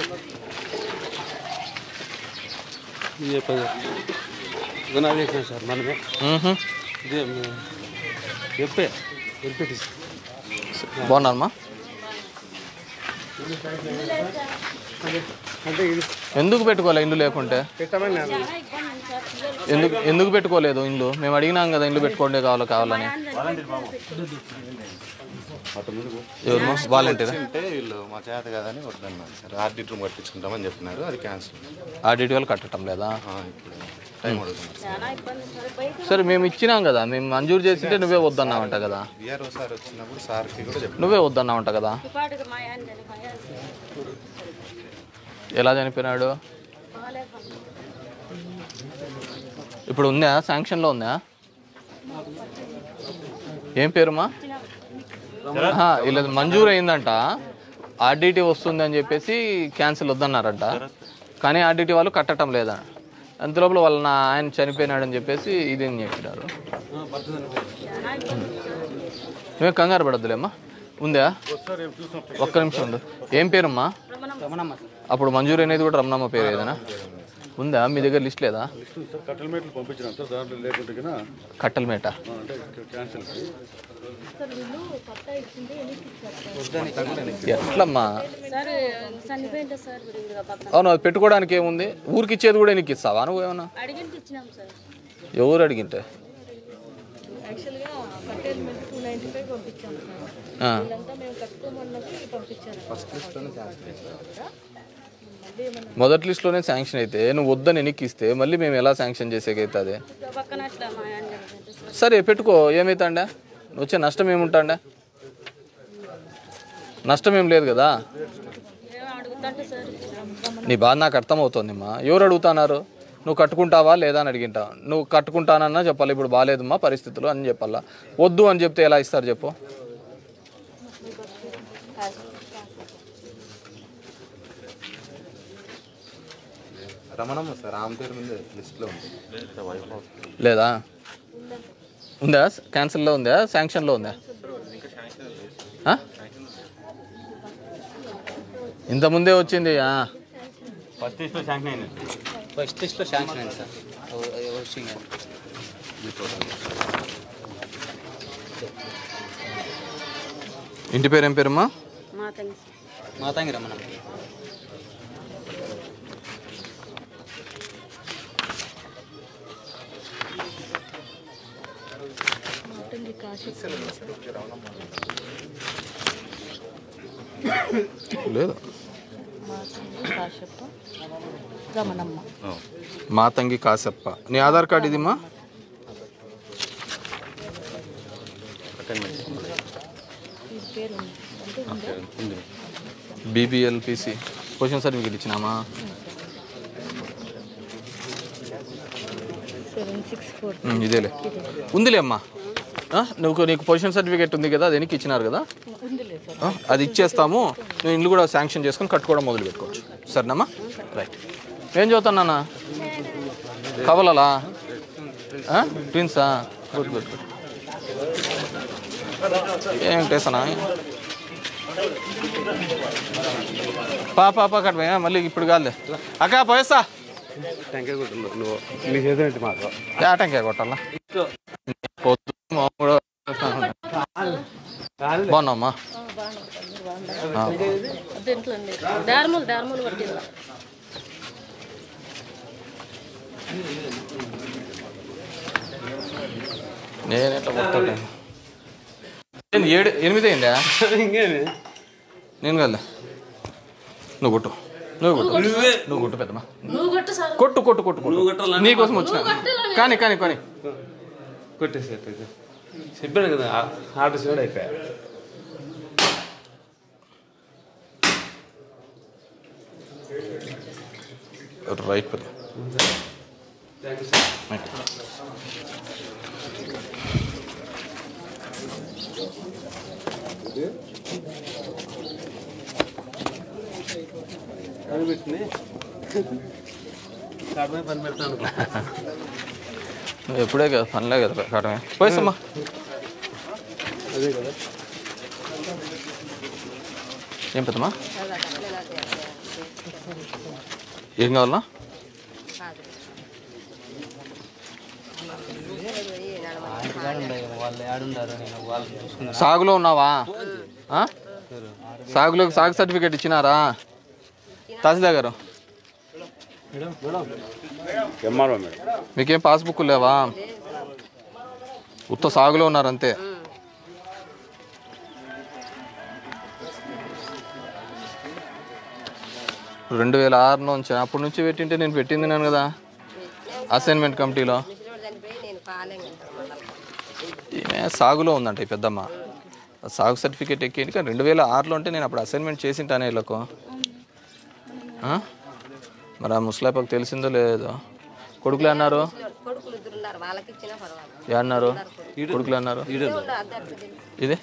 ఇదే పది గుణాలు చేసినాం సార్ మనమే మ్మ్హ. ఇదే చెప్పే ఎంపీటీ బాగున్నారమ్మా అంటే ఇది ఎందుకు పెట్టుకోలే ఇల్లు లేకుంటే పెట్టమని నేను ఎందుకు ఎందుకు పెట్టుకోలేదు ఇల్లు మేము అడిగినాం కదా ఇల్లు పెట్టుకోండి కావాలో కావాలని ఎవరు వాలంటీర్ అంటే వీళ్ళు మా చేత కాదని వద్దన్నారు సార్ ఆర్డిట్ రూమ్ కట్టించుకుంటామని చెప్పినారు అది క్యాన్సిల్ ఆడిట్ వాళ్ళు కట్టడం లేదా ఇప్పుడు టైం అడుగుతున్నారు సార్ సరే మేము ఇచ్చినాం కదా మేము మంజూరు చేసింటే నువ్వే వద్దన్నావంట కదా విఆర్ఓ సార్ వచ్చినప్పుడు సార్కి కూడా చెప్పారు నువ్వే వద్దన్నావంట కదా ఎలా చనిపోయినాడు ఇప్పుడు ఉందా శాంక్షన్లో ఉందా ఏం పేరుమా ఆహా, ఇలా మంజూరు అయిందంట ఆర్డిటీ వస్తుంది అని చెప్పేసి క్యాన్సిల్ వద్దన్నారంట కానీ ఆర్డిటీ వాళ్ళు కట్టడం లేదా అంతలోపల వాళ్ళ నా ఆయన చనిపోయినాడని చెప్పేసి ఇది అని చెప్పినారు నువ్వే కంగారు పడద్దులేమ్మా ఉందా ఒక్క నిమిషం ఉండు ఏం పేరమ్మా అప్పుడు మంజూరు అనేది కూడా రమణమ్మ పేరు ఏదైనా ఉందా మీ దగ్గర లిస్ట్ లేదా కట్టెల మీటర్లు పంపించినాం సార్ దాంట్లో లేకుంటే కన్నా కట్టెల మేట అంటే క్యాన్సిల్ సార్ వీళ్ళు పట్టా ఇచ్చింది ఎన్నికి ఇచ్చారు ఎట్లమ్మా సార్ చనిపోయిందా సార్ వీళ్ళు పక్కన అవును అది పెట్టుకోవడానికి ఏముంది ఊరికి ఇచ్చేది కూడా నీకు ఇస్తావా నువ్వు ఏమన్నా అడిగింది ఇచ్చినాం సార్ ఎవరు అడిగింటే యాక్చువల్గా కట్టేది మేము టూ నైంటీ ఫైవ్ పంపించాం సార్ ఆ. వీళ్ళంతా మేము కట్టుకోమన్నది పంపించారు మళ్ళీ ఏమన్నా మొదటి లిస్ట్లోనే శాంక్షన్ అయితే నువ్వు వద్దని ఎన్నికి ఇస్తే మళ్ళీ మేము ఎలా శాంక్షన్ చేసేకైతుంది పక్కన అట్లా మా ఆయన జరిగింది సార్ సరే పెట్టుకో ఏమవుతాండా వచ్చే నష్టం ఏముంటాండా నష్టం ఏం లేదు కదా ఏమో అడుగుతుంటే సార్ నీ బాధ నాకు అర్థమవుతోందిమ్మా ఎవరు అడుగుతున్నారు నువ్వు కట్టుకుంటావా లేదా అని అడిగింటావు నువ్వు కట్టుకుంటానన్నా చెప్పాలి ఇప్పుడు బాగాలేదమ్మా పరిస్థితులు అని చెప్పాలా వద్దు అని చెప్తే ఎలా ఇస్తారు చెప్పు రమణమ్మ సార్ ఆమె పేరు మీద లిస్ట్లో ఉంది లేదా ఉందా క్యాన్సిల్లో ఉందా శాంక్షన్లో ఉందా ఆ? ఇంత ముందే వచ్చింది ఆ. ఫస్ట్ లిస్ట్లో శాంక్షన్ అయింది ఫస్ట్ లిస్ట్లో శాంక్షన్ అయింది సార్ హౌసింగ్ ఇంటి పేరు ఏం పేరమ్మా మా తంగి మాతాంగి రమణ మాటంగి కాశీ లేదు మాటంగి కాశప్ప రమణమ్మ మాతంగి కాసప్ప నీ ఆధార్ కార్డు ఇదిమ్మా ఈ పేరు ఉంది ఉంది బీబీఎల్ పీసీ పొజిషన్ సర్టిఫికేట్ ఇచ్చినామా సెవెన్ సిక్స్ ఫోర్ ఉమ్, ఇదేలే ఉందిలే అమ్మా ఆ, నువ్వు నీకు పొజిషన్ సర్టిఫికేట్ ఉంది కదా అది వెనక్కి ఇచ్చినారు కదా ఉందిలే సార్ ఆ, అది ఇచ్చేస్తాము నువ్వు ఇల్లు కూడా శాంక్షన్ చేసుకొని కట్టుకోవడం మొదలు పెట్టుకోవచ్చు సరేనమ్మా రైట్ ఏం చదువుతానా కవలలా ట్విన్సా గుడ్ గుడ్ గుడ్ ఏం టేసనా పా పా పా కట్ మళ్ళీ ఇప్పుడు కాదులే అక్క పోయేస్తా టెంకాయ కొట్టు నువ్వు నీ చేసినట్టు మాకు యా టెంకాయ కొట్టాలా పొద్దు మామూలు బాగున్నామ్మా ఆ. దీంట్లో డార్మల్ డార్మల్ పట్టిందా నేను ఎట్లా కొట్టాలి ఏంది ఏడు ఎనిమిది అయిందా ఇంకేమి నేను కదా నువ్వు కొట్టు నువ్వు కొట్టు నువ్వు కొట్టు పెద్దమ్మా నువ్వు కొట్టు సార్ కొట్టు కొట్టు కొట్టు కొట్టు నీకోసం వచ్చిన కానీ కానీ కానీ కొట్టేసి చెప్పాను కదా ఆర్డర్ సైడ్ అయిపోయా రైట్ పెద్ద థ్యాంక్ యూ సార్ రైట్. కనిపెట్టింది కడమే పని పెడతాను నువ్వు ఎప్పుడే కదా పనిలే కదా కావడమే పోయేసమ్మా అదే కదా ఏం పెద్దమ్మా ఏం కావాలా వాళ్ళు ఏడుండారు నేను వాళ్ళు చూసుకున్నాను సాగులో ఉన్నావా ఆ? సాగులో సాగు సర్టిఫికేట్ ఇచ్చినారా తహసీల్దార్ గారు ఎంఆర్ఓ మేడం మీకేం పాస్బుక్ లేవా ఉత్త సాగులో ఉన్నారు అంతే రెండు వేల ఆరు నుంచి అప్పటి నుంచి పెట్టింటే నేను పెట్టింది నేను కదా అసైన్మెంట్ కమిటీలో ఈమె సాగులో ఉందంట ఈ పెద్దమ్మ ఆ సాగు సర్టిఫికేట్ ఎక్కింది కానీ రెండు వేల ఆరులో అంటే నేను అప్పుడు అసైన్మెంట్ చేసింటానే వీళ్ళకు ఆ? మరి ఆ ముసలాపకు తెలిసిందో లేదో కొడుకులు అన్నారు కొడుకులు ఇద్దరు ఉన్నారు వాళ్ళకి ఇచ్చినా పర్వాలేదు ఏ అన్నారు కొడుకులు అన్నారు ఇదే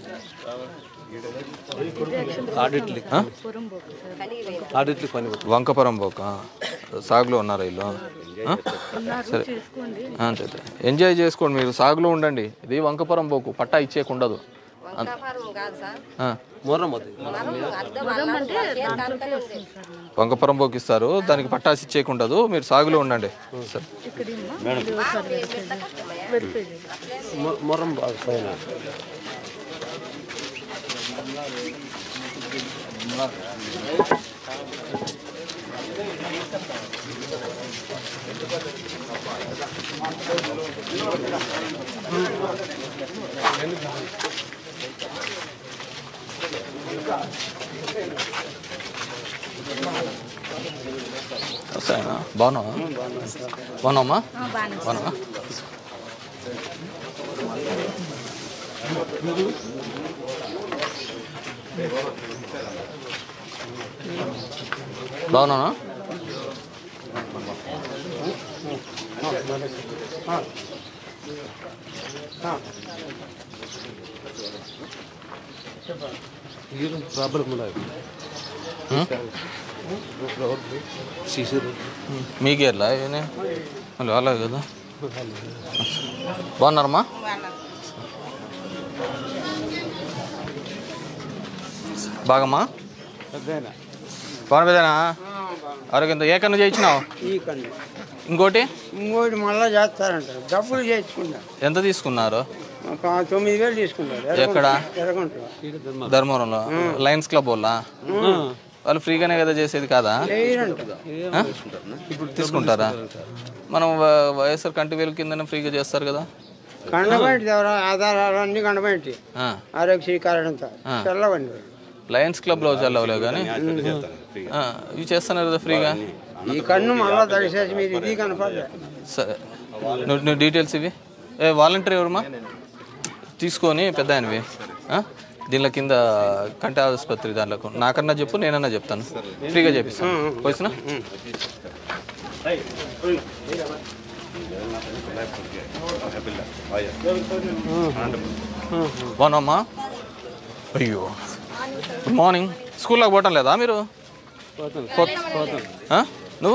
ఆడిట్లు ఆ? ఆడిట్లు పని వంకపురం పోక సాగులో ఉన్నారు వీళ్ళు ఆ? సరే ఆ, అంతే అంతే. ఎంజాయ్ చేసుకోండి మీరు సాగులో ఉండండి ఇది వంకపురం పోకు పట్టా ఇచ్చేకుండదు వంకాపురం కాదు సార్ ఆ. మొర్రం అవుతుంది మనం అర్థం అన్నాడు వాళ్ళకేం దానికనే ఉంది వంకపురం పోకు ఇస్తారు దానికి పట్టాసి ఇచ్చేకుండదు మీరు సాగులో ఉండండి సరే మొర్రం బాగా పైన వస్తాయనా బాగున్నావా బాగున్నావమ్మా బాగున్నావా బాగున్నానా హీరో ప్రాబ్లం ఉన్నాయి సీసీ మీకే ఎట్లా ఇవన్నీ మళ్ళీ అలాగే కదా బాగున్నారమ్మా బాగమ్మా పెద్దయినా బాగున్నా ఆరోగ్యంతో ఏ కన్ను చేయించినావు ఈ కండి ఇంకోటి ఇంకోటి మళ్ళా చేస్తారంటారు డబ్బులు చేయించుకున్నారు ఎంత తీసుకున్నారు ఒక తొమ్మిది వేలు తీసుకున్నారు ఎక్కడ? ఎరగంటారు ధర్మవరంలో లయన్స్ క్లబ్ వాళ్ళ వాళ్ళు ఫ్రీగానే కదా చేసేది కాదా ఆ? ఇప్పుడు తీసుకుంటారా మనం వ- వైఎస్ఆర్ కంటి వేలు కిందనే ఫ్రీగా చేస్తారు కదా కండబెట్టి ఎవరో ఆధారాలు అన్ని కండబెట్టి ఆ. ఆరోగ్యశ్రీ కారణంతో ఆ. తెల్లవండి లయన్స్ క్లబ్లో చల్లవలే కానీ ఆ, ఇవి చేస్తున్నారు కదా ఫ్రీగా ఈ కన్ను మళ్ళా తడిసేసి మీరు ఇది కనపడలే సరే నువ్వు నువ్వు డీటెయిల్స్ ఇవి ఏ వాలంటీర్ ఎవరమ్మా తీసుకొని పెద్ద ఆయనవి ఆ? దీనిలో కింద కంటి ఆసుపత్రి దాంట్లో నాకన్నా చెప్పు నేనన్నా చెప్తాను ఫ్రీగా చేపిస్తాను పోయినా బాగున్నామ్మా అయ్యో గుడ్ మార్నింగ్ స్కూల్లోకి పోవటం లేదా మీరు ఆ? నువ్వు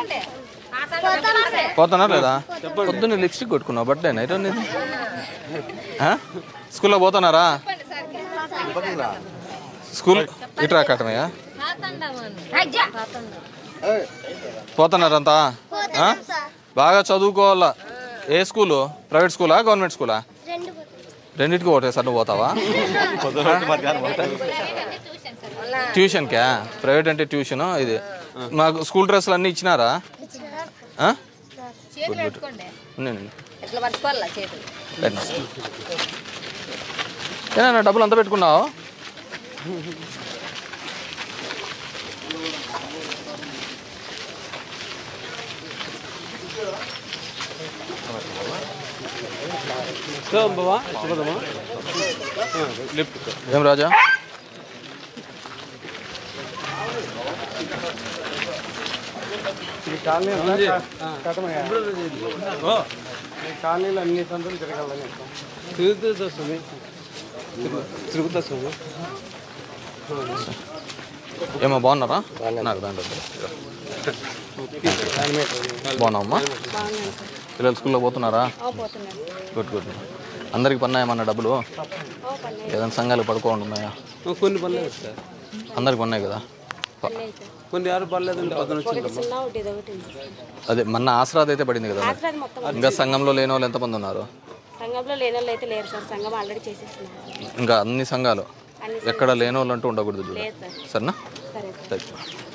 పోతున్నా లేదా పొద్దున్న లిప్స్టిక్ కొట్టుకున్నావు బర్త్డే నైట్ అనేది స్కూల్లో పోతున్నారా స్కూల్ ఇట్రా కట్టమయ్య పోతున్నారంతా ఆ? బాగా చదువుకోవాలా ఏ స్కూలు ప్రైవేట్ స్కూలా గవర్నమెంట్ స్కూలా రెండింటికి ఒకటేసారి నువ్వు పోతావా ట్యూషన్కా ప్రైవేట్ అంటే ట్యూషన్ ఇది మాకు స్కూల్ డ్రెస్సులు అన్నీ ఇచ్చినారా ఆ? గుడ్ గుడ్ ఉన్నాయండి. ఎట్లా పట్టుకోవాలా చేతులు రండి. ఏనా డబ్బులు అంతా పెట్టుకున్నావు బావా చెప్పదమ్మా లిఫ్ట్ ఏం రాజా ఈ కాలనీ అంతా కట్టమయ్యా. ఈ కాలనీలో అన్ని సందులు తిరగాలని తిరుగుతూ వస్తుంది తిరుగుతూ వస్తుంది ఏమో బాగున్నారా నాకు దాంట్లో బాగున్నావమ్మా పిల్లలు స్కూల్లో పోతున్నారా గుడ్ గుడ్ అందరికి పన్నాయమన్న డబ్బులు ఏదైనా సంఘాలు పడుకోండి ఉన్నాయా కొన్ని పర్లేదు సార్ అందరికి పన్నాయి కదా కొన్ని ఆరు పర్లేదు అంటే పదన వచ్చిందమ్మా చిన్న ఒకటి ఇది ఒకటి ఉంది. అదే మొన్న ఆసరాది అయితే పడింది కదా ఆసరాది మొత్తం ఇంకా సంఘంలో లేని వాళ్ళు ఎంతమంది ఉన్నారు సంఘంలో లేని వాళ్ళు అయితే లేరు సార్ సంఘం ఆల్రెడీ చేసేస్తున్నారు ఇంకా అన్ని సంఘాలు అన్ని ఎక్కడ లేని వాళ్ళు అంటూ ఉండకూడదు చూడు లేదు సార్. సరేనా సరే రైట్.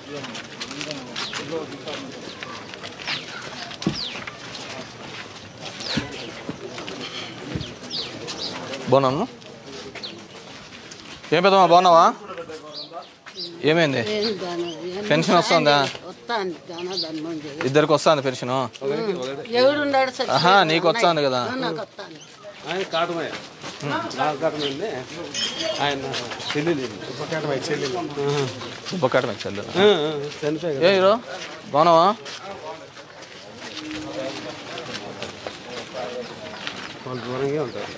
బాగున్నాను ఏం పెద్దమ్మా బాగున్నావా ఏమైంది పెన్షన్ వస్తుందా వస్తాను చాలా ధర్మం చేయి ఇద్దరికి వస్తుంది పెన్షన్ ఎవడున్నాడు ఆహా నీకు వస్తుంది కదా నాకు వస్తాను ఆయన కాటమయ్య నా కాటమైంది ఆయన చెల్లెలు ఉపకాటమయ్య చెల్లెలు బొక్కాట మీకు చెల్లు చనిపోయి ఏ హీరో బాగున్నావా వాళ్ళు దూరంగా ఉంటారు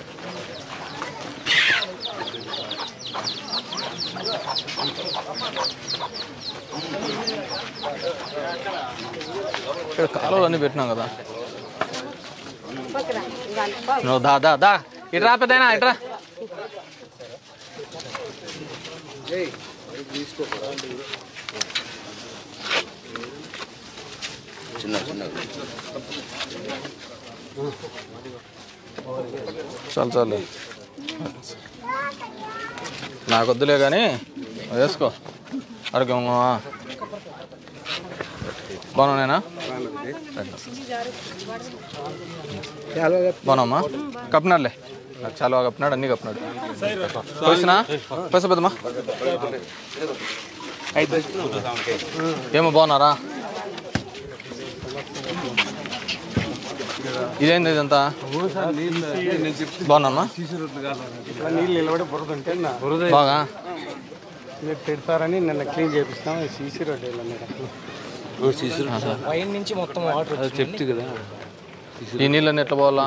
ఇక్కడ కాలువలు అన్నీ పెట్టినాం కదా పక్కన ఇవాళ పో. నువ్వు దా దా దా ఇట్రా పెద్దయినా ఇట్రా చిన్న చిన్న చాలు చాలు నాకు వద్దులే కానీ వేసుకో ఆరోగ్యం బాగున్నానేనా బాగున్నామ్మా కప్పినాడులే నాకు చాలా బాగా కప్పినాడు అన్నీ కప్పినాడు పోసినా పోసా పెద్దమ్మా ఏమో బాగున్నారా ఇదేంది ఇదంతా బాగున్నామ్మా ఇట్లా నీళ్ళు నిలబడి బురద ఉంటే నా బురద బాగా మీరు తిడతారని నిన్న క్లీన్ చేపిస్తాం సీసీ రోడ్ వెళ్ళాను పైన నుంచి మొత్తం వాటర్ చెప్తే కదా ఈ నీళ్ళని ఎట్లా పోవాలా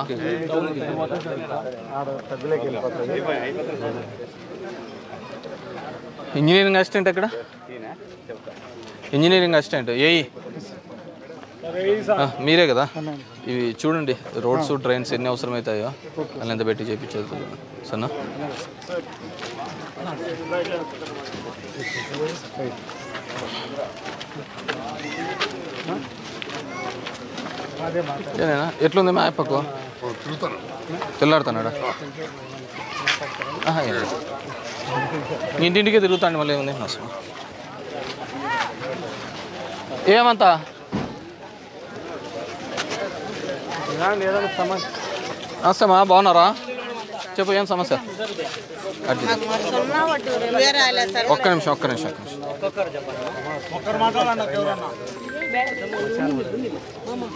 ఆడ పెద్దలోకి వెళ్ళిపోతుంది ఇంజనీరింగ్ అసిస్టెంట్ ఎక్కడ ఇంజనీరింగ్ అసిస్టెంట్ ఏఈ ఆ, మీరే కదా ఇవి చూడండి రోడ్స్ డ్రైన్స్ ఎన్ని అవసరమవుతాయో అని ఎంత పెట్టి చేయించేది సన్నా అదే మాట ఏనేనా ఎట్లుంది మా అప్పకు తెల్లాడుతున్నాడా ఆహా, ఏం లేదు. మీ ఇంటింటికే తిరుగుతాండి మళ్ళీ ఏముంది నష్టం ఏమంతా ఇలాంటి ఏదైనా సమస్య నమస్తేమా బాగున్నారా చెప్పు ఏం సమస్య అడ్డు సున్నా వడ్డీ రాలే సార్ ఒక్క నిమిషం ఒక్క నిమిషం ఒక్క నిమిషం ఒక్కరు మాట్లాడాలి ఎవరన్నా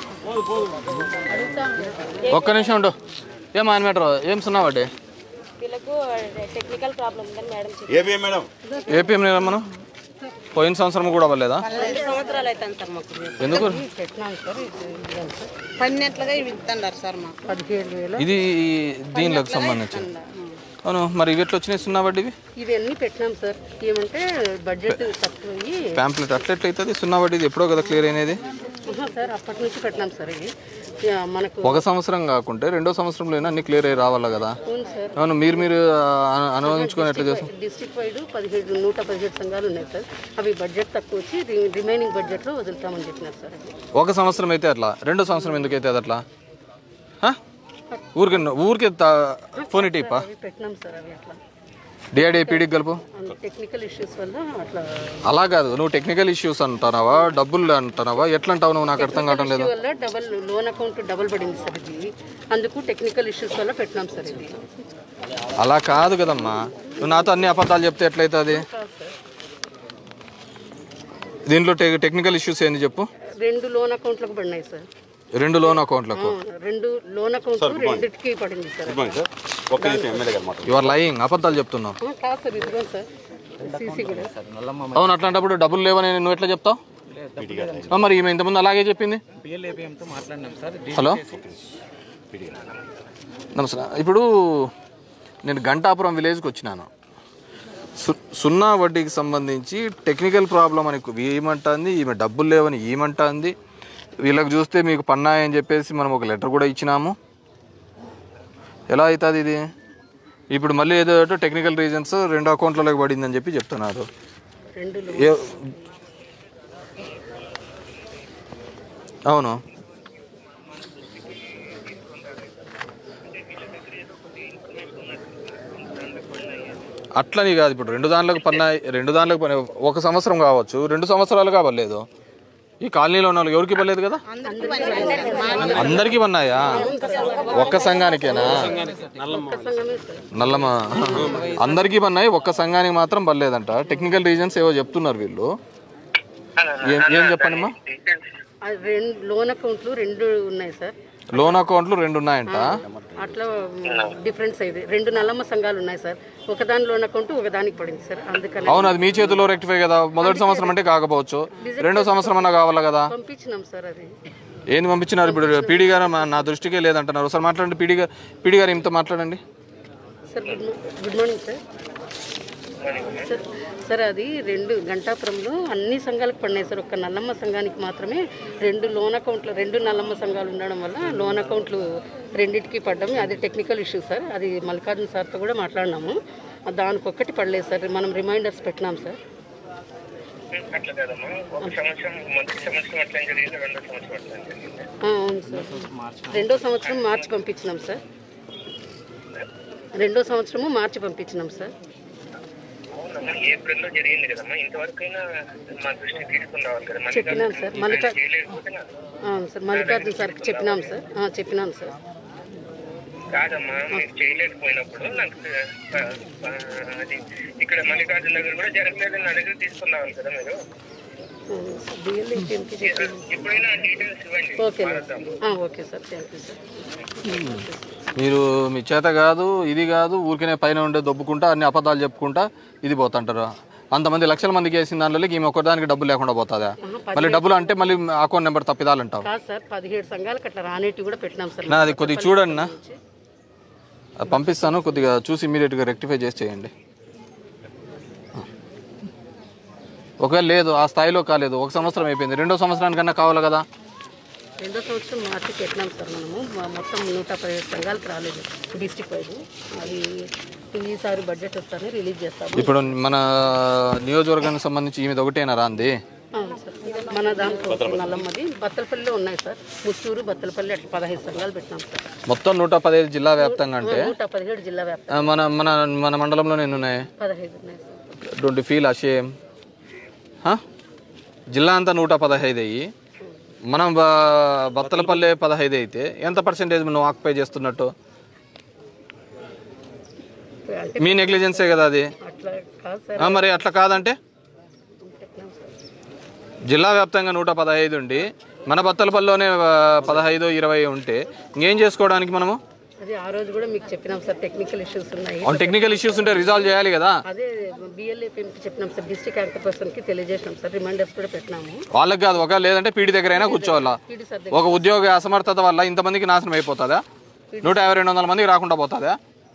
ఒక్క నిమిషం ఉండు ఏం ఆయన మీటర్ ఏం సున్నా వడ్డీ మనకు టెక్నికల్ ప్రాబ్లం ఉందని మేడం ఏపీఎం మేడం ఏపీఎం లేదా మనం పోయిన సంవత్సరం కూడా అవ్వలేదా రెండు సంవత్సరాలు అవుతాను సార్ మాకు ఎందుకు పెట్టినాం సార్ పన్నెట్లుగా ఇవి ఇస్తున్నారు సార్ మాకు పదిహేడు వేలు ఇది దీనిలోకి సంబంధించి అవును మరి ఇవి ఎట్లా వచ్చినాయి సున్నా వడ్డీవి ఇవన్నీ పెట్టినాం సార్ ఏమంటే బడ్జెట్ తక్కువ ప్యాంప్లెట్ అట్లా ఎట్లా అవుతుంది సున్నా వడ్డీది ఎప్పుడో కదా క్లియర్ అయినది సార్ అప్పటి నుంచి పెట్టినాం సార్ ఇవి యా, మనకు ఒక సంవత్సరం కాకుంటే రెండో సంవత్సరంలో అన్ని క్లియర్ అయ్యి రావాలా కదా అవును సార్ అవును మీరు మీరు అను- అనువదించుకొని ఎట్లా చేస్తాం డిస్ట్రిక్ట్ వైడ్ పదిహేడు నూట పదిహేడు సంఘాలు ఉన్నాయి సార్ అవి బడ్జెట్ తక్కువ వచ్చి రి- రిమైనింగ్ బడ్జెట్లో వదులుతామని చెప్పినారు సార్ అది ఒక సంవత్సరం అయితే అట్లా రెండో సంవత్సరం ఎందుకు అయితే అది అట్లా హ? ఊరికే ఊరికే ఫోన్ ఇటీపా అవి పెట్టినాం సార్ అవి అట్లా డిఐడి పీడీకి కలుపు టెక్నికల్ ఇష్యూస్ వల్ల అట్లా అలా కాదు నువ్వు టెక్నికల్ ఇష్యూస్ అంటున్నావా డబ్బులు అంటున్నావా ఎట్లా అంటావు నువ్వు నాకు అర్థం కావడం లేదు ఇష్యూ వల్ల డబల్ లోన్ అకౌంట్ డబల్ పడింది సార్ ఇది అందుకు టెక్నికల్ ఇష్యూస్ వల్ల పెట్టినాం సార్ ఇది అలా కాదు కదమ్మా నువ్వు నాతో అన్ని అబద్ధాలు చెప్తే ఎట్లయితుంది దీంట్లో టె టెక్నికల్ ఇష్యూస్ ఏంది చెప్పు రెండు లోన్ అకౌంట్లకు పడినాయి సార్ రెండు లోన్ అకౌంట్లకు ఆ, రెండు లోన్ అకౌంట్ రెండింటికి పడింది సార్ ఒక్క నిమిషం ఎమ్మెల్యే గారు మాట్లాడు యు ఆర్ లయింగ్ అబద్ధాలు చెప్తున్నావు ఆ, కాదు సార్ ఇదిగో సార్ సీసీ కూడా అవును అట్లాంటప్పుడు డబ్బులు లేవని నువ్వు ఎట్లా చెప్తావు ఆ, మరి ఈమె ఇంతకుముందు అలాగే చెప్పింది పిఎల్ఏపీఎంతో మాట్లాడినాం సార్ హలో నమస్తే ఇప్పుడు నేను గంటాపురం విలేజ్కి వచ్చినాను సు సున్నా వడ్డీకి సంబంధించి టెక్నికల్ ప్రాబ్లం అని ఏమంటుంది ఈమె డబ్బులు లేవని ఏమంటుంది వీళ్ళకి చూస్తే మీకు పన్నాయి అని చెప్పేసి మనం ఒక లెటర్ కూడా ఇచ్చినాము ఎలా అవుతుంది ఇది ఇప్పుడు మళ్ళీ ఏదో టెక్నికల్ రీజన్స్ రెండు అకౌంట్లలోకి పడిందని చెప్పి చెప్తున్నారు రెండు ఏ అవును అట్లని కాదు ఇప్పుడు రెండు దాంట్లోకి పన్నాయి రెండు దాంట్లోకి పన్నాయి ఒక సంవత్సరం కావచ్చు రెండు సంవత్సరాలు కావలేదు ఈ కాలనీలో ఉన్న వాళ్ళకి ఎవరికి పర్లేదు కదా అందరికీ పన్నాయా ఒక్క సంఘానికేనా నల్లమ్మ అందరికీ పన్నాయి ఒక్క సంఘానికి మాత్రం పర్లేదంట టెక్నికల్ రీజన్స్ ఏవో చెప్తున్నారు వీళ్ళు ఏం ఏం చెప్పండి అమ్మా ఆ రెండు లోన్ అకౌంట్లు రెండు ఉన్నాయి సార్ లోన్ అకౌంట్లు రెండు ఉన్నాయంట అట్లా డిఫరెన్స్ అయింది రెండు నల్లమ్మ సంఘాలు ఉన్నాయి సార్ ఒకదాని లోన్ అకౌంట్ ఒకదానికి పడింది సార్ అందుకని అవును అది మీ చేతిలో రెక్టిఫై కదా మొదటి సంవత్సరం అంటే కాకపోవచ్చు రెండో సంవత్సరం అన్నా కావాలా కదా పంపించినాం సార్ అది ఏంది పంపించినారు ఇప్పుడు పీడీ గారు మా- నా దృష్టికే లేదంటున్నారు ఒకసారి మాట్లాడండి పీడీ గారు పీడీ గారు ఇంత మాట్లాడండి సార్ గుడ్ మా- good morning sir sir sir అది రెండు గంటాపురంలో అన్ని సంఘాలకు పడినాయి సార్ ఒక్క నల్లమ్మ సంఘానికి మాత్రమే రెండు లోన్ అకౌంట్లు రెండు నల్లమ్మ సంఘాలు ఉండడం వల్ల లోన్ అకౌంట్లు రెండింటికి పడ్డం అది టెక్నికల్ ఇష్యూ సార్ అది మల్లికార్జున సార్తో కూడా మాట్లాడినాము దానికి ఒక్కటి పడలేదు సార్ మనం రిమైండర్స్ పెట్టినాం సార్ అట్లా కదమ్మా ఒక సంవత్సరం మొదటి సంవత్సరం అట్లా జరిగింది రెండో సంవత్సరం అట్లా జరిగింది ఆ, అవును సార్ రెండో సంవత్సరం మార్చి పంపించినాం సార్ రెండో సంవత్సరము మార్చి పంపించినాం సార్ అవునమ్మా ఏప్రిల్లో జరిగింది కదమ్మా ఇంతవరకైనా మా దృష్టికి తీసుకుని రావాలి కదా మళ్ళీ చెప్పినాం సార్ మల్లికా చేయలేకపోతే నా- అవును సార్ మల్లికార్జున సార్కి చెప్పినాం సార్ ఆ, చెప్పినాం సార్ కాదమ్మా మీరు చేయలేకపోయినప్పుడు నాకు ప- ప- అది ఇక్కడ మల్లికార్జున దగ్గర కూడా జరగలేదని నా దగ్గర తీసుకుని రావాలి కదా మీరు బిఎల్ఏపీఎంకి చెప్పి ఎప్పుడైనా డీటెయిల్స్ ఇవ్వండి ఓకే మాట్లాడదాం. ఆ, okay sir thank you sir మీరు మీ చేత కాదు ఇది కాదు ఊరికనే పైన ఉండే దొబ్బుకుంటా అన్ని అబద్ధాలు చెప్పుకుంటా ఇది పోతుంటారు అంతమంది లక్షల మందికి వేసిన దానిలోకి ఈమె ఒక్కదానికి డబ్బులు లేకుండా పోతుందా మళ్ళీ డబ్బులు అంటే మళ్ళీ అకౌంట్ నెంబర్ తప్పిదాలంటావు కాదు సార్ పదిహేడు సంఘాలకు అట్లా రానేటివి కూడా పెట్టినాం సార్ నా అది కొద్దిగా చూడండి నా అది పంపిస్తాను కొద్దిగా చూసి ఇమీడియట్గా రెక్టిఫై చేసి చేయండి ఒకవేళ లేదు ఆ స్థాయిలో కాలేదు ఒక సంవత్సరం అయిపోయింది రెండో సంవత్సరానికన్నా కావాలి కదా రెండో సంవత్సరం మార్చి పెట్టినాం సార్ మనము మా మొత్తం నూట పదిహేడు సంఘాలకు రాలేదు డిస్టిక్ వైజ్ అది ఈసారి బడ్జెట్ వస్తానే రిలీజ్ చేస్తాము ఇప్పుడు మన నియోజకవర్గానికి సంబంధించి ఈమెది ఒకటేనా రాంది అవును సార్ మన దాంట్లో నల్లమ్మది బత్తలపల్లిలో ఉన్నాయి సార్ ముత్తూరు బత్తలపల్లి అట్లా పదహైదు సంఘాలు పెట్టినాం సార్ మొత్తం నూట పదిహేను జిల్లా వ్యాప్తంగా అంటే నూట పదిహేడు జిల్లా వ్యాప్తం ఆ, మన మన మన మండలంలో ఎన్ని ఉన్నాయి పదహైదు ఉన్నాయి సార్ డోంట్ ఫీల్ అషేమ్ జిల్లా అంతా నూట పదహైదు అయ్యి మనం బ- బత్తలపల్లె పదహైదు అయితే ఎంత పర్సెంటేజ్ నువ్వు ఆక్యుపై చేస్తున్నట్టు అంటే మీ నెగ్లిజెన్సే కదా అది అట్లా కాదు ఆ, సార్ మరి అట్లా కాదంటే జిల్లా వ్యాప్తంగా నూట పదహైదు ఉండి మన బత్తలపల్లిలోనే ఆ, పదహైదు ఇరవై ఉంటే ఇంకేం చేసుకోవడానికి మనము అది ఆ రోజు కూడా మీకు చెప్పినాం సార్ టెక్నికల్ ఇష్యూస్ ఉన్నాయి అవును టెక్నికల్ ఇష్యూస్ ఉంటే రిజాల్వ్ చేయాలి కదా అదే బిఎల్ఏపీకి చెప్పినాం సార్ డిస్ట్రిక్ట్ యాంకర్ పర్సన్కి తెలియజేసినాం సార్ రిమైండర్స్ కూడా పెట్టినాము వాళ్ళకి కాదు ఒక లేదంటే పీడి దగ్గర అయినా కూర్చోవాలా పీడి సార్ ఒక ఉద్యోగ అసమర్థత వల్ల ఇంతమందికి నాశనం అయిపోతుందా నూట యాభై రెండు వందల మందికి రాకుండా పోతుందా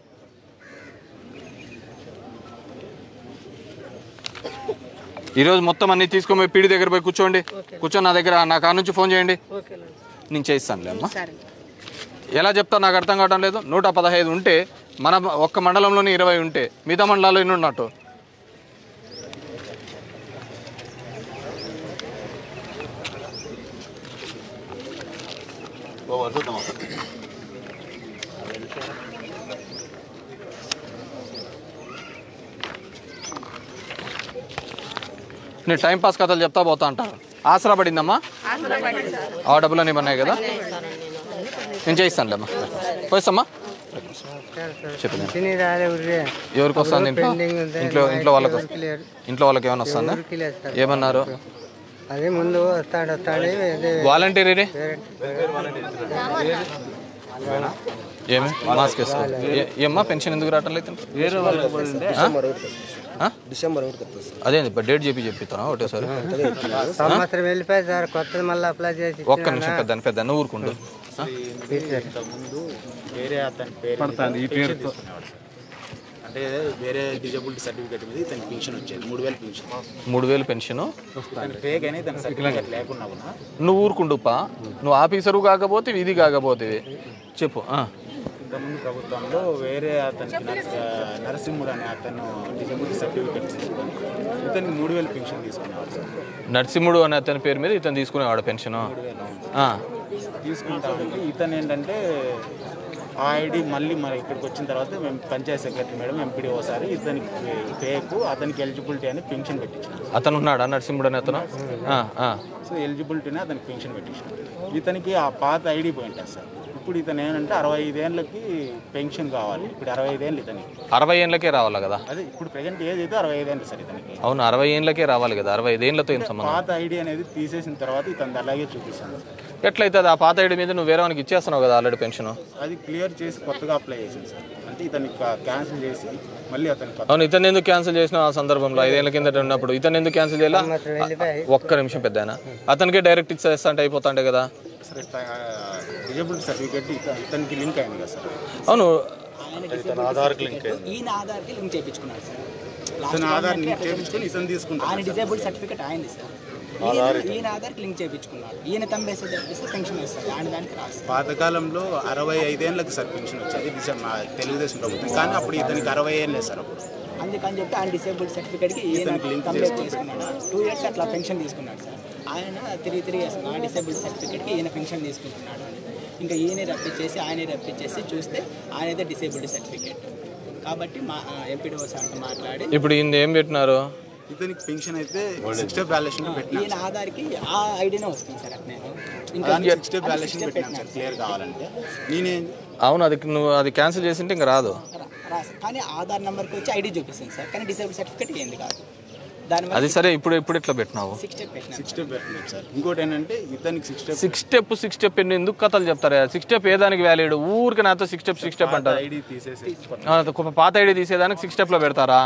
ఈరోజు మొత్తం అన్ని తీసుకొని పీడి దగ్గర పోయి కూర్చోండి కూర్చొని నా దగ్గర నా కాడ నుంచి ఫోన్ చేయండి నేను చేయిస్తానులే అమ్మా ఎలా చెప్తా నాకు అర్థం కావడం లేదు నూట పదహైదు ఉంటే మన ఒక్క మండలంలోనే ఇరవై ఉంటే మిగతా మండలాల్లో ఎన్ని ఉన్నట్టు నేను టైం పాస్ కథలు చెప్తా పోతా అంటారు ఆసరా పడిందమ్మా ఆ డబ్బులు అన్నీ ఉన్నాయి కదా నేను చేయిస్తానులే అమ్మా పోయిస్తామ్మా చెప్పండి తిని రాలే ఉర్రే ఎవరికి వస్తుంది ఇంట్లో పెండింగ్ ఉంది. ఇంట్లో ఇంట్లో వాళ్ళకి ఎవరికి లేరు. ఇంట్లో వాళ్ళకి ఏమైనా వస్తుందా ఎవరికి లేదు సార్. ఏమన్నారు అదే ముందు వస్తాడు వస్తాడు అదే వాలంటీర్ ఇది వేరే- ఏమి మాస్క్ వేసుకో ఏ- ఏమ్మా పెన్షన్ ఎందుకు రావటం లేదు వేరే వాళ్ళకి పడింది. డిసెంబర్ డిసెంబర్ అదే ఇప్పుడు డేట్ చెప్పి చెప్పిస్తాను ఒకటేసారి సంవత్సరం వెళ్ళిపోయి సార్ కొత్తది మళ్ళీ అప్లై చేసి ఒక్క నిమిషం పెద్ద పెద్ద ఊరుకుండు ఇంతకుముందు వేరే అతని పేరు పడుతుంది, ఈ మీద పెన్షన్ పేరుతో. తీసుకునేవాడు సార్. అంటే వేరే డిజబిలిటీ సర్టిఫికేట్ మీద ఇతనికి పెన్షన్ వచ్చేది మూడు వేలు పెన్షన్ మూడు వేలు పెన్షను ఇతను ఫేక్ అని ఇతని సర్టిఫికేట్ లేకుండా కూడా నువ్వు ఊరుకుండుపా నువ్వు ఆఫీసరు కాకపోతే ఇది కాకపోతే చెప్పు ఆ. ఇంతకుముందు ప్రభుత్వంలో వేరే అతనికి నరస- నరసింహుడు అనే అతను డిజబిలిటీ సర్టిఫికేట్ తీసుకొని ఇతనికి మూడు వేలు పెన్షన్ తీసుకునేవాడు సార్ నరసింహుడు అనే అతని పేరు మీద ఇతను తీసుకునేవాడు పెన్షన్ తీసుకుంటా ఉంటే ఇతను ఏంటంటే ఆ ఐడి మళ్ళీ మరి ఇక్కడికి వచ్చిన తర్వాత మేము పంచాయత్ సెక్రటరీ మేడం ఎంపీడీ ఒకసారి ఇతనికి ఫేక్ అతనికి ఎలిజిబిలిటీ అని పెన్షన్ పెట్టించిన అతను ఉన్నాడా నరసింహుడు అనే అతను ఆ, ఆ. సో ఎలిజిబిలిటీని అతనికి పెన్షన్ పెట్టించిన ఇతనికి ఆ పాత ఐడి పోయింటారు సార్ ఇప్పుడు ఇతను ఏంటంటే అరవై ఐదేళ్ళకి పెన్షన్ కావాలి ఇప్పుడు అరవై ఐదేళ్ళు ఇతనికి అరవై ఏళ్ళకే రావాలి కదా అదే ఇప్పుడు ప్రజెంట్ ఏజ్ అయితే అరవై ఐదేళ్ళు సార్ ఇతనికి అవును అరవై ఏళ్ళకే రావాలి కదా అరవై ఐదేళ్లతో ఏం సంబంధం పాత ఐడి అనేది తీసేసిన తర్వాత ఇతను అలాగే చూపిస్తాను సార్ ఎట్లయితుంది ఆ పాత ఐడి మీద నువ్వు వేరే వానికి ఇచ్చేస్తున్నావు కదా ఆల్రెడీ పెన్షన్ అది క్లియర్ చేసి కొత్తగా అప్లై చేసింది సార్ అంటే ఇతనికి క్యాన్సిల్ చేసి మళ్ళీ అతనికి అవును ఇతను ఎందుకు క్యాన్సిల్ చేసిన ఆ సందర్భంలో ఐదేళ్ల కిందట ఉన్నప్పుడు ఇతను ఎందుకు క్యాన్సిల్ చేయాలా వెళ్ళిపోయి ఒక్క నిమిషం పెద్ద అతనికే డైరెక్ట్ ఇచ్చేస్తా అంటే అయిపోతాండే కదా సరే డిజబిలిటీ సర్టిఫికేట్ ఇతనికి లింక్ అయింది కదా సార్ అవును ఇతని ఆధార్కి లింక్ అయింది ఈయన ఆధార్కి లింక్ చేయించుకున్నాడు సార్ ఇతని ఆధార్ లింక్ చేయించుకొని ఇతను తీసుకుంటాడు ఆయన డిజేబుల్ సర్టిఫికేట్ అయింది సార్ ఆధార్ ఈయన- ఈయన ఆధార్కి లింక్ చేయించుకున్నాడు ఈయన తంబేస్తే తెప్పిస్తే పెన్షన్ వస్తుంది ఆయన దానికి రాదు పాతకాలంలో అరవై ఐదేళ్ళకి సార్ పెన్షన్ వచ్చేది డిసెంబర్ తెలుగుదేశం ప్రభుత్వం కానీ అప్పుడు ఇతనికి అరవై ఏళ్ళే సార్ అప్పుడు అందుకని చెప్పి ఆయన డిసేబుల్డ్ సర్టిఫికేట్కి ఈయన ఇతనికి లింక్ కంప్లీట్ చేసుకుంటే. చేసుకున్నాడు టూ ఇయర్స్ అట్లా పెన్షన్ తీసుకున్నాడు సార్ ఆయన తిరిగి తిరిగి అసలు ఆ డిసేబుల్డ్ సర్టిఫికేట్కి ఈయన పెన్షన్ తీసుకుంటున్నాడు అని. ఇంకా ఈయనే రప్పించేసి ఆయనే రప్పించేసి చూస్తే ఆయనదే డిసేబుల్డ్ సర్టిఫికేట్ కాబట్టి మా ఎంపీడీ సార్తో మాట్లాడి ఇప్పుడు ఈయన ఏం పెట్టినారు ఇతనికి పెన్షన్ అయితే సిక్స్ స్టెప్ బ్యాలెన్షన్ పెట్టినా ఈయన ఆధార్కి ఆ ఐడినే వస్తుంది సార్ అట్నే దానికి సిక్స్ స్టెప్ బ్యాలెన్షన్ పెట్టినాను సార్ క్లియర్ కావాలంటే నేనేం అవును అది నువ్వు అది క్యాన్సిల్ చేసింటే ఇంకా రాదు రాసి కానీ ఆధార్ నెంబర్కి వచ్చి ఐడి చూపిస్తుంది సార్ కానీ డిసేబుల్ సర్టిఫికేట్ ఏంది కాదు దానివల్ల అది సరే ఇప్పుడు ఇప్పుడు ఎట్లా పెట్టినావు సిక్స్ స్టెప్ పెట్టినా సిక్స్ స్టెప్ పెట్టినాం సార్ ఇంకోటి ఏంటంటే ఇతనికి six step six step six step ఎన్ని ఎందుకు కథలు చెప్తారా సిక్స్ స్టెప్ ఏ దానికి వ్యాలిడ్ ఊరికి నాతో సిక్స్ స్టెప్ సిక్స్ స్టెప్ అంటారు ఐడి తీసేసి ఆ, ఒక పాత ఐడి తీసేదానికి సిక్స్ స్టెప్లో పెడతారా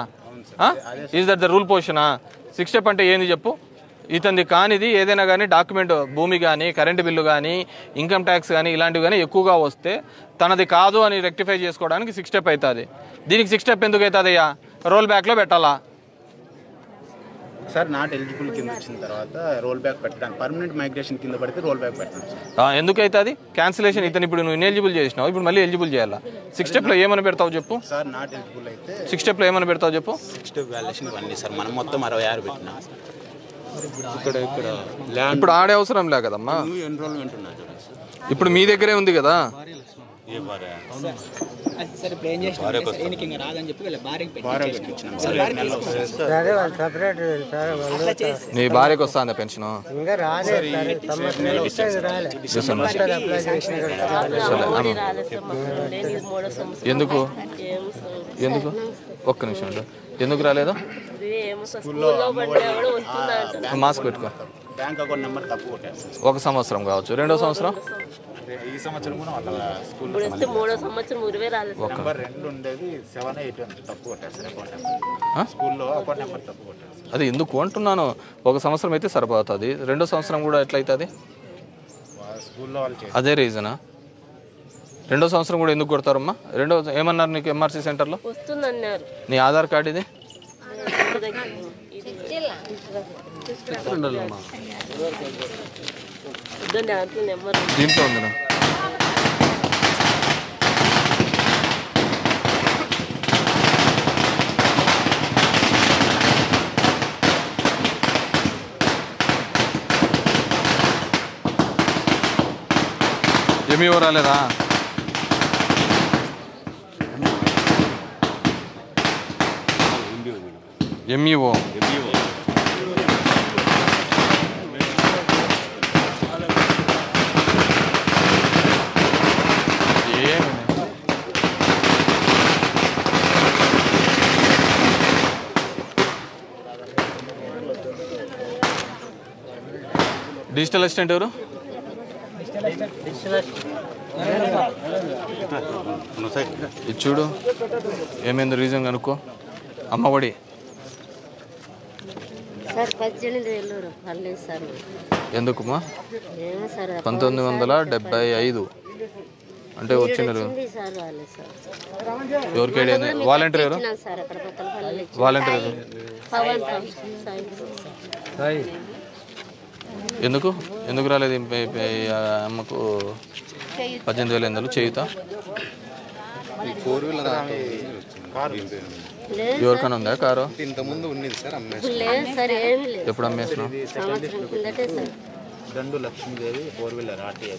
ఈజ్ దట్ ద రూల్ పోషనా సిక్స్ స్టెప్ అంటే ఏంది చెప్పు ఇతనిది కానిది ఏదైనా కానీ డాక్యుమెంట్ భూమి కానీ కరెంటు బిల్లు కానీ ఇన్కమ్ ట్యాక్స్ కానీ ఇలాంటివి కానీ ఎక్కువగా వస్తే తనది కాదు అని రెక్టిఫై చేసుకోవడానికి సిక్స్ స్టెప్ అవుతుంది దీనికి సిక్స్ స్టెప్ ఎందుకు అవుతుంది అయ్యా రోల్ బ్యాక్లో పెట్టాలా సార్ నాట్ ఎలిజిబుల్ కింద వచ్చిన తర్వాత రోల్ బ్యాక్ పెట్టడానికి పర్మనెంట్ మైగ్రేషన్ కింద పడితే రోల్ బ్యాక్ పెడతాం సార్ ఆ, ఎందుకు అవుతుంది క్యాన్సిలేషన్ ఇతను ఇప్పుడు నువ్వు ఇనెలిజిబుల్ చేసినావు ఇప్పుడు మళ్ళీ ఎలిజిబుల్ చేయాలా సిక్స్ స్టెప్లో ఏమని పెడతావు చెప్పు సార్ నాట్ ఎలిజిబుల్ అయితే సిక్స్ స్టెప్లో ఏమని పెడతావు చెప్పు సిక్స్ స్టెప్ వాల్యుయేషన్ ఇవన్నీ సార్ మనం మొత్తం అరవై ఆరు పెట్టినాం ఇక్కడ ఇక్కడ ల్యాండ్ ఇప్పుడు ఆడే అవసరం లే కదమ్మా న్యూ ఎన్రోల్మెంట్ ఉన్నది చూడండి సార్ ఇప్పుడు మీ దగ్గరే ఉంది కదా ఏ భార్య అది సరే ఇప్పుడు ఏం చేసినా భార్యకు సార్ ఈయనకి ఇంకా రాదని చెప్పి వీళ్ళ భార్యకి భార్య పెట్టి పెట్టించినాం సార్ సార్ నెల వస్తుంది సరే వాళ్ళు సపరేట్ సార్ వాళ్ళు అట్లా చేసి నీ భార్యకు వస్తుందా పెన్షన్ ఇంకా రాలే సార్ సంవత్సరం వచ్చేది రాలే సంవత్సరాలు అప్లై చేసిన ఎందుకు ఎందుకు ఒక్క నిమిషం ఉండు. ఎందుకు రాలేదు మాస్క్ పెట్టుకో బ్యాంక్ అకౌంట్ నెంబర్ తప్పు కొట్టారు సార్ ఒక సంవత్సరం కావచ్చు రెండో సంవత్సరం ఈ సంవత్సరం కూడా వాళ్ళ స్కూల్ ఇప్పుడు వస్తే మూడో సంవత్సరం ఉరివే రాలేదు సార్ నెంబర్ రెండు ఉండేది సెవెన్ ఎయిట్ అని తప్పు కొట్టారు సార్ అకౌంట్ ఆ? నెంబర్ స్కూల్లో అకౌంట్ నెంబర్ తప్పు కొట్టారు సార్ అది ఎందుకు అంటున్నాను ఒక సంవత్సరం అయితే సరిపోతుంది రెండో సంవత్సరం కూడా ఎట్లయితుంది వాళ్ళ స్కూల్లో వాళ్ళు చేశారు అదే రీజనా రెండో సంవత్సరం కూడా ఎందుకు కొడతారమ్మా రెండో ఏమన్నారు నీకు ఎంఆర్సీ సెంటర్లో వస్తుందన్నారు నీ ఆధార్ కార్డు ఇది ఇంటి దగ్గర ఇది వద్దండి అంతే నెంబర్ దీంట్లో ఉంది నా. ఏమీ రాలేదా ఎంఈఓ ఏమి డిజిటల్ అసిస్టెంట్ ఎవరు ఇది చూడు ఏమైంది రీజన్ కనుక్కో అమ్మఒడి సార్ పద్దెనిమిది వేలు పర్లేదు సార్ ఎందుకుమా ఏమో సార్ పంతొమ్మిది వందల డెబ్బై ఐదు అంటే వచ్చినారు వచ్చింది సార్ వాళ్ళు సార్ ఎవరికి ఐడియా ఉంది? వాలంటీర్ ఎవరు ఇచ్చినాం సార్ అక్కడ కొత్తపల్లి వాలంటీర్ ఎవరు పవన్ సార్ సాయి ఎందుకు ఎందుకు రాలేదు ఈ పే- పే- ఆ అమ్మకు పద్దెనిమిది వేల ఎందుకు చేయుతా ఫోర్ వీలర్ ఎవరికైనా ఉందా కారు ఇంతకుముందు ఉన్నది సార్ అమ్మేసి లేదు సార్ ఏమీ లేదు ఎప్పుడు అమ్మేసినావు సంవత్సరం కిందటే సార్ దండు లక్ష్మీదేవి ఫోర్ వీలర్ ఆర్టీఐ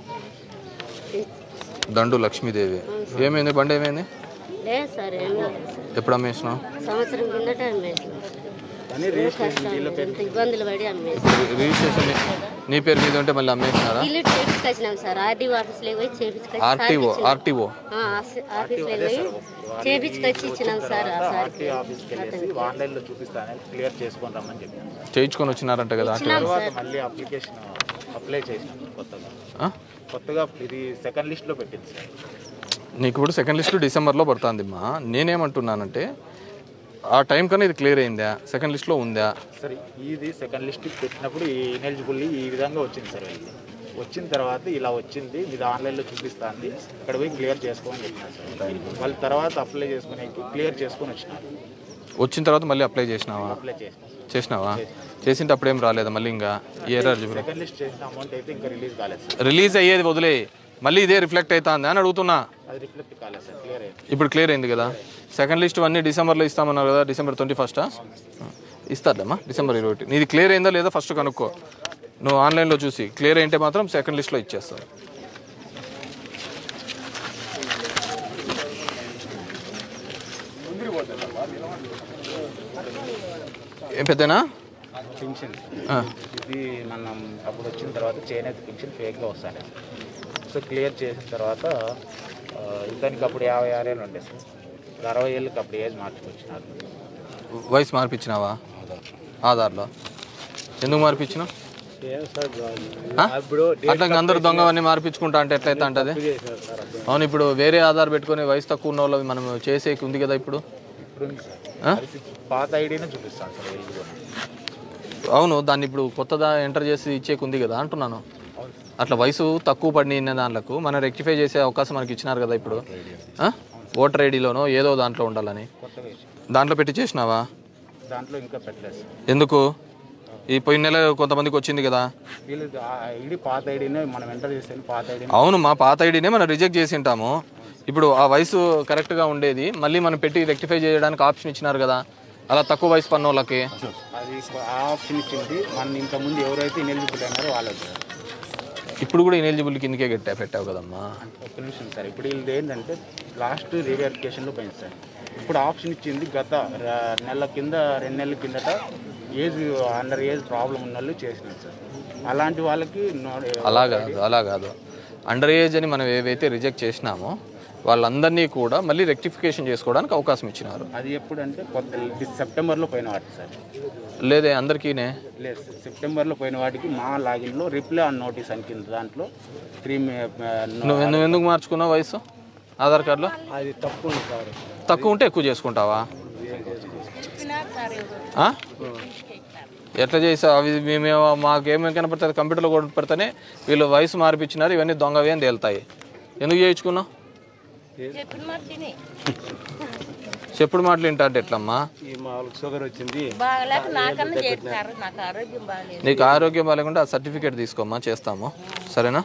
దండు లక్ష్మీదేవి ఏమైంది బండి ఏమైంది లేదు సార్ ఏమీ లేదు సార్ ఎప్పుడు అమ్మేసినావు సంవత్సరం కిందటే అమ్మేసాం కానీ ఏ రిజిస్ట్రేషన్ కష్టం వీళ్ళ పేరు ఎంత ఇబ్బందులు పడి అమ్మేసాం రి- రిజిస్ట్రేషన్ నీ- నీ పేరు మీద ఉంటే మళ్ళీ అమ్మేసినారా ఇల్లు చేపించుకొచ్చినాం సార్ ఆర్డీఓ ఆఫీస్లో పోయి చేపించుకొచ్చి ఆర్టీఓ సార్కి ఆర్టీఓ ఇచ్చినాం. ఆ, ఆఫీ- ఆఫీస్లో పోయి చేపించుకొచ్చి ఇచ్చినాం సార్ ఆ సార్కి ఆర్టీఐ ఆఫీస్కి వెళ్ళేసి ఆన్లైన్లో చూపిస్తానని క్లియర్ చేసుకొని రమ్మని చెప్పాను చేయించుకొని వచ్చినారంట కదా ఆర్టీఓ తర్వాత మళ్ళీ అప్లికేషన్ అప్లై చేసినాం కొత్తగా ఆ? కొత్తగా ఇది సెకండ్ లిస్ట్లో పెట్టింది సార్ నీకు ఇప్పుడు సెకండ్ లిస్ట్ డిసెంబర్లో పడుతుంది మా నేనేమంటున్నానంటే ఆ టైం కన్నా ఇది క్లియర్ అయిందా సెకండ్ లిస్ట్లో ఉందా సరే ఇది సెకండ్ లిస్ట్ పెట్టినప్పుడు ఈ ఇనెలిజిబుల్ ఈ విధంగా వచ్చింది సార్ వీళ్ళకి వచ్చిన తర్వాత ఇలా వచ్చింది ఇది ఆన్లైన్లో చూపిస్తుంది ఇక్కడ పోయి క్లియర్ చేసుకోమని చెప్పినారు సార్ వాళ్ళు తర్వాత అప్లై చేసుకునే క్లియర్ చేసుకొని వచ్చినారు వచ్చిన తర్వాత మళ్ళీ అప్లై చేసినావా అప్లై చేసినాం చేసినావా చేసింటే అప్పుడేం రాలేదా మళ్ళీ ఇంకా ఏ రాజు సెకండ్ లిస్ట్ చేసిన అమౌంట్ అయితే ఇంకా రిలీజ్ కాలేదు సార్ రిలీజ్ అయ్యేది వదిలే మళ్ళీ ఇదే రిఫ్లెక్ట్ అవుతుంది అని అడుగుతున్నా అది రిఫ్లెక్ట్ కాలేదు సార్ క్లియర్ అయింది ఇప్పుడు క్లియర్ అయింది కదా సెకండ్ లిస్ట్ అన్నీ డిసెంబర్లో ఇస్తామన్నారు కదా డిసెంబర్ ట్వంటీ ఫస్టా ఇస్తారులేమ్మా డిసెంబర్ ఇరవై ఒకటి నీది క్లియర్ అయిందా లేదా ఫస్ట్ కనుక్కో నువ్వు ఆన్లైన్లో చూసి క్లియర్ అయింటే మాత్రం సెకండ్ లిస్ట్లో ఇచ్చేస్తారు ఏం పెద్దనా పింఛన్ ఆ. ఇది మనం అప్పుడు వచ్చిన తర్వాత చేనేత పింఛన్ ఫేక్గా వస్తాయి సో క్లియర్ చేసిన తర్వాత ఆ, ఇతనికి అప్పుడు యాభై ఆరు ఏళ్ళు ఉంటాయి సార్ అరవై ఏళ్ళకి అప్పుడు ఏజ్ మార్చుకొచ్చినారు వయసు మార్పించినావా ఆధార్లో ఎందుకు మార్పించినావు ఆ? అట్లా ఇంక అందరు దొంగ అన్ని మార్పించుకుంటా అంటే ఎట్లయితే అంటది అవును ఇప్పుడు వేరే ఆధార్ పెట్టుకొని వయసు తక్కువ ఉన్న వాళ్ళు మనం చేసేకి ఉంది కదా ఇప్పుడు ఇప్పుడు ఉంది సార్ ఆ? అది పాత ఐడినే చూపిస్తాను సార్ ఏజ్ కూడా అవును దాన్ని ఇప్పుడు కొత్తదా ఎంటర్ చేసి ఇచ్చేకి ఉంది కదా అంటున్నాను అట్లా వయసు తక్కువ పడిన దాంట్లకు మనం రెక్టిఫై చేసే అవకాశం మనకి ఇచ్చినారు కదా ఇప్పుడు ఆ? ఓటర్ ఐడిలోనో ఏదో దాంట్లో ఉండాలని కొత్తగా ఇచ్చి దాంట్లో పెట్టి చేసినావా దాంట్లో ఇంకా పెట్టలేదు సార్ ఎందుకు ఈ పోయిన నెల కొంతమందికి వచ్చింది కదా వీళ్ళు ఆ ఐడి పాత ఐడినే మనం ఎంటర్ చేస్తే పాత ఐడి అవును మా పాత ఐడినే మనం రిజెక్ట్ చేసి ఉంటాము ఇప్పుడు ఆ వయసు కరెక్ట్గా ఉండేది మళ్ళీ మనం పెట్టి రెక్టిఫై చేయడానికి ఆప్షన్ ఇచ్చినారు కదా అలా తక్కువ వయసు పన్న వాళ్ళకి అది ఆ ఆప్షన్ ఇచ్చింది మన ఇంతకుముందు ఎవరైతే ఇనెలిజిబుల్ అయినారో వాళ్ళకి సార్ ఇప్పుడు కూడా ఇనెలిజిబుల్ కిందకే గట్టా పెట్టావు కదమ్మా ఒక్క నిమిషం సార్ ఇప్పుడు వీళ్ళది ఏంటంటే లాస్ట్ రీవెరిఫికేషన్లో పోయింది సార్ ఇప్పుడు ఆప్షన్ ఇచ్చింది గత ర- నెల కింద రెండు నెలల కిందట ఏజ్ అండర్ ఏజ్ ప్రాబ్లం ఉన్న వాళ్ళు చేసినారు సార్ అలాంటి వాళ్ళకి నో- అలా కాదు అలా కాదు అండర్ ఏజ్ అని మనం ఏవైతే రిజెక్ట్ చేసినామో వాళ్ళందరినీ కూడా మళ్ళీ రెక్టిఫికేషన్ చేసుకోవడానికి అవకాశం ఇచ్చినారు అది ఎప్పుడంటే కొత్త డి- సెప్టెంబర్లో పోయిన వాటి సార్ లేదే అందరికీనే లేదు సార్. సెప్టెంబర్లో పోయిన వాటికి మా లాగిన్లో రిప్లై ఆన్ నోటీస్ అని కింద దాంట్లో త్రీ నువ్వు నువ్వు ఎందుకు మార్చుకున్నావు వయసు ఆధార్ కార్డులో అది తప్పు ఉంది సార్ తక్కువ ఉంటే ఎక్కువ చేసుకుంటావా ఆ? ఎట్లా చేసావు అవి మేము మాకేమేమి కనపడుతుంది కంప్యూటర్లో కూడా పెడితేనే వీళ్ళు వయసు మార్పిచ్చినారు ఇవన్నీ దొంగవి అని తేలుతాయి ఎందుకు చేయించుకున్నావు చెప్పిన మాట తిని చెప్పుడు మాటలు వింటా అంటే ఎట్లమ్మా ఈ మామూలు షుగర్ వచ్చింది బాగలేక నాకన్నా చేస్తున్నారు నాకు ఆరోగ్యం బాగాలేదు నీకు ఆరోగ్యం బాగాలేకుంటే ఆ సర్టిఫికేట్ తీసుకోమ్మా చేస్తాము సరేనా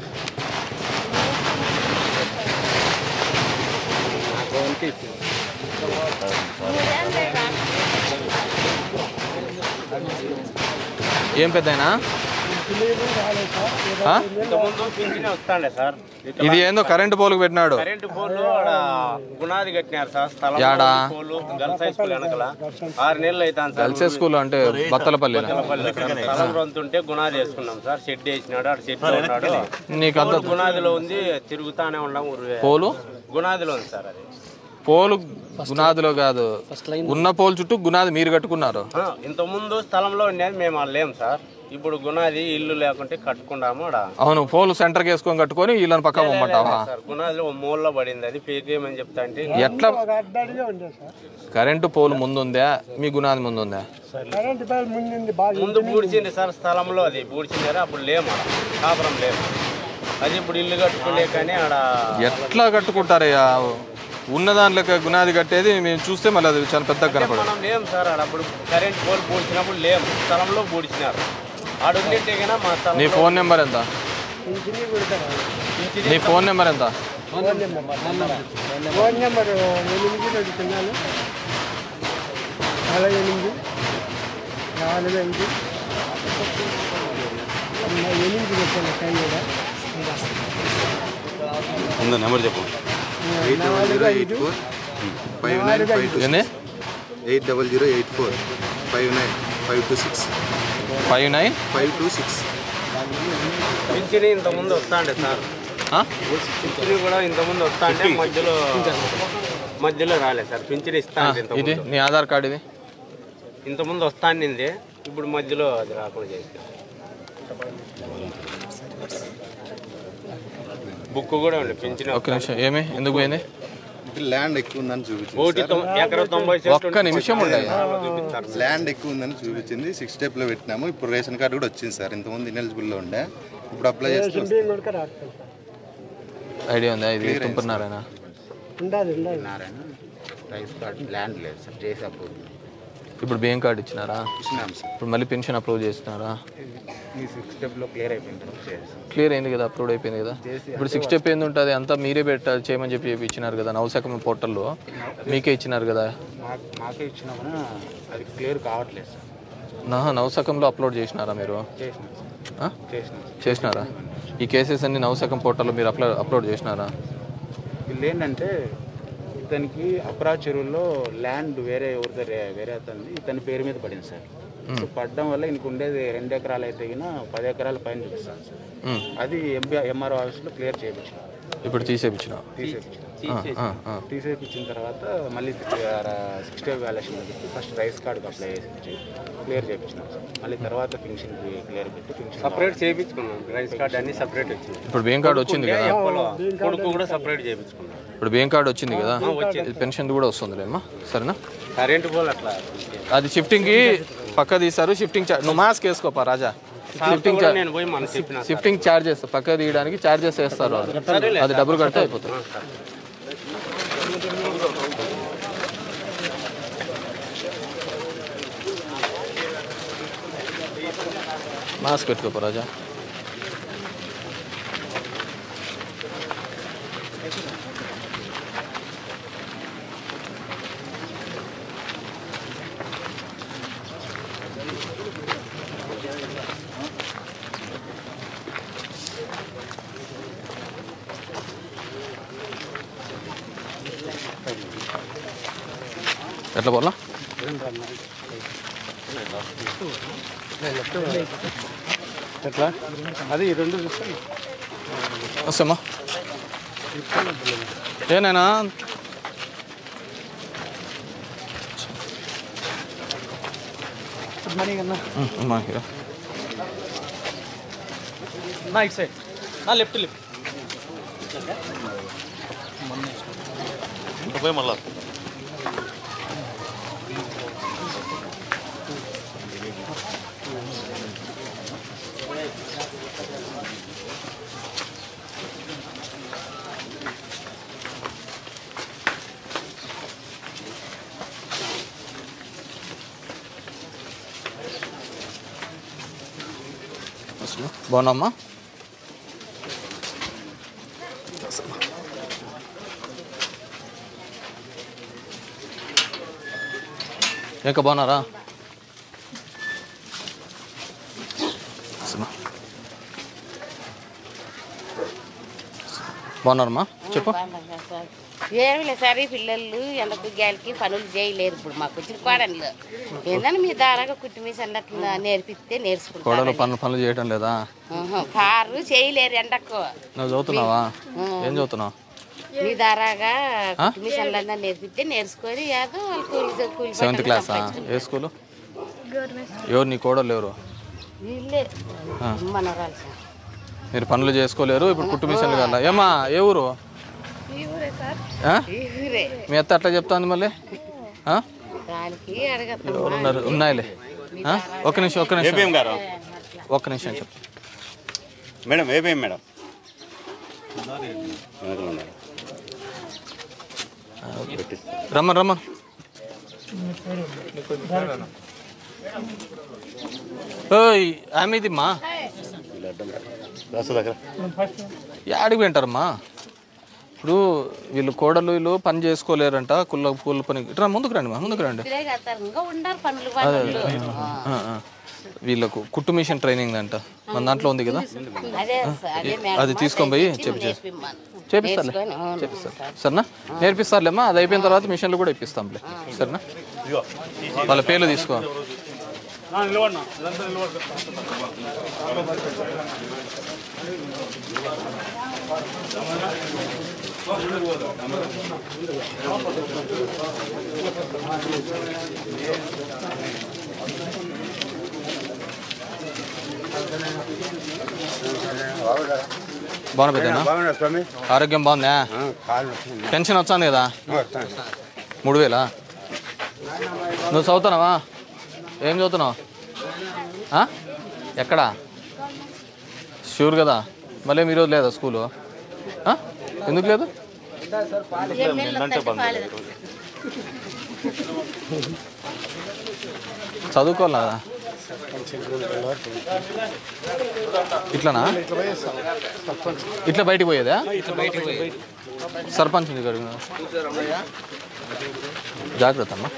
ఏం పెద్దయినా ఆ? ఇంతకుముందు పింఛనే వస్తాండే సార్ ఇది ఏందో కరెంటు పోలుకు పెట్టినాడు కరెంటు పోలు ఆడ గుణాది కట్టినారు సార్ స్థలం యాడా? పోలు గర్ల్స్ హై స్కూల్ వెనకల ఆరు నెలలు అవుతాను సార్ గర్ల్స్ స్కూల్ అంటే బత్తలపల్లి బత్తలపల్లి సార్. స్థలం రొంతుంటే గుణాది వేసుకున్నాం సార్ షెడ్ వేసినాడు ఆడ షెడ్ ఉన్నాడు నీకు అంత పోలు గుణాదిలో ఉంది తిరుగుతానే ఉన్నాం ఊరు పోలు గుణాదిలో ఉంది సార్ అది పోలు గునాదిలో కాదు ఉన్న పోలు చుట్టూ గునాది మీరు కట్టుకున్నారు ఆ, ఇంతకుముందు స్థలంలో ఉండేది మేము ఆడ లేం సార్ ఇప్పుడు గుణాది ఇల్లు లేకుంటే కట్టుకున్నాము ఆడ అవును పోలు సెంటర్కి వేసుకొని కట్టుకొని వీళ్ళని పక్క పొమ్మంటావా సార్ గుణాదిలో ఓ మూలలో పడింది అది పీకేయమని చెప్తా అంటే ఎట్లా ఒక అడ్డాడిగా ఉండే సార్ కరెంటు పోలు ముందుందా మీ గునాది ముందుందా కరెంట్ బిల్ ముందు బాగా ముందు పూడ్చింది సార్ స్థలంలో అది పూడ్చిండారు అప్పుడు లేము ఆడ కాపురం లేము అది ఇప్పుడు ఇల్లు కట్టుకునే కానీ ఆడ ఎట్లా కట్టుకుంటారయ్యా ఉన్న దాంట్లో గునాది కట్టేది మేము చూస్తే మళ్ళీ అది చాలా పెద్దగా కనపడదు మనం లేము సార్ ఆడ అప్పుడు కరెంట్ పోల్ పూడ్చినప్పుడు లేము స్థలంలో పూడ్చినారు ఆడ ఉండింటే కన్నా మా స్థలం నీ ఫోన్ నెంబర్ ఎంత ఇంటిని కొడతారు నీ ఫోన్ నెంబర్ ఎంత ఫోన్ నెంబర్ ఫోన్ నెంబర్ ఎనిమిది అడుగుతున్నాను నాలుగు ఎనిమిది నాలుగు ఎనిమిది అమ్మ, ఎనిమిది పెట్టాను టైం కూడా ఉందా నెంబర్ చెప్పు eight double zero eight four five nine five two ఏంది? Eight double zero eight four five nine five two six five nine five two six పింఛని ఇంతకుముందు వస్తాండే సార్ పింఛని కూడా ఇంతకుముందు వస్తాండే మధ్యలో మధ్యలో రాలేదు సార్ పింఛని ఇస్తా ఆ, ఇది నీ ఆధార్ కార్డు ఇది ఇంతకుముందు వస్తాండింది ఇప్పుడు మధ్యలో అది రాకుండా చేసి బుక్ కూడా ఉంది పింఛన్ ఒక్క నిమిషం ఏమి ఎందుకు పోయింది ల్యాండ్ ఎక్కువ ఉందని చూపించింది ఒకటి సార్. తొం- ఎకరా తొంభై సెంట్లు ఒక్క నిమిషం ఉండయి ల్యాండ్ ఎక్కువ ఉందని చూపించింది సిక్స్ స్టెప్ లో పెట్టినాము ఇప్పుడు రేషన్ కార్డు కూడా వచ్చింది సార్ ఇంతకుముందు ఇన్ఎలిజిబుల్ లో ఉండే ఇప్పుడు అప్లై చేస్తే వస్తుంది. బియ్యం కొడుక రాస్తాను సార్ ఐడియా ఉందా ఇది తుంపున్నారేనా ఉండాలి ఉండాలి నారాయణ రైస్ కార్డ్ ల్యాండ్ లేదు సార్ చేసి అప్పుడు ఇప్పుడు బియ్యం కార్డు ఇచ్చినారా ఇచ్చినాం సార్ ఇప్పుడు మళ్ళీ పెన్షన్ అప్రూవ్ చేస్తున్నారా ఈ సిక్స్ స్టెప్లో క్లియర్ అయిపోయింది సార్ చేసి క్లియర్ అయింది కదా అప్రూవ్ అయిపోయింది కదా ఇప్పుడు సిక్స్ స్టెప్ ఏంది ఉంటుంది అంతా మీరే పెట్టాలి చేయమని చెప్పి ఇచ్చినారు కదా నవశాఖ పోర్టల్లో మీకే ఇచ్చినారు కదా మాకు మాకే ఇచ్చినామని అది క్లియర్ కావట్లేదు సార్ నా నవశకంలో అప్లోడ్ చేసినారా మీరు చేసినాం సార్ ఆ? చేసినాం చేసినారా ఈ కేసెస్ అన్ని నవశకం పోర్టల్లో మీరు అప్లోడ్ అప్లోడ్ చేసినారా వీళ్ళు ఏంటంటే ఇతనికి అప్రా చెరువులో ల్యాండ్ వేరే ఎవరిదో రే- వేరే అతనిది ఇతని పేరు మీద పడింది సార్ సో పడడం వల్ల ఇంక ఉండేది రెండు ఎకరాలు అయితే గిన పది ఎకరాల పైన చూపిస్తాను సార్ మ్. అది ఎంబీ ఎంఆర్ఓ ఆఫీస్లో క్లియర్ చేయించాం ఇప్పుడు తీసేపించిన తీసేపించాం తీసేపించిన తర్వాత మళ్ళీ సిక్స్ డే వ్యాలేషన్ పెట్టి ఫస్ట్ రైస్ కార్డుకి అప్లై చేసి క్లియర్ చేయించినాం సార్ మళ్ళీ తర్వాత పెన్షన్ క్లియర్ పెట్టి పెన్షన్ సపరేట్ చేయించుకున్నాం రైస్ కార్డ్ అన్ని సపరేట్ వచ్చింది ఇప్పుడు బియ్యం కార్డు వచ్చింది కదా కొడుకు కూడా సపరేట్ చేయించుకున్నాం ఇప్పుడు బియ్యం కార్డు వచ్చింది కదా ఆ, వచ్చింది. ఇది పెన్షన్ కూడా వస్తుందిలేమ్మా సరేనా కరెంటు పోల్ అట్లా అది షిఫ్టింగ్కి పక్క తీశారు షిఫ్టింగ్ చార్జ్ నువ్వు మాస్క్ వేసుకోపా రాజా షిఫ్టింగ్ కూడా నేను పోయి మనం చెప్పిన షిఫ్టింగ్ చార్జెస్ పక్క తీయడానికి చార్జెస్ వేస్తారు వాళ్ళు. సరేలే అది డబ్బులు కడితే అయిపోతుంది మాస్క్ పెట్టుకోపా రాజా ఎట్లా పోలా ఎట్లా అది ఈ రెండు చూస్తాను వస్తామా ఇప్పుడు ఏనేనా గుడ్ మార్నింగ్ అన్న మా హీరో నా ఇటు సైడ్ నా లెఫ్ట్ లెఫ్ట్ పోయి మళ్ళా బాగున్నామ్మా ఇంకా బాగున్నారా బాగున్నారమ్మా చెప్పు ఏమి లేదు సార్ ఈ పిల్లలు ఎండకు గాలికి పనులు చేయలేరు ఇప్పుడు మాకు వచ్చిన కోడన్లు ఏందని మీ దారాగా కుట్టి మిషన్లు అట్లా నేర్పిస్తే కోడలు నేర్చుకుంటారు పనులు పనులు చేయటం లేదా కారు చేయలేరు ఎండకు నువ్వు చదువుతున్నావా మీ- ఏం చదువుతున్నావు మీ దారాగా ఆ? కుట్టి మిషన్లు అన్నా నేర్పిస్తే నేర్చుకొని ఏదో వాళ్ళు కూలి కూలి సెవెంత్ పనులు క్లాసా సంపాదించుకుంటారు. ఏ స్కూలు ఎవరు నీ కోడలు ఎవరు వీళ్ళే ఆ. మనవరాలు సార్ మీరు పనులు చేసుకోలేరు ఇప్పుడు కుట్టు మిషన్లు కాదా ఏమా ఏ ఊరు ఈ ఊరే సార్ ఆ? ఈ ఊరే మీ అత్త అట్లా చెప్తాంది మళ్ళీ ఆ? దానికి ఎవరు ఉన్నారు అడగతాం ఉన్నాయిలే ఆ? ఒక్క నిమిషం ఒక్క నిమిషం ఏబిఎం గారు ఒక్క నిమిషం చెప్పు మేడం ఏబిఎం మేడం వెనకాల ఉన్నారు. రమ్మన్ రమ్మన్ ఓయ్ ఆమె ఇదిమ్మా వీళ్ళు అడ్డం రాసు దగ్గర యాడికి వింటారమ్మా ఇప్పుడు వీళ్ళు కోడలు వీళ్ళు పని చేసుకోలేరంట కుల్ల కూల పని ఇట్రా ముందుకు రండి మా ముందుకు రండి ఇదే కడతారు ఇంకా ఉండారు పనులు అదే పనులు ఆ, ఆ. వీళ్ళకు కుట్టు మిషన్ ట్రైనింగ్ అంట మన దాంట్లో ఉంది కదా అదే సార్, అదే ఆ, మేడం అది తీసుకొని పోయి తెచ్చి చెప్పి నేర్పిమ్మను. చేపిస్తారులే నేర్చుకొని, అవును. చేపిస్తారు సరేనా నేర్పిస్తారులేమ్మా అది అయిపోయిన తర్వాత మిషన్లు కూడా ఇప్పిస్తాంలే సరేనా వాళ్ళ పేర్లు తీసుకో నిలబడినా ఇదంతా నిలబడి బాగున్నా పెద్దనా బాగున్నా స్వామి ఆరోగ్యం బాగుందా కాలు పెన్షన్ వచ్చాను కదా మూడు వేలా నువ్వు చదువుతున్నావా ఏం చదువుతున్నావు ఆ? ఎక్కడా షూర్ కదా మళ్ళీ ఈరోజు లేదా స్కూలు ఆ? ఎందుకు లేదు చదువుకోవాలా కదా ఇట్లానా ఇట్లా బయటికి పోయేదా ఇట్లా బయటికి పోయి సర్పంచ్ గారు జాగ్రత్త అమ్మా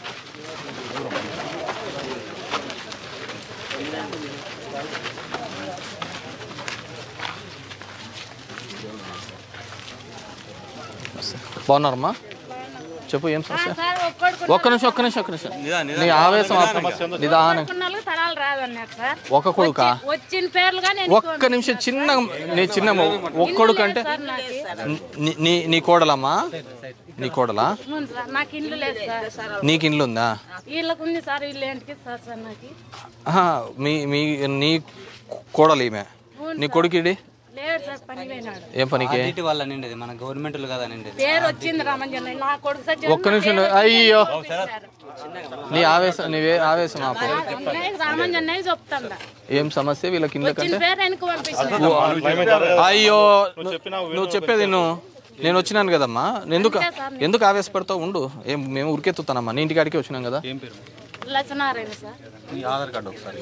బాగున్నారమ్మా చెప్పు ఏం సమస్య ఒక్క నిమిషం ఒక్క నిమిషం ఒక్క నిమిషం నీ ఆవేశం ఆపు. నిదానం కొన్నాళ్ళు తరాలు రాదన్నారు సార్ ఒక కొడుకా వచ్చిన పేర్లుగా నేను ఒక్క నిమిషం చిన్న నీ చిన్న ఒక్కడు కంటే సార్ నాకు నీ- నీ నీ కోడలమ్మా నీ కోడలా అవును సార్ నాకు ఇల్లు లేదు సార్ నీకు ఇండ్లు ఉందా వీళ్ళకు ఉంది సార్ వీళ్ళు ఏంటికి సార్ సార్ నాకు ఆహా, మీ మీ నీ కోడలు ఈమె నీ కొడుకిడి లేడు సార్ పని పోయినాడు ఏం పనికి ఆర్డిటి వాళ్ళ నిండేది మన గవర్నమెంట్ కదా నిండేది పేరు వచ్చింది రామంజన్ నా కొడుకు సచ్చి ఒక్క నిమిషం అయ్యో నీ ఆవేశం నీవే ఆవేశం ఆపు రామంజన్ చెప్తాండ ఏం సమస్య వీళ్ళకి ఇండ్ల వచ్చిన కంటే పేరు వెనక్కి పంపించిన అయ్యో నువ్వు నువ్వు చెప్పేది నువ్వు నేను వచ్చినాను కదమ్మా ఎందుకు ఎందుకు ఆవేశపడతావు ఉండు ఏం మేము ఉరికెత్తుతానమ్మా నీ ఇంటికాడికి వచ్చినాం కదా ఏం పేరు లక్ష్మీనారాయణ సార్ నీ ఆధార్ కార్డు ఒకసారి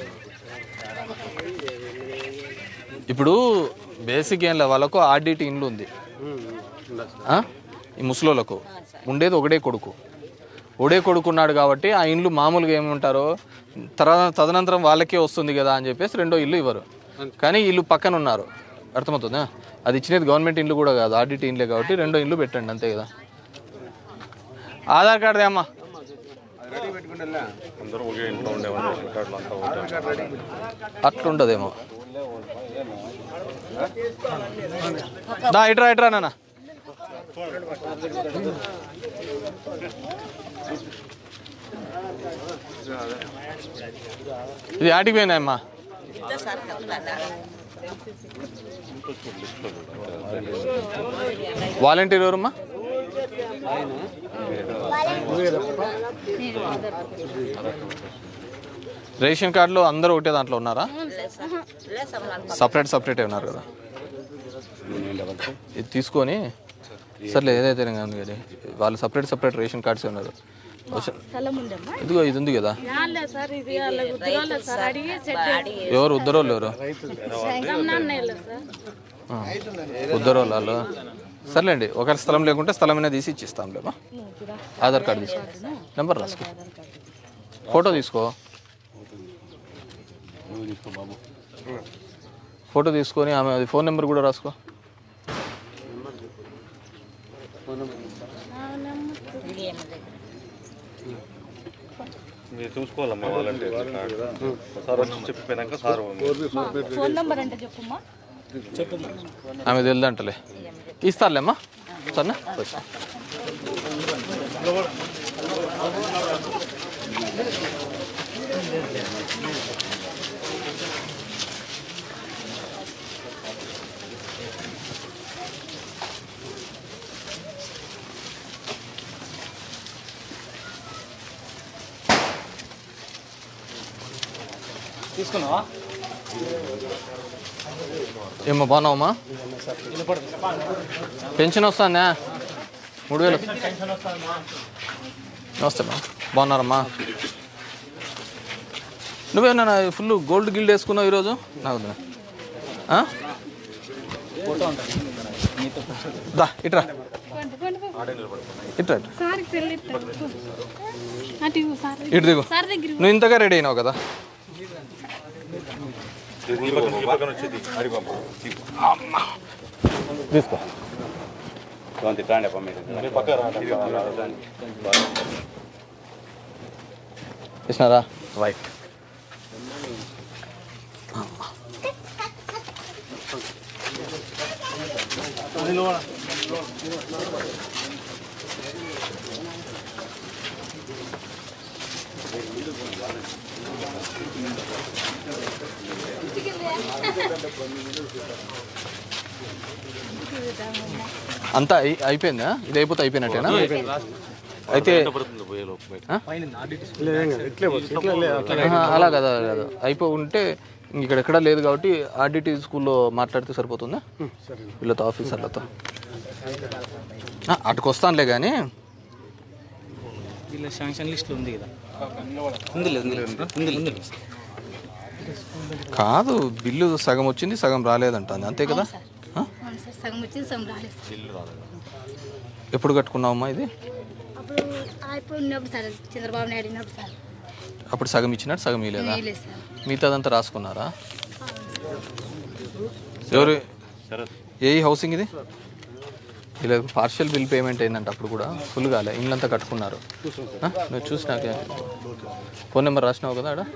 ఇప్పుడు బేసిక్ ఏం లే వాళ్ళకు ఆర్డిటి ఇండ్లు ఉంది ఆ? ఈ ముసలోళ్ళకు ఉండేది ఒకడే కొడుకు ఒకడే కొడుకు ఉన్నాడు కాబట్టి ఆ ఇండ్లు మామూలుగా ఏమంటారో తర్వాత తదనంతరం వాళ్ళకే వస్తుంది కదా అని చెప్పేసి రెండో ఇల్లు ఇవ్వరు కానీ ఇల్లు పక్కన ఉన్నారు అర్థమవుతుందా అది ఇచ్చినది గవర్నమెంట్ ఇండ్లు కూడా కాదు ఆర్డిటి ఇండ్లే కాబట్టి రెండో ఇల్లు పెట్టండి అంతే కదా ఆధార్ కార్డు అమ్మా అందరూ ఒకే ఇంట్లో ఉండేవాళ్ళు రేషన్ కార్డులు అంతా ఒకటే అట్లుండదేమో దా ఇట్రా ఇట్రా నాన్న ఇది ఆటికి పోయినాయమ్మా వాలంటీర్ ఎవరమ్మా రేషన్ కార్డులో అందరూ ఒకటే దాంట్లో ఉన్నారా సపరేట్ సపరేట్ ఉన్నారు కదా ఇది తీసుకొని సర్లే ఏదైతే కానీ కానీ వాళ్ళు సపరేట్ సపరేట్ రేషన్ కార్డ్స్ ఉన్నారు వచ్చ- స్థలం ఉందమ్మా ఇదిగో ఇది ఉంది కదా రాలే సార్ ఇది వాళ్ళ ఉద్యోగాలు సార్ అడిగి సెట్ ఎవరు ఉద్దరోళ్ళు ఎవరు నాన్న సార్ ఆ, ఉద్దరోళ్ళు వాళ్ళు సర్లేండి ఒకవేళ స్థలం లేకుంటే స్థలం అయినా తీసి ఇచ్చిస్తాం లేమా ఆధార్ కార్డు తీసుకో నెంబర్ రాసుకో ఫోటో తీసుకో ఫోటో తీసుకొని ఆమె అది ఫోన్ నెంబర్ కూడా రాసుకో మీరు చూసుకోవాలమ్మా వాలంటీర్ సార్ వచ్చి చెప్పిపోయినాక సార్ ఫోన్ నెంబర్ అంటే చెప్పమ్మా ఆమె తెలియదంటలే ఇస్తారులేమ్మా సరేనా తీసుకున్నావా ఏమ్మా బాగున్నావమ్మా పెన్షన్ వస్తుందా మూడు వేలు నమస్తే అమ్మా బాగున్నారమ్మా నువ్వేనా ఫుల్ గోల్డ్ గిల్డ్ వేసుకున్నావు ఈరోజు నాకు వద్దులే. ఆ? ఫోటో ఉంటుంది మీతో దా ఇట్రా ఇట్రా ఇట్రా. సార్కి సెల్ అటు ఇవ్వు, సార్ దగ్గర. ఇటు దిగు సార్ దగ్గర ఇవ్వు. నువ్వు ఇంతగా రెడీ అయినావు కదా తీసుకో తిట్టండి అప్ప మీరు పక్క ఇచ్చినారా రైట్ అంతా అయి- అయిపోయిందా ఇది అయిపోతే అయిపోయినట్టేనా అయితే ఆ? ఆహా, అలా కదా అలా కాదు అయిపో ఉంటే ఇక్కడ ఎక్కడ లేదు కాబట్టి ఆర్డిటీ స్కూల్లో మాట్లాడితే సరిపోతుందా వీళ్ళతో ఆఫీసర్లతో ఆ, అటుకు వస్తానులే కానీ వీళ్ళ శాంక్షన్ లిస్ట్లో ఉంది కదా ఉంది లేదు ఉంది లేదు ఉంది ఉంది కాదు బిల్లు సగం వచ్చింది సగం రాలేదంట అంతే కదా ఆ? అవును సార్ సగం వచ్చింది సగం రాలేదు సార్. ఎప్పుడు కట్టుకున్నావమ్మా ఇది అప్పుడు అయిపోయి ఉన్నప్పుడు సార్ చంద్రబాబు నాయుడు ఉన్నప్పుడు సార్ అప్పుడు సగం ఇచ్చినట్టు సగం ఇవ్వలేదా వేయలేదు సార్ మిగతాదంతా రాసుకున్నారా ఎవరు ఏ హౌసింగ్ ఇది ఇలా పార్షియల్ బిల్ పేమెంట్ అయిందంట అప్పుడు కూడా ఫుల్ కాలే ఇల్లంతా కట్టుకున్నారు ఆ? నువ్వు చూసినాకే ఫోన్ నెంబర్ రాసినావు కదా ఆడ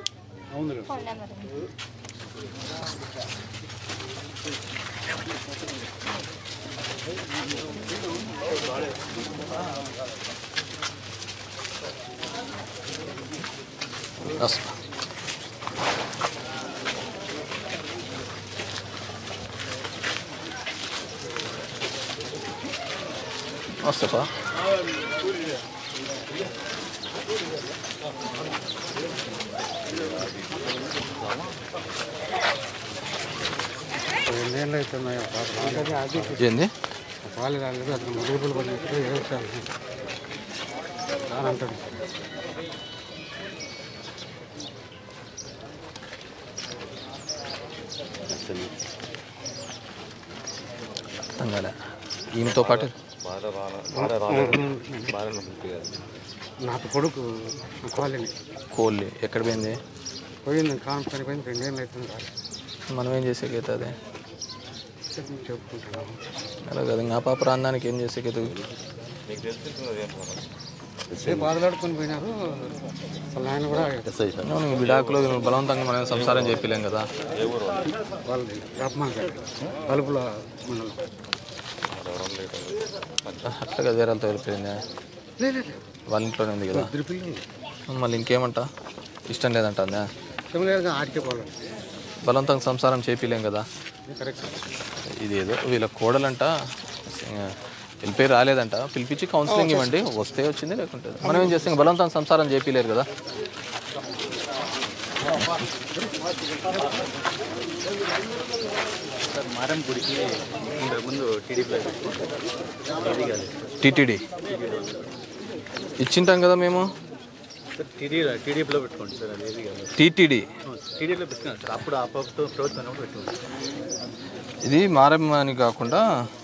వస్తా వస్తా రెండేళ్ళు అవుతున్నాయి ఏంది పాలు రాలేదు అతను మురుగులు పడినట్టు వ్యవసాయం అని అంటాడు అర్థం కాలే ఈయనతో పాటు బాగా రాలే బాగా రాలేదు బాగా నాకు కొడుకు కాలనీ కోళ్ళి ఎక్కడ పోయింది పోయింది కాలం చనిపోయింది రెండేళ్ళు అవుతుంది రాలేదు మనం ఏం చేసేకైతుంది చెప్పుకుంటున్నాము అలా కదా ఇంకా పాప రాందానికి ఏం చేసేకైతుంది మీకు తెలుస్తుంది సేపు బాధలాడుకొని పోయినారు అసలు ఆయన కూడా అవును, ఇంక విడాకులో బలవంతంగా మనం సంసారం చెప్పలేం కదా వాళ్ళది వేపమాల బలుపుల మండలం అట్లాగా వేరే వాళ్ళతో వెళ్ళిపోయిందా వాళ్ళ ఇంట్లోనే ఉంది కదా మళ్ళీ ఇంకేమంట ఇష్టం లేదంట అందా ఆడికే పోవాలి బలవంతంగా సంసారం చేపిలేం కదా కరెక్ట్ ఇది ఏదో వీళ్ళ కోడలంట ఆ, వెళ్ళిపోయి రాలేదంట పిలిపించి కౌన్సిలింగ్ ఇవ్వండి వస్తే వచ్చింది లేకుంటే లేదు. మనం ఏం చేస్తాం బలవంతంగా సంసారం చేపిలేరు కదా సార్ మారం గుడికి ఇంతకు ముందు టీడీపీ ఏది కాదు టీటీడీ ఇచ్చింటాం కదా మేము సార్ టీడీ టీడీపీలో పెట్టుకోండి సార్ అది ఏది కాదు టీటీడీ టీడీపీలో పెట్టుకున్నాను సార్ అప్పుడు ఆ ప్రభుత్వం ప్రభుత్వం ఉన్నప్పుడు పెట్టుకోండి ఇది మారమ్మ అని కాకుండా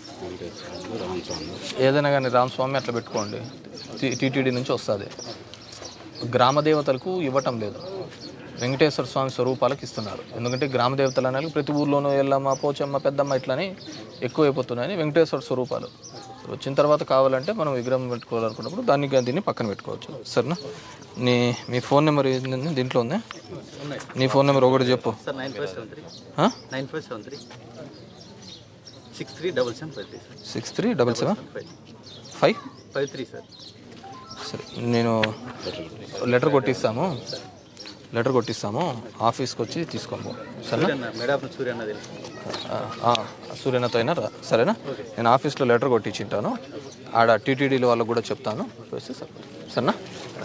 ఏదైనా కానీ రామస్వామి అట్లా పెట్టుకోండి టీటీడీ నుంచి వస్తుంది గ్రామ దేవతలకు ఇవ్వటం లేదు వెంకటేశ్వర స్వామి స్వరూపాలకు ఇస్తున్నారు ఎందుకంటే గ్రామ దేవతలు అనేది ప్రతి ఊర్లోనూ ఎల్లమ్మ పోచమ్మ పెద్దమ్మ ఇట్లని ఎక్కువైపోతున్నాయని వెంకటేశ్వర స్వరూపాలు వచ్చిన తర్వాత కావాలంటే మనం విగ్రహం పెట్టుకోవాలనుకున్నప్పుడు దాన్ని దీన్ని పక్కన పెట్టుకోవచ్చు సరేనా నీ మీ ఫోన్ నెంబర్ ఏంది దీంట్లో ఉంది ఉన్నాయి నీ ఫోన్ నెంబర్ ఒకటి చెప్పు sir nine five seven three ఆ? Nine five seven three six three double seven five three sir six three double seven five five five three sir సరే నేను లెటర్ కొట్టిస్తాము లెటర్ కొట్టిస్తాము ఆఫీస్కి వచ్చి తీసుకోము సరేనా సూర్యన్న మేడం సూర్యన్న తెలుసు ఆ, ఆ, సూర్యనతో అయినా రా సరేనా నేను ఆఫీస్లో లెటర్ కొట్టించింటాను ఆడ టీటీడీలో వాళ్ళకు కూడా చెప్తాను వేస్తే సరే సరేనా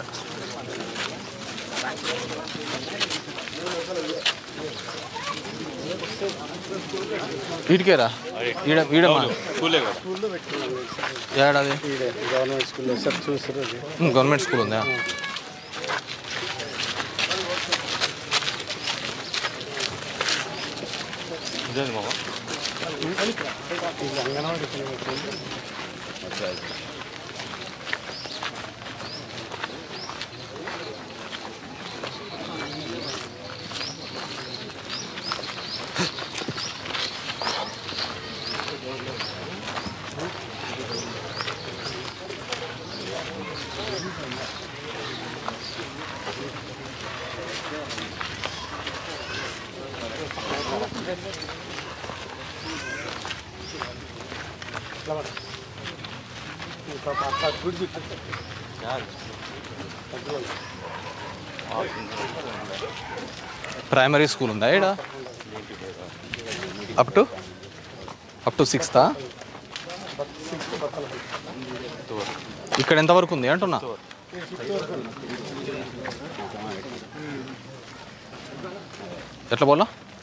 వీటికేరా ఈడ ఈడమ్మా స్కూలే కదా స్కూల్లో పెట్టుకున్నాను ఏడాది ఈడే గవర్నమెంట్ స్కూల్లో సార్ చూసారు అది ఉమ్, గవర్నమెంట్ స్కూల్ ఉందా ఇదేంటి మామ ఇది అంగన్వాడీ కింద పెట్టింది ఇంకా అట్లా గుడి చుట్టూ ప్రైమరీ స్కూల్ ఉందా ఈడ అప్ టు అప్ టు సిక్స్తా ఇక్కడ ఎంతవరకు ఉంది అంటున్నా ఎట్లా పోలా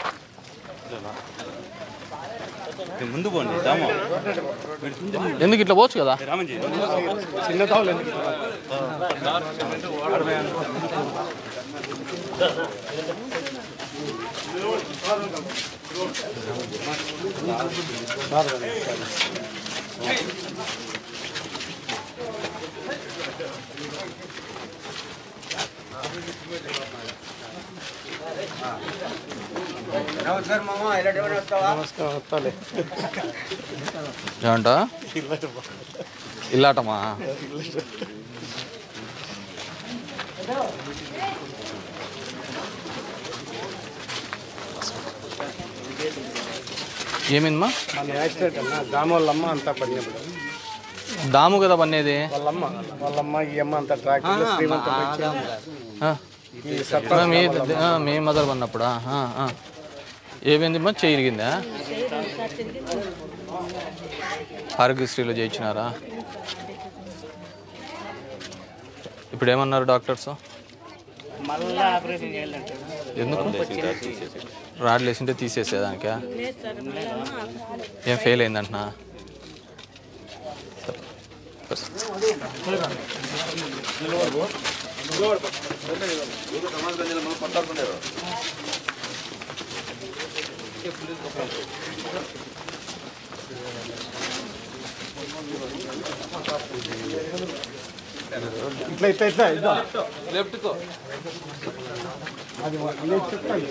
ముందు పోండి దామా ఎందుకు ఇట్లా పోవచ్చు కదా రామంజీ చిన్న తావులు ఎందుకు నమస్కారం మామ ఇలాంటి వస్తావా నమస్కారం వస్తాలే ఏమంట ఇల్లాటమా ఏమైందమ్మా మన యాక్సిడెంట్ అన్న దామోళ్ళమ్మ అంతా పడినప్పుడు దాము కదా పన్నేది వాళ్ళమ్మ వాళ్ళమ్మ ఈ అమ్మ అంతా ట్రాక్టర్ శ్రీమంతం వచ్చి ఆ. ఈ ఆ, సర్పంచ్ మీ వాళ్ళమ్మ. ఆ, మీ మదర్ పన్నప్పుడా ఆ, ఆ. ఏమైందమ్మా చేయరిగిందా ఆరోగ్యశ్రీలో చేయించినారా ఇప్పుడు ఏమన్నారు డాక్టర్స్ మళ్ళీ ఆపరేషన్ చేయాలంటే ఎందుకు రాడ్లు వేసింటే తీసేసేదానికా ఏం ఫెయిల్ అయిందంటున్నా ఇట్లా ఇట్లా ఇట్లా ఇట్లా లెఫ్ట్కో అది నేను చెప్తాను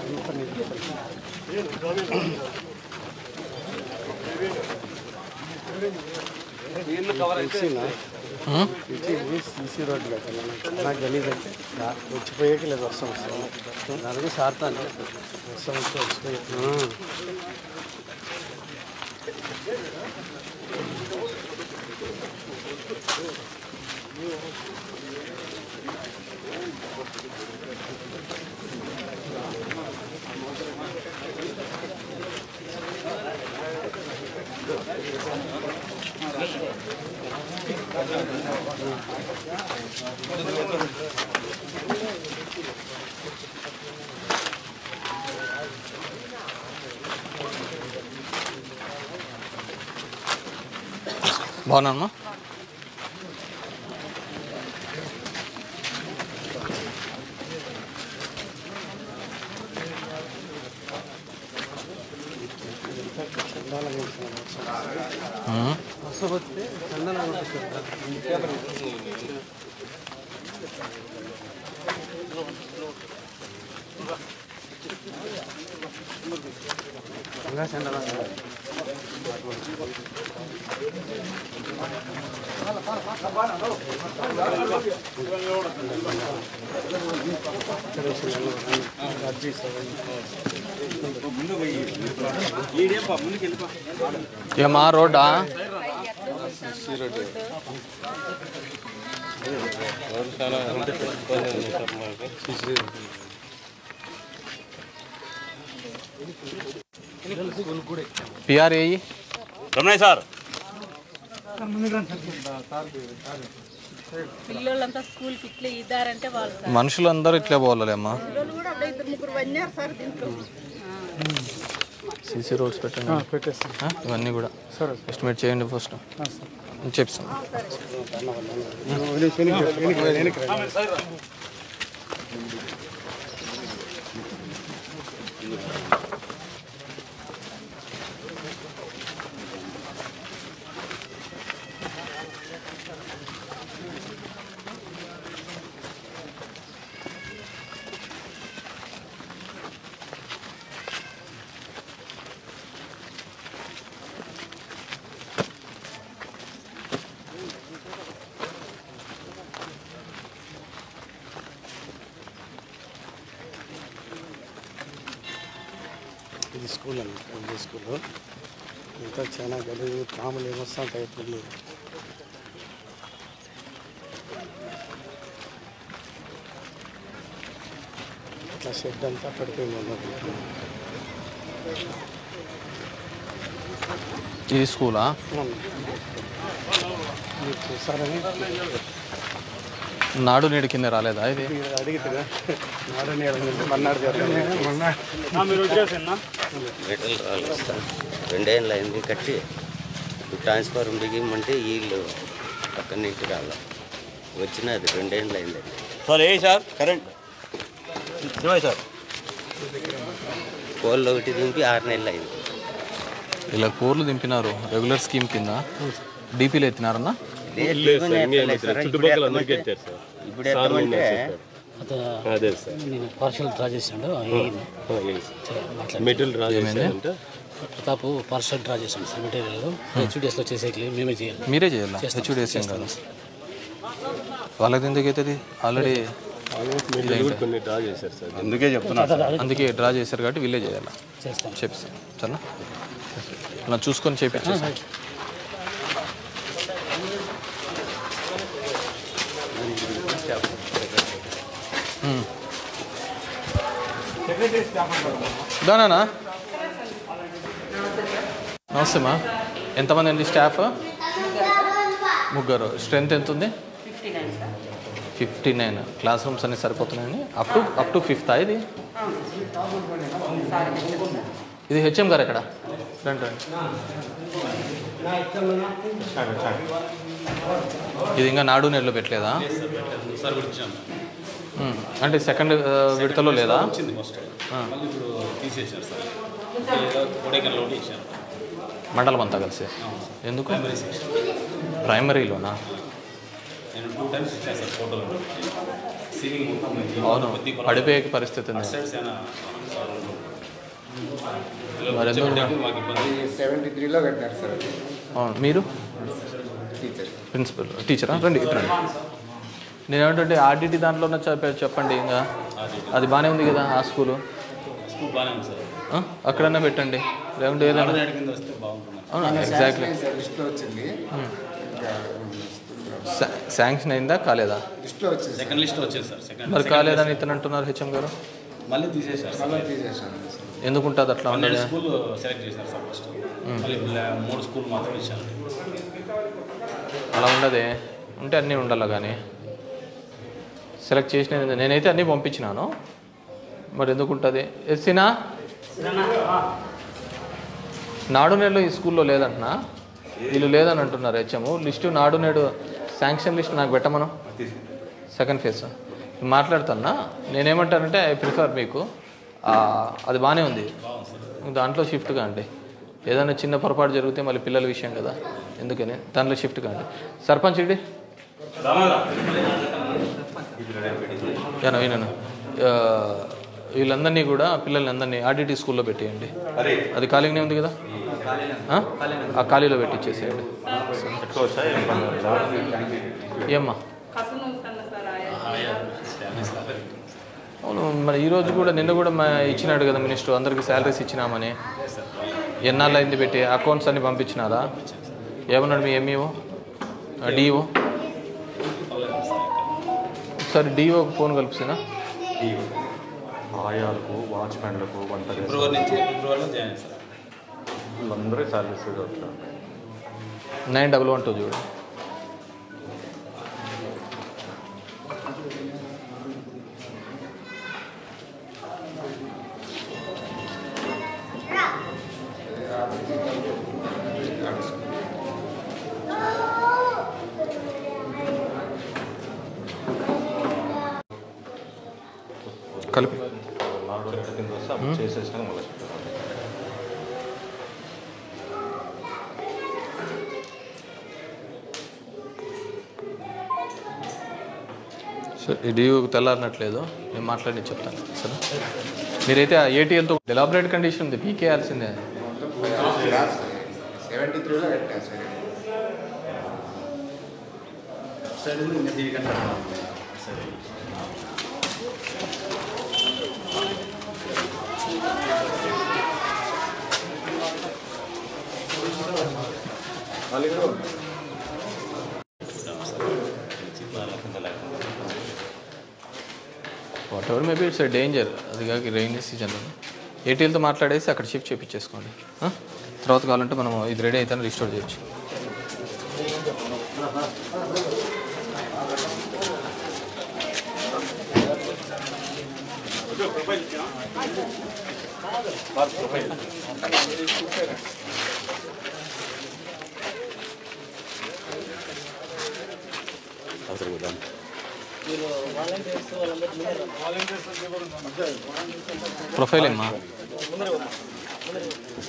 సీసీ రోడ్డు కదా నాకు గలీజ్ అంటే నా- వచ్చిపోయాక లేదు వర్షం వస్తుంది నలుగు సార్తాను వర్షం వచ్చి వచ్చిపోయి బాగున్నానమ్మా ఉమ్. వర్షం వస్తే చందన ఏమా రోడ్డా పిఆర్ఏ రమణయ్య సార్ పిల్లలంతా స్కూల్కి ఇట్లా ఇద్దారంటే వాళ్ళు సార్ మనుషులందరూ ఇట్లే పోవాలి అమ్మా పిల్లలు కూడా అప్పుడే ఇద్దరు ముగ్గురు వన్నారు సార్ దీంట్లో సీసీ రోడ్స్ పెట్టండి ఆ, పెట్టేస్తాం. ఆ, ఇవన్నీ కూడా సరే. ఎస్టిమేట్ చేయండి ఫస్ట్ చెప్తాను ఇది స్కూల్ అండి ఇది స్కూల్ ఇంకా చాలా గలీజ్ పాములు ఏమొస్తుంటాయి పుల్లు ఇట్లా షెడ్ అంతా పడిపోయింది అన్నమాట. ఇది స్కూలా అవును. మీరు చూసారని నాడు నేడు కింద రాలేదా ఇది మీరు అడిగితే నాడని అడిగింది మన్నాడు చేస్తాను మన్నాడు మీరు వచ్చేసన్నా మెటల్ రాలేదు సార్ రెండేళ్ళు అయింది కట్టి ట్రాన్స్ఫార్మర్ బిగిమంటే వీళ్ళు పక్కన నుంచి రాల వచ్చినది రెండేళ్ళు అయింది సార్ ఏ సార్ కరెంట్ ఇరవై సార్ కోళ్ళు ఒకటి దింపి ఆరు నెలలు అయింది ఇలా కూరలు దింపినారు రెగ్యులర్ స్కీమ్ కింద డీపీలు ఎత్తినారన్నా లేదు సార్, ఇంకేం లేదు సార్. చుట్టుపక్కల అందరికీ ఎత్తారు సార్ ఇప్పుడు సార్ ఎత్తమంటే నిన్న చెప్పారు. అదే సార్ నేను పార్సల్ డ్రా చేసాడు మెటీరియల్ డ్రా చేశారంటే ప్రతాప్ పార్సల్ డ్రా చేసాం సార్ మెటీరియల్ హెచ్డిఎస్లో చేసేకి మేమే చేయాలి మీరే చేయాలా చేస్తాం, హెచ్డిఎస్ ఏం చేస్తాం కాదు వాళ్ళకి ఎందుకు అవుతుంది ఆల్రెడీ మెటీరియల్ కూడా కొన్ని డ్రా చేశారు సార్ అందుకే చెప్తున్నా సార్. అందుకే డ్రా చేశారు కాబట్టి వీళ్ళే చేయాలా చేస్తాం చెప్తాను సరేనా అలా చూసుకొని చేపించేసి దానా నమస్తే మా ఎంతమంది అండి స్టాఫ్ ముగ్గురు స్ట్రెంత్ ఎంత ఉంది fifty nine sir fifty nine class rooms అన్ని సరిపోతున్నాయని up to up to fifth ఇది ఇది హెచ్ఎం గారు ఎక్కడ రండి రండి ఇది ఇంకా నాడు నెలలో పెట్టలేదా సార్ కూడా ఇచ్చాము ఉమ్, అంటే సెకండ్ విడతలో లేదా వచ్చింది ఫస్ట్ ఆ. మళ్ళీ ఇప్పుడు తీసేసారు సార్ కొడైకెనాల్ ఒకటి ఇచ్చారు మండలం అంతా కలిసి ఎందుకు ప్రైమరీ సెక్షన్ ప్రైమరీలోనా నేను టూ టైమ్స్ ఇచ్చాను సార్ ఫోటోలు సీలింగ్ మొత్తం ఉంది. అవును కొద్ది కొద్ది పడిపోయే పరిస్థితి అటు ఉంది సైడ్ చాలా సార్ మరి ఎందుకు కూర్చోబెట్టాక మాకు ఇబ్బంది సెవెంటీ త్రీలో కట్టినారు సార్ అవును మీరు టీచర్ ప్రిన్సిపల్ టీచరా రండి ఇటు రండి నేను ఏమంటుంటే ఆర్డిటి దాంట్లోనే చెప్ప- చెప్పండి ఇంకా అది బాగానే ఉంది కదా ఆ స్కూలు స్కూల్ బాగానే ఉంది సార్ ఆ, అక్కడన్నా పెట్టండి లేకుంటే ఏదైనా ఆడదాడి కింద వస్తే బాగుంటుంది అవునా ఎగ్జాక్ట్లీ లిస్ట్లో వచ్చింది శాంక్షన్ అయిందా కాలేదా లిస్ట్లో వచ్చింది సెకండ్ లిస్ట్ వచ్చింది సార్ సెకండ్ మరి కాలేదని ఇతను అంటున్నారు హెచ్ఎం గారు మళ్ళీ తీసేశారు సార్ మళ్ళీ తీసేసాను ఎందుకు ఉంటుంది అట్లా పన్నెండు ఉండదు స్కూల్ సెలెక్ట్ చేశారు సార్ ఫస్ట్ మళ్ళీ ఇప్పుడు మూడు స్కూల్ మాత్రం ఇచ్చారు అలా ఉండదే ఉంటే అన్నీ ఉండాలి కానీ సెలెక్ట్ చేసిన నేనైతే అన్నీ పంపించినాను మరి ఎందుకు ఉంటుంది ఎస్సీనా నాడు నేడు ఈ స్కూల్లో లేదంటున్నా వీళ్ళు లేదని అంటున్నారు హెచ్ఎం లిస్టు నాడు నేడు శాంక్షన్ లిస్ట్ నాకు పెట్టమను సెకండ్ ఫేజ్ మాట్లాడుతున్నా నేనేమంటానంటే ఐ ప్రిఫర్ మీకు ఆ, అది బాగానే ఉంది దాంట్లో షిఫ్ట్ కాండి ఏదైనా చిన్న పొరపాటు జరిగితే మళ్ళీ పిల్లల విషయం కదా ఎందుకని దాంట్లో షిఫ్ట్ కాండి సర్పంచ్ ఇడి యానా వినను ఆ, వీళ్ళందరినీ కూడా పిల్లల్ని అందరినీ ఆర్డిటీ స్కూల్లో పెట్టేయండి అది ఖాళీగానే ఉంది కదా ఆ? ఆ ఖాళీలో పెట్టించేసేయండి ఏమ్మా అవును మరి ఈరోజు కూడా నిన్న కూడా మా ఇచ్చినాడు కదా మినిస్టర్ అందరికి శాలరీస్ ఇచ్చినామని ఎన్నాళ్ళు అయింది పెట్టి అకౌంట్స్ అన్ని పంపించినారా ఏమన్నాడు మీ ఎంఈఓ డిఓ ఒకసారి డిఓకి ఫోన్ కలుపుసినా ఆయాలకు వాచ్మెన్లకు వంట ఫిబ్రవరి నుంచి ఫిబ్రవరిలో జాయిన్ సార్ అందరూ సాలరీస్ వచ్చారు నైన్ డబల్ వన్ టూ చూడు కలిపి నాడు నెల కింద వస్తే అప్పుడు చేసేసినాక మళ్ళీ సరే ఈ డియూ తెల్లారినట్లేదు నేను మాట్లాడి చెప్తాను సరే మీరైతే ఆ ఏటీఎల్తో ఎలాబరేట్ కండిషన్ ఉంది పీకేయాల్సిందే సెవెంటీ త్రీలో పెట్టాను సార్ సరే ఇంకా దీనికంటే సరే whatever maybe it's danger అది కాక రైనీ సీజన్లో ఏటీఎల్తో మాట్లాడేసి అక్కడ షిఫ్ట్ చేయించేసుకోండి ఆ? తర్వాత కావాలంటే మనం ఇది రెడీ అయితే రిస్టోర్ చేయొచ్చు అవసరం కదా మీరు వాలంటీర్స్ వాళ్ళందరూ ప్రొఫైల్ ఏమ్మా ముందర ముందర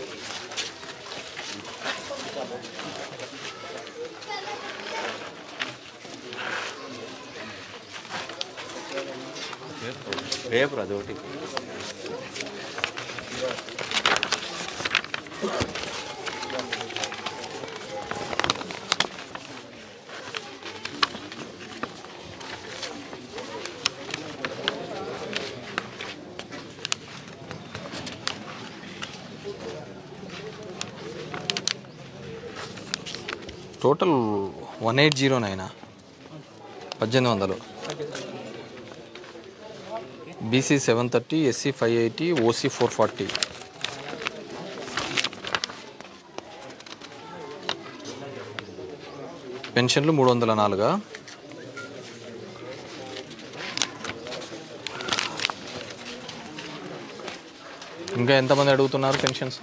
రేపు అదొకటి టోటల్ వన్ ఎయిట్ జీరో నైనా పద్దెనిమిది వందలు BC seven thirty SC five eighty OC four forty పెన్షన్లు మూడు వందల నాలుగా ఇంకా ఎంతమంది అడుగుతున్నారు పెన్షన్స్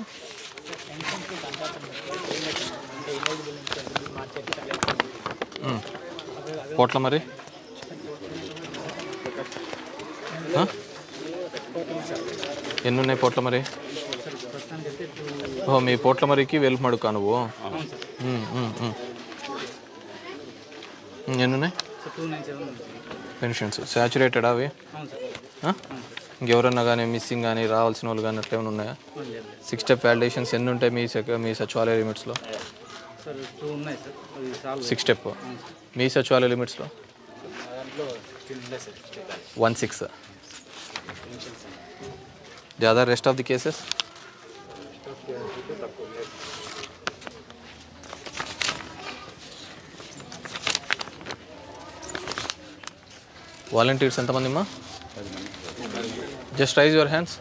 ఉమ్. పోట్ల మరి ఆ? ఎన్ని ఉన్నాయి పోట్ల మరి ఓ మీ పోట్ల మరికి వెలుపు మడుకా నువ్వు ఉమ్, ఉమ్, ఉమ్. ఉమ్, ఎన్ని ఉన్నాయి two nine seven pensions saturated అవి అవును సార్ ఆ? ఇంకెవరన్నా కానీ మిస్సింగ్ కానీ రావాల్సిన వాళ్ళు కానీ అట్లా ఏమైనా ఉన్నాయా సిక్స్ స్టెప్ వ్యాలిడేషన్స్ ఎన్ని ఉంటాయి మీ సెక మీ సచివాలయ లిమిట్స్లో సార్ టూ ఉన్నాయి సార్ అది చాలు సిక్స్ స్టెప్ మీ సచివాలయ లిమిట్స్లో దాంట్లో ఫిఫ్టీన్ ఉన్నాయి sir one six the other rest of the cases volunteers ఎంతమంది అమ్మా just raise your hands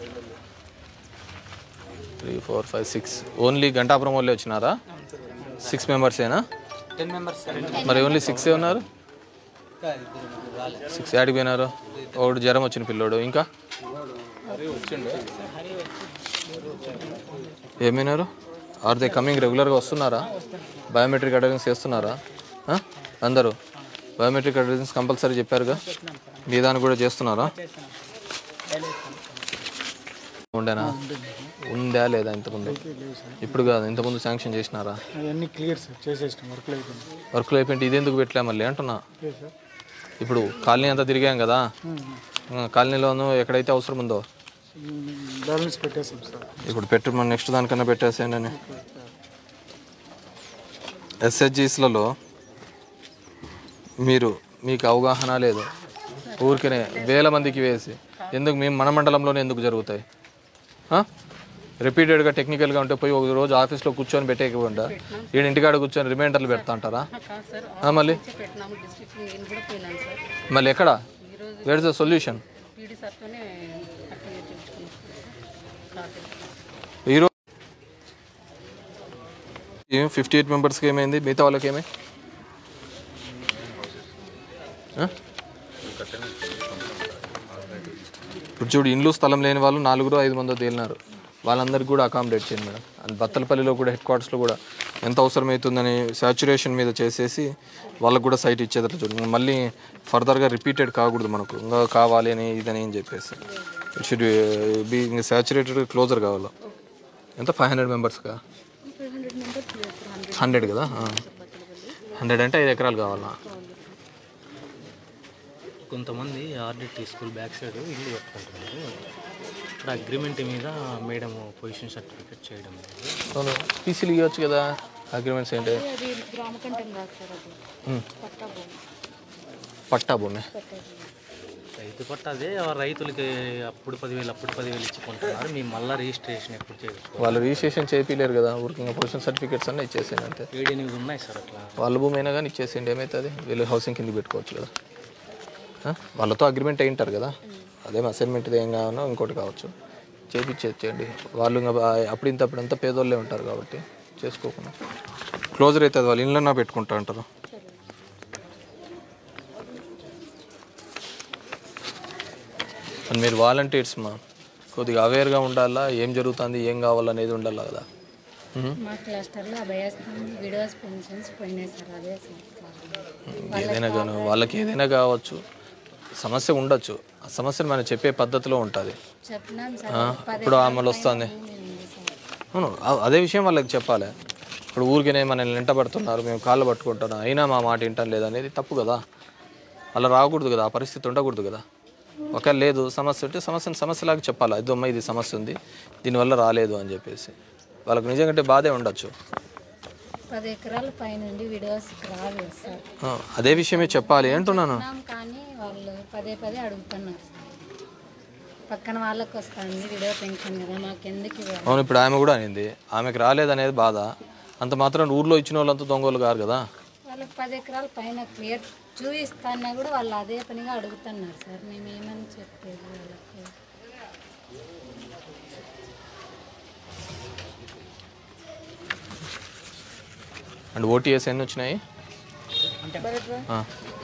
three four five six only Gantapuram వాళ్ళే వచ్చినారా సిక్స్ మెంబర్సేనా టెన్ మెంబర్స్ సార్ మరి ఓన్లీ సిక్సే ఉన్నారు ఇంకా ఇద్దరు ముగ్గురు రాలేదు సిక్స్ యాడికి పోయినారు ఒకడు జ్వరం వచ్చిన పిల్లోడు ఇంకా ఏమైనారు ఆర్ దే కమింగ్ రెగ్యులర్గా వస్తున్నారా బయోమెట్రిక్ అటెండెన్స్ చేస్తున్నారా ఆ? అందరూ బయోమెట్రిక్ అటెండెన్స్ కంపల్సరీ చెప్పారుగా మీ దాన్ని కూడా చేస్తున్నారా ఉండేనా ఉందా లేదా ఇంతకుముందు ఇప్పుడు కాదు ఇంతకుముందు శాంక్షన్ చేసినారా అవన్నీ క్లియర్ సార్ చేసేసినాం వర్క్లు అయిపోయింది వర్క్లో అయిపోయింది ఇది ఎందుకు పెట్టలే మళ్ళీ అంటున్నా ఓకే సార్ ఇప్పుడు కాలనీ అంతా తిరిగాం కదా ఆ, కాలనీలోనూ ఎక్కడైతే అవసరం ఉందో బ్యాలెన్స్ పెట్టేసాం సార్ ఇప్పుడు పెట్టు మన నెక్స్ట్ దానికన్నా పెట్టేసేయండి అని ఎస్హెచ్జీస్లలో మీరు మీకు అవగాహన లేదు ఊరికనే వేల మందికి వేసి ఎందుకు మేము మన మండలంలోనే ఎందుకు జరుగుతాయి రిపీటెడ్గా టెక్నికల్గా ఉంటే పోయి ఒక రోజు ఆఫీస్లో కూర్చొని పెట్టేయకుండా ఈడ ఇంటికాడ కూర్చొని రిమైండర్లు పెడతా అంటారా కాదు సార్ ఆ, మళ్ళీ పెట్టినాము డిస్ట్రిక్ట్ నేను కూడా పోయినాను సార్ మళ్ళీ ఎక్కడ వేర్ ద సొల్యూషన్ పీడీ సార్తోనే అట్లా చేయించుకున్నాం ఈరోజు ఏం ఫిఫ్టీ ఎయిట్ మెంబర్స్కి ఏమైంది మిగతా వాళ్ళకి ఏమై ఆ? ఇప్పుడు చూడు ఇండ్లు స్థలం లేని వాళ్ళు నాలుగురు ఐదు మందో తేలినారు వాళ్ళందరికీ కూడా అకామిడేట్ చేయండి మేడం అండ్ బత్తలపల్లిలో కూడా హెడ్ క్వార్టర్స్లో కూడా ఎంత అవసరమవుతుందని సాచురేషన్ మీద చేసేసి వాళ్ళకు కూడా సైట్ ఇచ్చేటట్లు చూడండి మళ్ళీ ఫర్దర్గా రిపీటెడ్ కాకూడదు మనకు ఇంకా కావాలి అని ఇదని అని చెప్పేసి ఇట్ షుడ్ బి ఇంకా సాచురేటెడ్ క్లోజర్ కావాలి ఎంత ఫైవ్ హండ్రెడ్ మెంబర్స్గా ఫైవ్ హండ్రెడ్ మెంబర్స్ లేదు సార్ హండ్రెడ్ హండ్రెడ్ కదా హండ్రెడ్ అంటే ఐదు ఎకరాలు కావాలా కొంతమంది ఆర్డిటీ స్కూల్ బ్యాక్ సైడ్ ఇల్లు కట్టుకుంటున్నారు ఇక్కడ అగ్రిమెంట్ మీద మేడం పొజిషన్ సర్టిఫికేట్ చేయడం లేదు అవును పీసీలు ఇవ్వచ్చు కదా అగ్రిమెంట్స్ ఏంటి అది గ్రామకంఠం కాదు సార్ అది ఉమ్. పట్టా భూమి పట్టా భూమి పట్టా భూమి రైతు పట్టాదే ఆ రైతులకి అప్పుడు పదివేలు అప్పుడు పదివేలు ఇచ్చుకుంటున్నారు మేము మళ్ళీ రిజిస్ట్రేషన్ ఎప్పుడు చేయించుకోవాలి వాళ్ళు రిజిస్ట్రేషన్ చేయలేరు కదా ఊరికి ఇంకా పొజిషన్ సర్టిఫికేట్స్ అన్నీ ఇచ్చేసేయండి అంతే ఏడు ఎనిమిది ఉన్నాయి సార్ అట్లా వాళ్ళ భూమి అయినా కానీ ఇచ్చేసేయండి ఏమవుతుంది వీళ్ళు హౌసింగ్ కింద పెట్టుకోవచ్చు కదా ఆ? వాళ్ళతో అగ్రిమెంట్ అయి ఉంటారు కదా అదేం అసైన్మెంట్ ఏం కావాలో ఇంకోటి కావచ్చు చేపించేయండి వాళ్ళు ఇంకా బా- అప్పుడు ఇంత అప్పుడు అంతా పేదోళ్ళే ఉంటారు కాబట్టి చేసుకోకుండా క్లోజర్ అవుతుంది వాళ్ళు ఇళ్ళన్నా పెట్టుకుంటా అంటారు అండ్ మీరు వాలంటీర్స్ మా కొద్దిగా అవేర్గా ఉండాలా ఏం జరుగుతుంది ఏం కావాలనేది ఉండాలి కదా మ్మ్. మా క్లస్టర్లో అభయస్థం విడోస్ పెన్షన్స్ పోయినాయి సార్ అదే సార్ ఏదైనా కానీ వాళ్ళకి ఏదైనా కావచ్చు సమస్య ఉండొచ్చు ఆ సమస్యను మనం చెప్పే పద్ధతిలో ఉంటుంది చెప్పినాం సార్ ఆ, పది ఇప్పుడు అమలు వస్తుంది అవును అ- అదే విషయం వాళ్ళకి చెప్పాలి ఇప్పుడు ఊరికనే మనల్ని వెంటబడుతున్నారు మేము కాళ్ళు పట్టుకుంటున్నాం అయినా మా మాట వింటాం లేదనేది తప్పు కదా అలా రాకూడదు కదా ఆ పరిస్థితి ఉండకూడదు కదా ఒకవేళ లేదు సమస్య ఉంటే సమస్యను సమస్యలాగా చెప్పాలి అమ్మా ఇది సమస్య ఉంది దీనివల్ల రాలేదు అని చెప్పేసి వాళ్ళకి నిజంగా బాధే ఉండొచ్చు పది ఎకరాల పైనుండి విడోస్కి రాలేదు సార్ ఆ, అదే విషయమే చెప్పాలి అంటున్నాను చెప్పినాం కానీ వాళ్ళు పదే పదే అడుగుతున్నారు సార్ పక్కన వాళ్ళకి వస్తుంది విడో పెన్షన్ కదా మాకెందుకు ఇవ్వాలి అవును ఇప్పుడు ఆమె కూడా అనింది ఆమెకు రాలేదనేది బాధ అంత మాత్రం ఊర్లో ఇచ్చిన వాళ్ళంతా దొంగలు కారు కదా వాళ్ళకి పది ఎకరాల పైన క్లియర్ చూపిస్తాన్నా కూడా వాళ్ళు అదే పనిగా అడుగుతున్నారు సార్ మేము ఏమని చెప్పేది వాళ్ళకి అండ్ ఓటీఎస్ ఎన్ని వచ్చినాయి ఆ.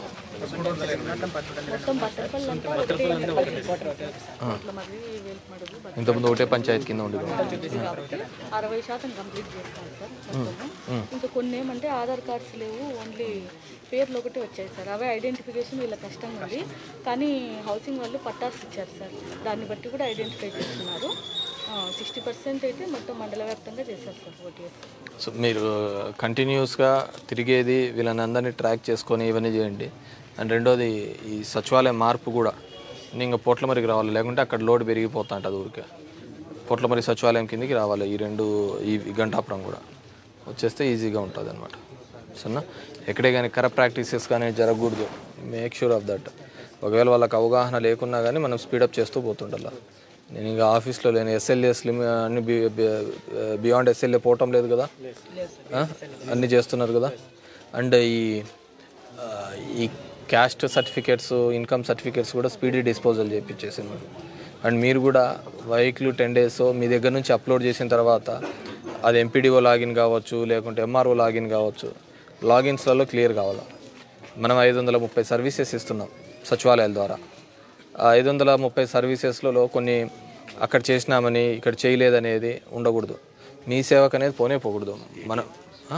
మొత్తం బట్టపల్లి అంతా ఒకటే ఆ. ఇట్లా మరి వేలుమడుగు ఇంతకుముందు ఒకటే పంచాయతీ కింద ఉండి కాబట్టి అరవై శాతం కంప్లీట్ చేస్తాం సార్ మొత్తము. ఉమ్. ఇంకా కొన్ని ఏమంటే ఆధార్ కార్డ్స్ లేవు ఓన్లీ పేర్లు ఒకటే వచ్చాయి సార్ అవే ఐడెంటిఫికేషన్ వీళ్ళ కష్టంగా ఉంది కానీ హౌసింగ్ వాళ్ళు పట్టాస్ ఇచ్చారు సార్ దాన్ని బట్టి కూడా ఐడెంటిఫై చేస్తున్నారు సిక్స్టీ పర్సెంట్ అయితే మొత్తం మండల వ్యాప్తంగా చేశారు సార్ ఓటీఎస్ సో మీరు కంటిన్యూస్గా తిరిగేది వీళ్ళని అందరినీ ట్రాక్ చేసుకొని ఇవన్నీ చేయండి అండ్ రెండోది ఈ సచివాలయం మార్పు కూడా ఇంకా పొట్లమరికి రావాలి లేకుంటే అక్కడ లోడ్ పెరిగిపోతా ఉంటుంది ఊరికే పొట్లమరి సచివాలయం కిందకి రావాలి ఈ రెండు ఈ ఈ గంటాపురం కూడా వచ్చేస్తే ఈజీగా ఉంటుంది అనమాట సరేనా ఎక్కడే కానీ కరప్ట్ ప్రాక్టీసెస్ కానీ జరగకూడదు మేక్ షూర్ ఆఫ్ దట్ ఒకవేళ వాళ్ళకి అవగాహన లేకున్నా కానీ మనం స్పీడప్ చేస్తూ పోతుండాల నేను ఇంకా ఆఫీస్లో లేని ఎస్ఎల్ఏ స్లిమ్ అన్ని బియాండ్ ఎస్ఎల్ఏ పోవటం లేదు కదా ఆ? అన్నీ చేస్తున్నారు కదా అండ్ ఈ ఆ, ఈ క్యాస్ట్ సర్టిఫికేట్స్ ఇన్కమ్ సర్టిఫికేట్స్ కూడా స్పీడీ డిస్పోజల్ చేయించేసింది అండ్ మీరు కూడా వెహికల్ టెన్ డేస్ మీ దగ్గర నుంచి అప్లోడ్ చేసిన తర్వాత అది ఎంపీడీఓ లాగిన్ కావచ్చు లేకుంటే ఎంఆర్ఓ లాగిన్ కావచ్చు లాగిన్స్లలో క్లియర్ కావాలి మనం ఐదు వందల ముప్పై సర్వీసెస్ ఇస్తున్నాం సచివాలయాల ద్వారా ఆ ఐదు వందల ముప్పై సర్వీసెస్లలో కొన్ని అక్కడ చేసినామని ఇక్కడ చేయలేదనేది ఉండకూడదు మీ సేవకు అనేది పోనే పోకూడదు మనం ఆ?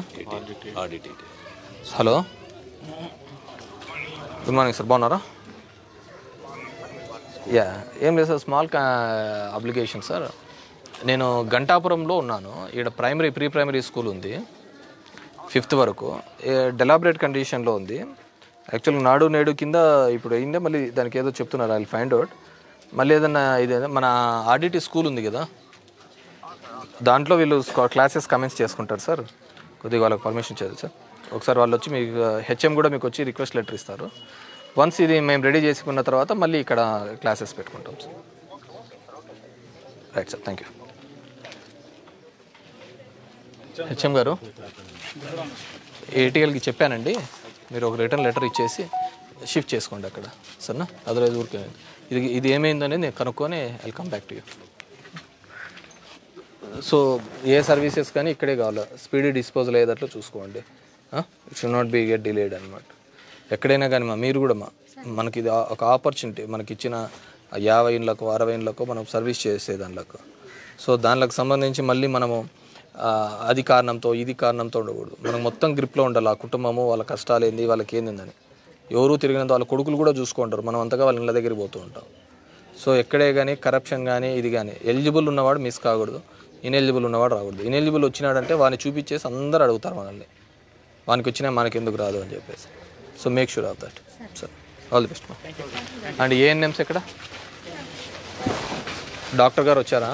హలో గుడ్ మార్నింగ్ సార్ బాగున్నారా యా ఏం లేదు సార్ స్మాల్ అప్లికేషన్ సార్ నేను గంటాపురంలో ఉన్నాను ఇక్కడ ప్రైమరీ ప్రీ ప్రైమరీ స్కూల్ ఉంది ఫిఫ్త్ వరకు డెలాబరేట్ కండిషన్లో ఉంది యాక్చువల్గా నాడు నేడు కింద ఇప్పుడు అయిందే మళ్ళీ దానికి ఏదో చెప్తున్నారు ఐ ఫైండ్ అవుట్ మళ్ళీ ఏదన్నా ఇది మన ఆర్డిటీ స్కూల్ ఉంది కదా దాంట్లో వీళ్ళు క్లాసెస్ కమెంట్స్ చేసుకుంటారు సార్ కొద్దిగా వాళ్ళకి పర్మిషన్ చేయాలి సార్ ఒకసారి వాళ్ళు వచ్చి మీకు హెచ్ఎం కూడా మీకు వచ్చి రిక్వెస్ట్ లెటర్ ఇస్తారు వన్స్ ఇది మేము రెడీ చేసుకున్న తర్వాత మళ్ళీ ఇక్కడ క్లాసెస్ పెట్టుకుంటాం sir right sir thank you HM గారు ఏటీఎల్కి చెప్పానండి మీరు ఒక రిటర్న్ లెటర్ ఇచ్చేసి షిఫ్ట్ చేసుకోండి అక్కడ సరేనా అదర్వైజ్ ఊరికే ఇది ఇది ఏమైందనేది నేను కనుక్కొని welcome back to you so a services కానీ ఇక్కడే కావాలి స్పీడీ డిస్పోజల్ అయ్యేటట్లు చూసుకోండి it should not be get delayed అనమాట ఎక్కడైనా కానీ మా మీరు కూడా మా మనకి ఇది ఒక ఆపర్చునిటీ మనకి ఇచ్చిన ఆ యాభై ఇండ్లకు అరవై ఇండ్లకు మనం సర్వీస్ చేసే దానిలకు సో దానిలకు సంబంధించి మళ్ళీ మనము ఆ, అది కారణంతో ఇది కారణంతో ఉండకూడదు మనం మొత్తం గ్రిప్లో ఉండాలి ఆ కుటుంబము వాళ్ళ కష్టాలు ఏంది వాళ్ళకి ఏందని ఎవరు తిరిగినంత వాళ్ళ కొడుకులు కూడా చూసుకుంటారు మనం అంతగా వాళ్ళ ఇళ్ళ దగ్గరికి పోతూ ఉంటాం సో ఎక్కడే కానీ కరప్షన్ కానీ ఇది కానీ ఎలిజిబుల్ ఉన్నవాడు మిస్ కాకూడదు ఇన్ఎలిజిబుల్ ఉన్నవాడు రాకూడదు ఇన్ఎలిజిబుల్ వచ్చినాడంటే వాడిని చూపించేసి అందరూ అడుగుతారు మనల్ని వానికి వచ్చినా మనకి ఎందుకు రాదు అని చెప్పేసి so make sure of that sir all the best and ANMs ఎక్కడ డాక్టర్ గారు వచ్చారా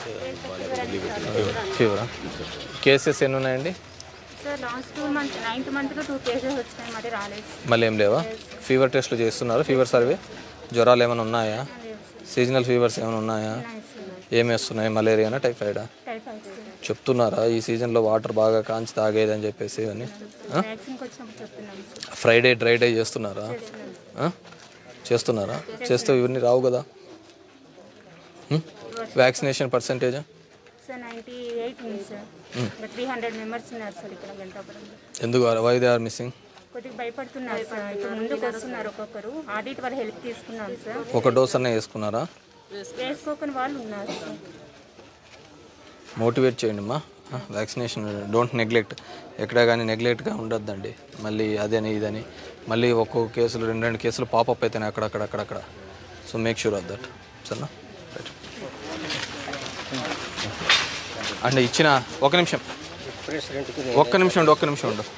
ఫీవరా కేసెస్ ఎన్ని ఉన్నాయండి sir last two month ninth మంత్లో టూ కేసెస్ వచ్చినాయి మరి రాలేదు మళ్ళీ ఏం లేవా ఫీవర్ టెస్ట్లు చేస్తున్నారు ఫీవర్ సర్వే జ్వరాలు ఏమైనా ఉన్నాయా సీజనల్ ఫీవర్స్ ఏమైనా ఉన్నాయా ఏమి వస్తున్నాయి మలేరియానా టైఫాయిడా టైఫాయిడ్ చెప్తున్నారా ఈ సీజన్లో వాటర్ బాగా కాంచి తాగేదని చెప్పేసి ఇవన్నీ ఆ? వ్యాక్సిన్కి వచ్చినప్పుడు చెప్తున్నాం సార్ ఫ్రైడే డ్రై డే చేస్తున్నారా ఆ? చేస్తున్నారా చేస్తే ఇవన్నీ రావు కదా vaccination percentage sir ninety eight ఉంది sir Hmm. Three hundred members ఉన్నారు సార్ ఇక్కడ గంటాపురంలో ఎందుకు వై దే ఆర్ మిస్సింగ్ కొద్దిగా భయపడుతున్నారు సార్ ఇప్పుడు ముందుకు వస్తున్నారు ఒక్కొక్కరు ఆడిట్ వాళ్ళ హెల్ప్ తీసుకున్నాం సార్ ఒక డోస్ అన్న వేసుకున్నారా వేసుకోకని వాళ్ళు ఉన్నారు సార్ మోటివేట్ చేయండి అమ్మా వ్యాక్సినేషన్ డోంట్ నెగ్లెక్ట్ ఎక్కడ కానీ నెగ్లెక్ట్గా ఉండొద్దండి మళ్ళీ అదని ఇదని మళ్ళీ ఒక్కొక్క కేసులు రెండు రెండు కేసులు పాపప్ అవుతాయి అక్కడక్కడ అక్కడక్కడ so make sure of that సరేనా రైట్ అండ్ ఇచ్చిన ఒక నిమిషం ఒక్క నిమిషం ఉండు ఒక్క నిమిషం ఉండు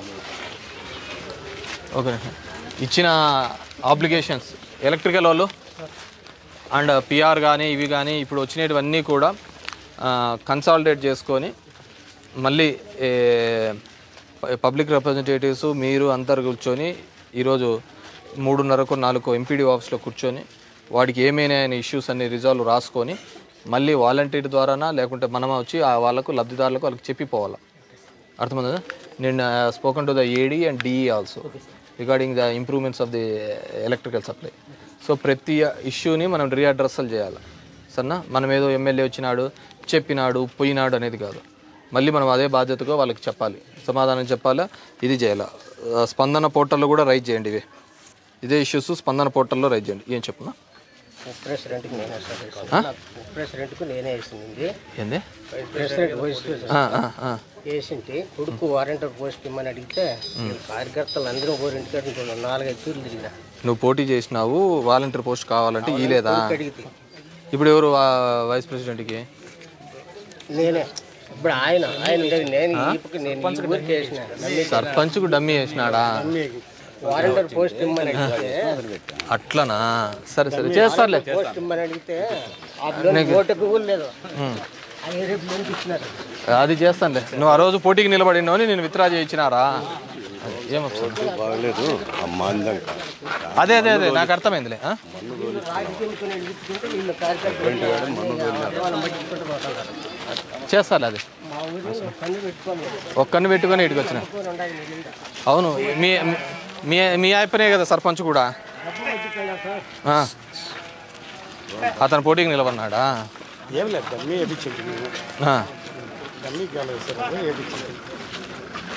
ఒక నిమిషం ఇచ్చిన ఆబ్లిగేషన్స్ ఎలక్ట్రికల్ వాళ్ళు అండ్ పిఆర్ కానీ ఇవి కానీ ఇప్పుడు వచ్చినవన్నీ కూడా కన్సాలిడేట్ చేసుకొని మళ్ళీ ఏ, పబ్లిక్ రిప్రజెంటేటివ్స్ మీరు అందరు కూర్చొని ఈరోజు మూడున్నరకు నాలుగు ఎంపీడీ ఆఫీస్లో కూర్చొని వాడికి ఏమైనా ఇష్యూస్ అన్ని రిజాల్వ్ రాసుకొని మళ్ళీ వాలంటీర్ ద్వారానా లేకుంటే మనమే వచ్చి ఆ వాళ్ళకు లబ్ధిదారులకు వాళ్ళకి చెప్పిపోవాలి అర్థమైందా నేను spoken to the AD and DE also regarding the improvements of the electrical supply so ప్రతి ఇష్యూని మనం రీఅడ్రస్లు చేయాలి సరేనా మనం ఏదో ఎమ్మెల్యే వచ్చినాడు చెప్పినాడు పోయినాడు అనేది కాదు మళ్ళీ మనం అదే బాధ్యతగా వాళ్ళకి చెప్పాలి సమాధానం చెప్పాలా ఇది చేయాలా ఆ, స్పందన పోర్టల్లో కూడా రైజ్ చేయండి ఇవి ఇదే ఇష్యూస్ స్పందన పోర్టల్లో రైజ్ చేయండి ఏం చెప్పునా ప్రెసిడెంట్కి నేనే సార్ ఆ? ప్రెసిడెంట్కు నేనే వేసింది ఏంది ప్రెసిడెంట్ పోస్ట్ ఆ, ఆ, ఆ. వేసింటి కొడుకు వారంటర్ పోస్ట్ ఇమ్మని అడిగితే కార్యకర్తలు అందరూ ఊరింటికి నాలుగైదు తూర్లు తిరిగిన నువ్వు పోటీ చేసినావు వాలంటీర్ పోస్ట్ కావాలంటే ఈ లేదా కొడుకు అడిగితే ఇప్పుడు ఎవరు వా- వైస్ ప్రెసిడెంట్కి నేనే ఇప్పుడు ఆయన ఆయన ఉండేది నేను ఈ పక్క నేను ఈ ఊరికి వేసిన నమ్మి- సర్పంచ్కు డమ్మీ వేసినాడా వారంటర్ పోస్ట్ ఇమ్మని అడిగితే అట్లనా సరే సరే చేస్తారులే పోస్ట్ ఇమ్మని అడిగితే అందులో నీకు- ఓటుకు కూడా లేదు ఉమ్. అది రేపు లోనికి ఇచ్చినారు అది చేస్తానులే నువ్వు ఆ రోజు పోటీకి నిలబడినావు నేను విత్డ్రా చేయించినారా ఏమొస్తుంది బాగలేదు ఆ మాందం అదే అదే అదే నాకు అర్థమైందిలే ఆ? రాజకీయం అడిగించుకుంటే వీళ్ళు కార్యకర్తలు వాళ్ళని పట్టించుకుంటూ పోతున్నారు చేస్తాలే అది మా ఊరిలో కన్ను పెట్టుకోలేదు ఒక్కరిని పెట్టుకొని ఇటుకు వచ్చిన పెట్టుకొని ఉండాలి నిండా. అవును మీ మీ మీ అయిపోయినాయి కదా సర్పంచ్ కూడా డబ్బు పట్టిపోయినా సార్ ఆ. అతను పోటీకి నిలబడినాడా ఏం లేదు డమ్మీ వేయించింది మేము ఆ. డమ్మీ కాలేదు సార్ అదే వేయించింది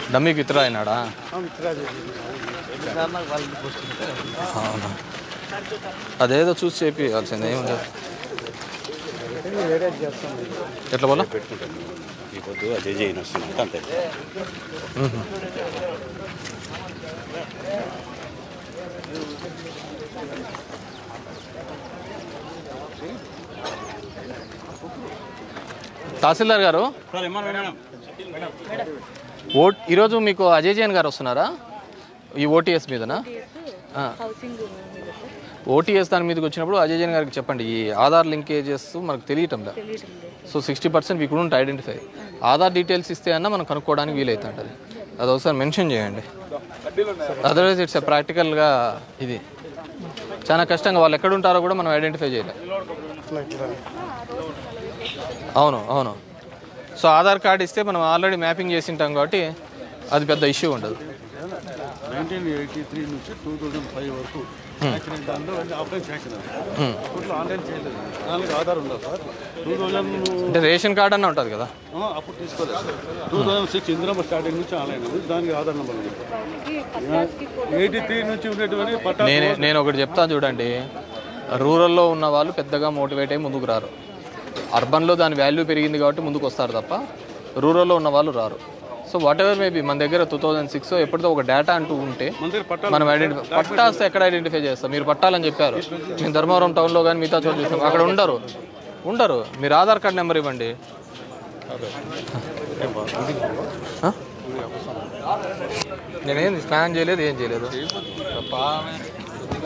డమ్మీకి విత్డ్రా అయినాడా మిత్రాజు అవునా అదేదో చూసి చేపియాల్సింది ఏం లేదు వేరే చేస్తాం ఎట్లా పోలా పెట్టుకుంటాను ఈ పొద్దు అజయ్ జైన్ వస్తున్నట్టు అంతే మ్మ్. తహసీల్దార్ గారు సార్ ఏమన్నా మేడం ఓట్ ఈరోజు మీకు అజయ్ జైన్ గారు వస్తున్నారా ఈ ఓటీఎస్ మీదనా ఆ. హౌసింగ్ ఓటీఎస్ దాని మీదకి వచ్చినప్పుడు అజయ్ జైన్ గారికి చెప్పండి ఈ ఆధార్ లింకేజెస్ మనకు తెలియటం లేదు తెలియటం లేదు so sixty percent we couldn't identify Aadhaar details ఇస్తే అన్నా మనం కనుక్కోవడానికి వీలవుతుంటుంది అది ఒకసారి మెన్షన్ చేయండి అదర్వైజ్ ఇట్స్ ప్రాక్టికల్గా ఇది చాలా కష్టంగా వాళ్ళు ఎక్కడ ఉంటారో కూడా మనం ఐడెంటిఫై చేయలేం అవును అవును సో ఆధార్ కార్డు ఇస్తే మనం ఆల్రెడీ మ్యాపింగ్ చేసి ఉంటాం కాబట్టి అది పెద్ద ఇష్యూ ఉండదు నైన్టీన్ ఎయిటీ త్రీ నుంచి టూ థౌజండ్ ఫైవ్ వరకు యాక్సిడెంట్ దాంట్లో ఆఫ్లైన్ శాంక్షన్ Hmm. అప్పట్లో ఆన్లైన్ చేయలేదు దానికి ఆధార్ ఉండదు సార్ టూ థౌజండ్ అంటే రేషన్ కార్డు అన్న ఉంటుంది కదా అప్పుడు తీసుకోలేదు sir two thousand six Indiramma starting నుంచి ఆన్లైన్ ఉంది దానికి ఆధార్ నెంబర్ ఉంది ఎయిటీ త్రీ నుంచి ఉండేటువంటి పట్టా నేను నేను ఒకటి చెప్తాను చూడండి రూరల్లో ఉన్న వాళ్ళు పెద్దగా మోటివేట్ అయ్యి ముందుకు రారు అర్బన్లో దాని వాల్యూ పెరిగింది కాబట్టి ముందుకు వస్తారు తప్ప రూరల్లో ఉన్న వాళ్ళు రారు సో వాట్ ఎవర్ మేబీ మన దగ్గర టూ థౌజండ్ సిక్స్ ఎప్పటిదో ఒక డేటా అంటూ ఉంటే మనం ఐడెంటిఫై పట్టాస్తే ఎక్కడ ఐడెంటిఫై చేస్తాం మీరు పట్టాలని చెప్పారు మేము ధర్మవరం టౌన్లో కానీ మిగతా చోట చూసాం అక్కడ ఉండరు ఉండరు మీరు ఆధార్ కార్డ్ నెంబర్ ఇవ్వండి ఆ? నేనేం స్కాన్ చేయలేదు ఏం చేయలేదు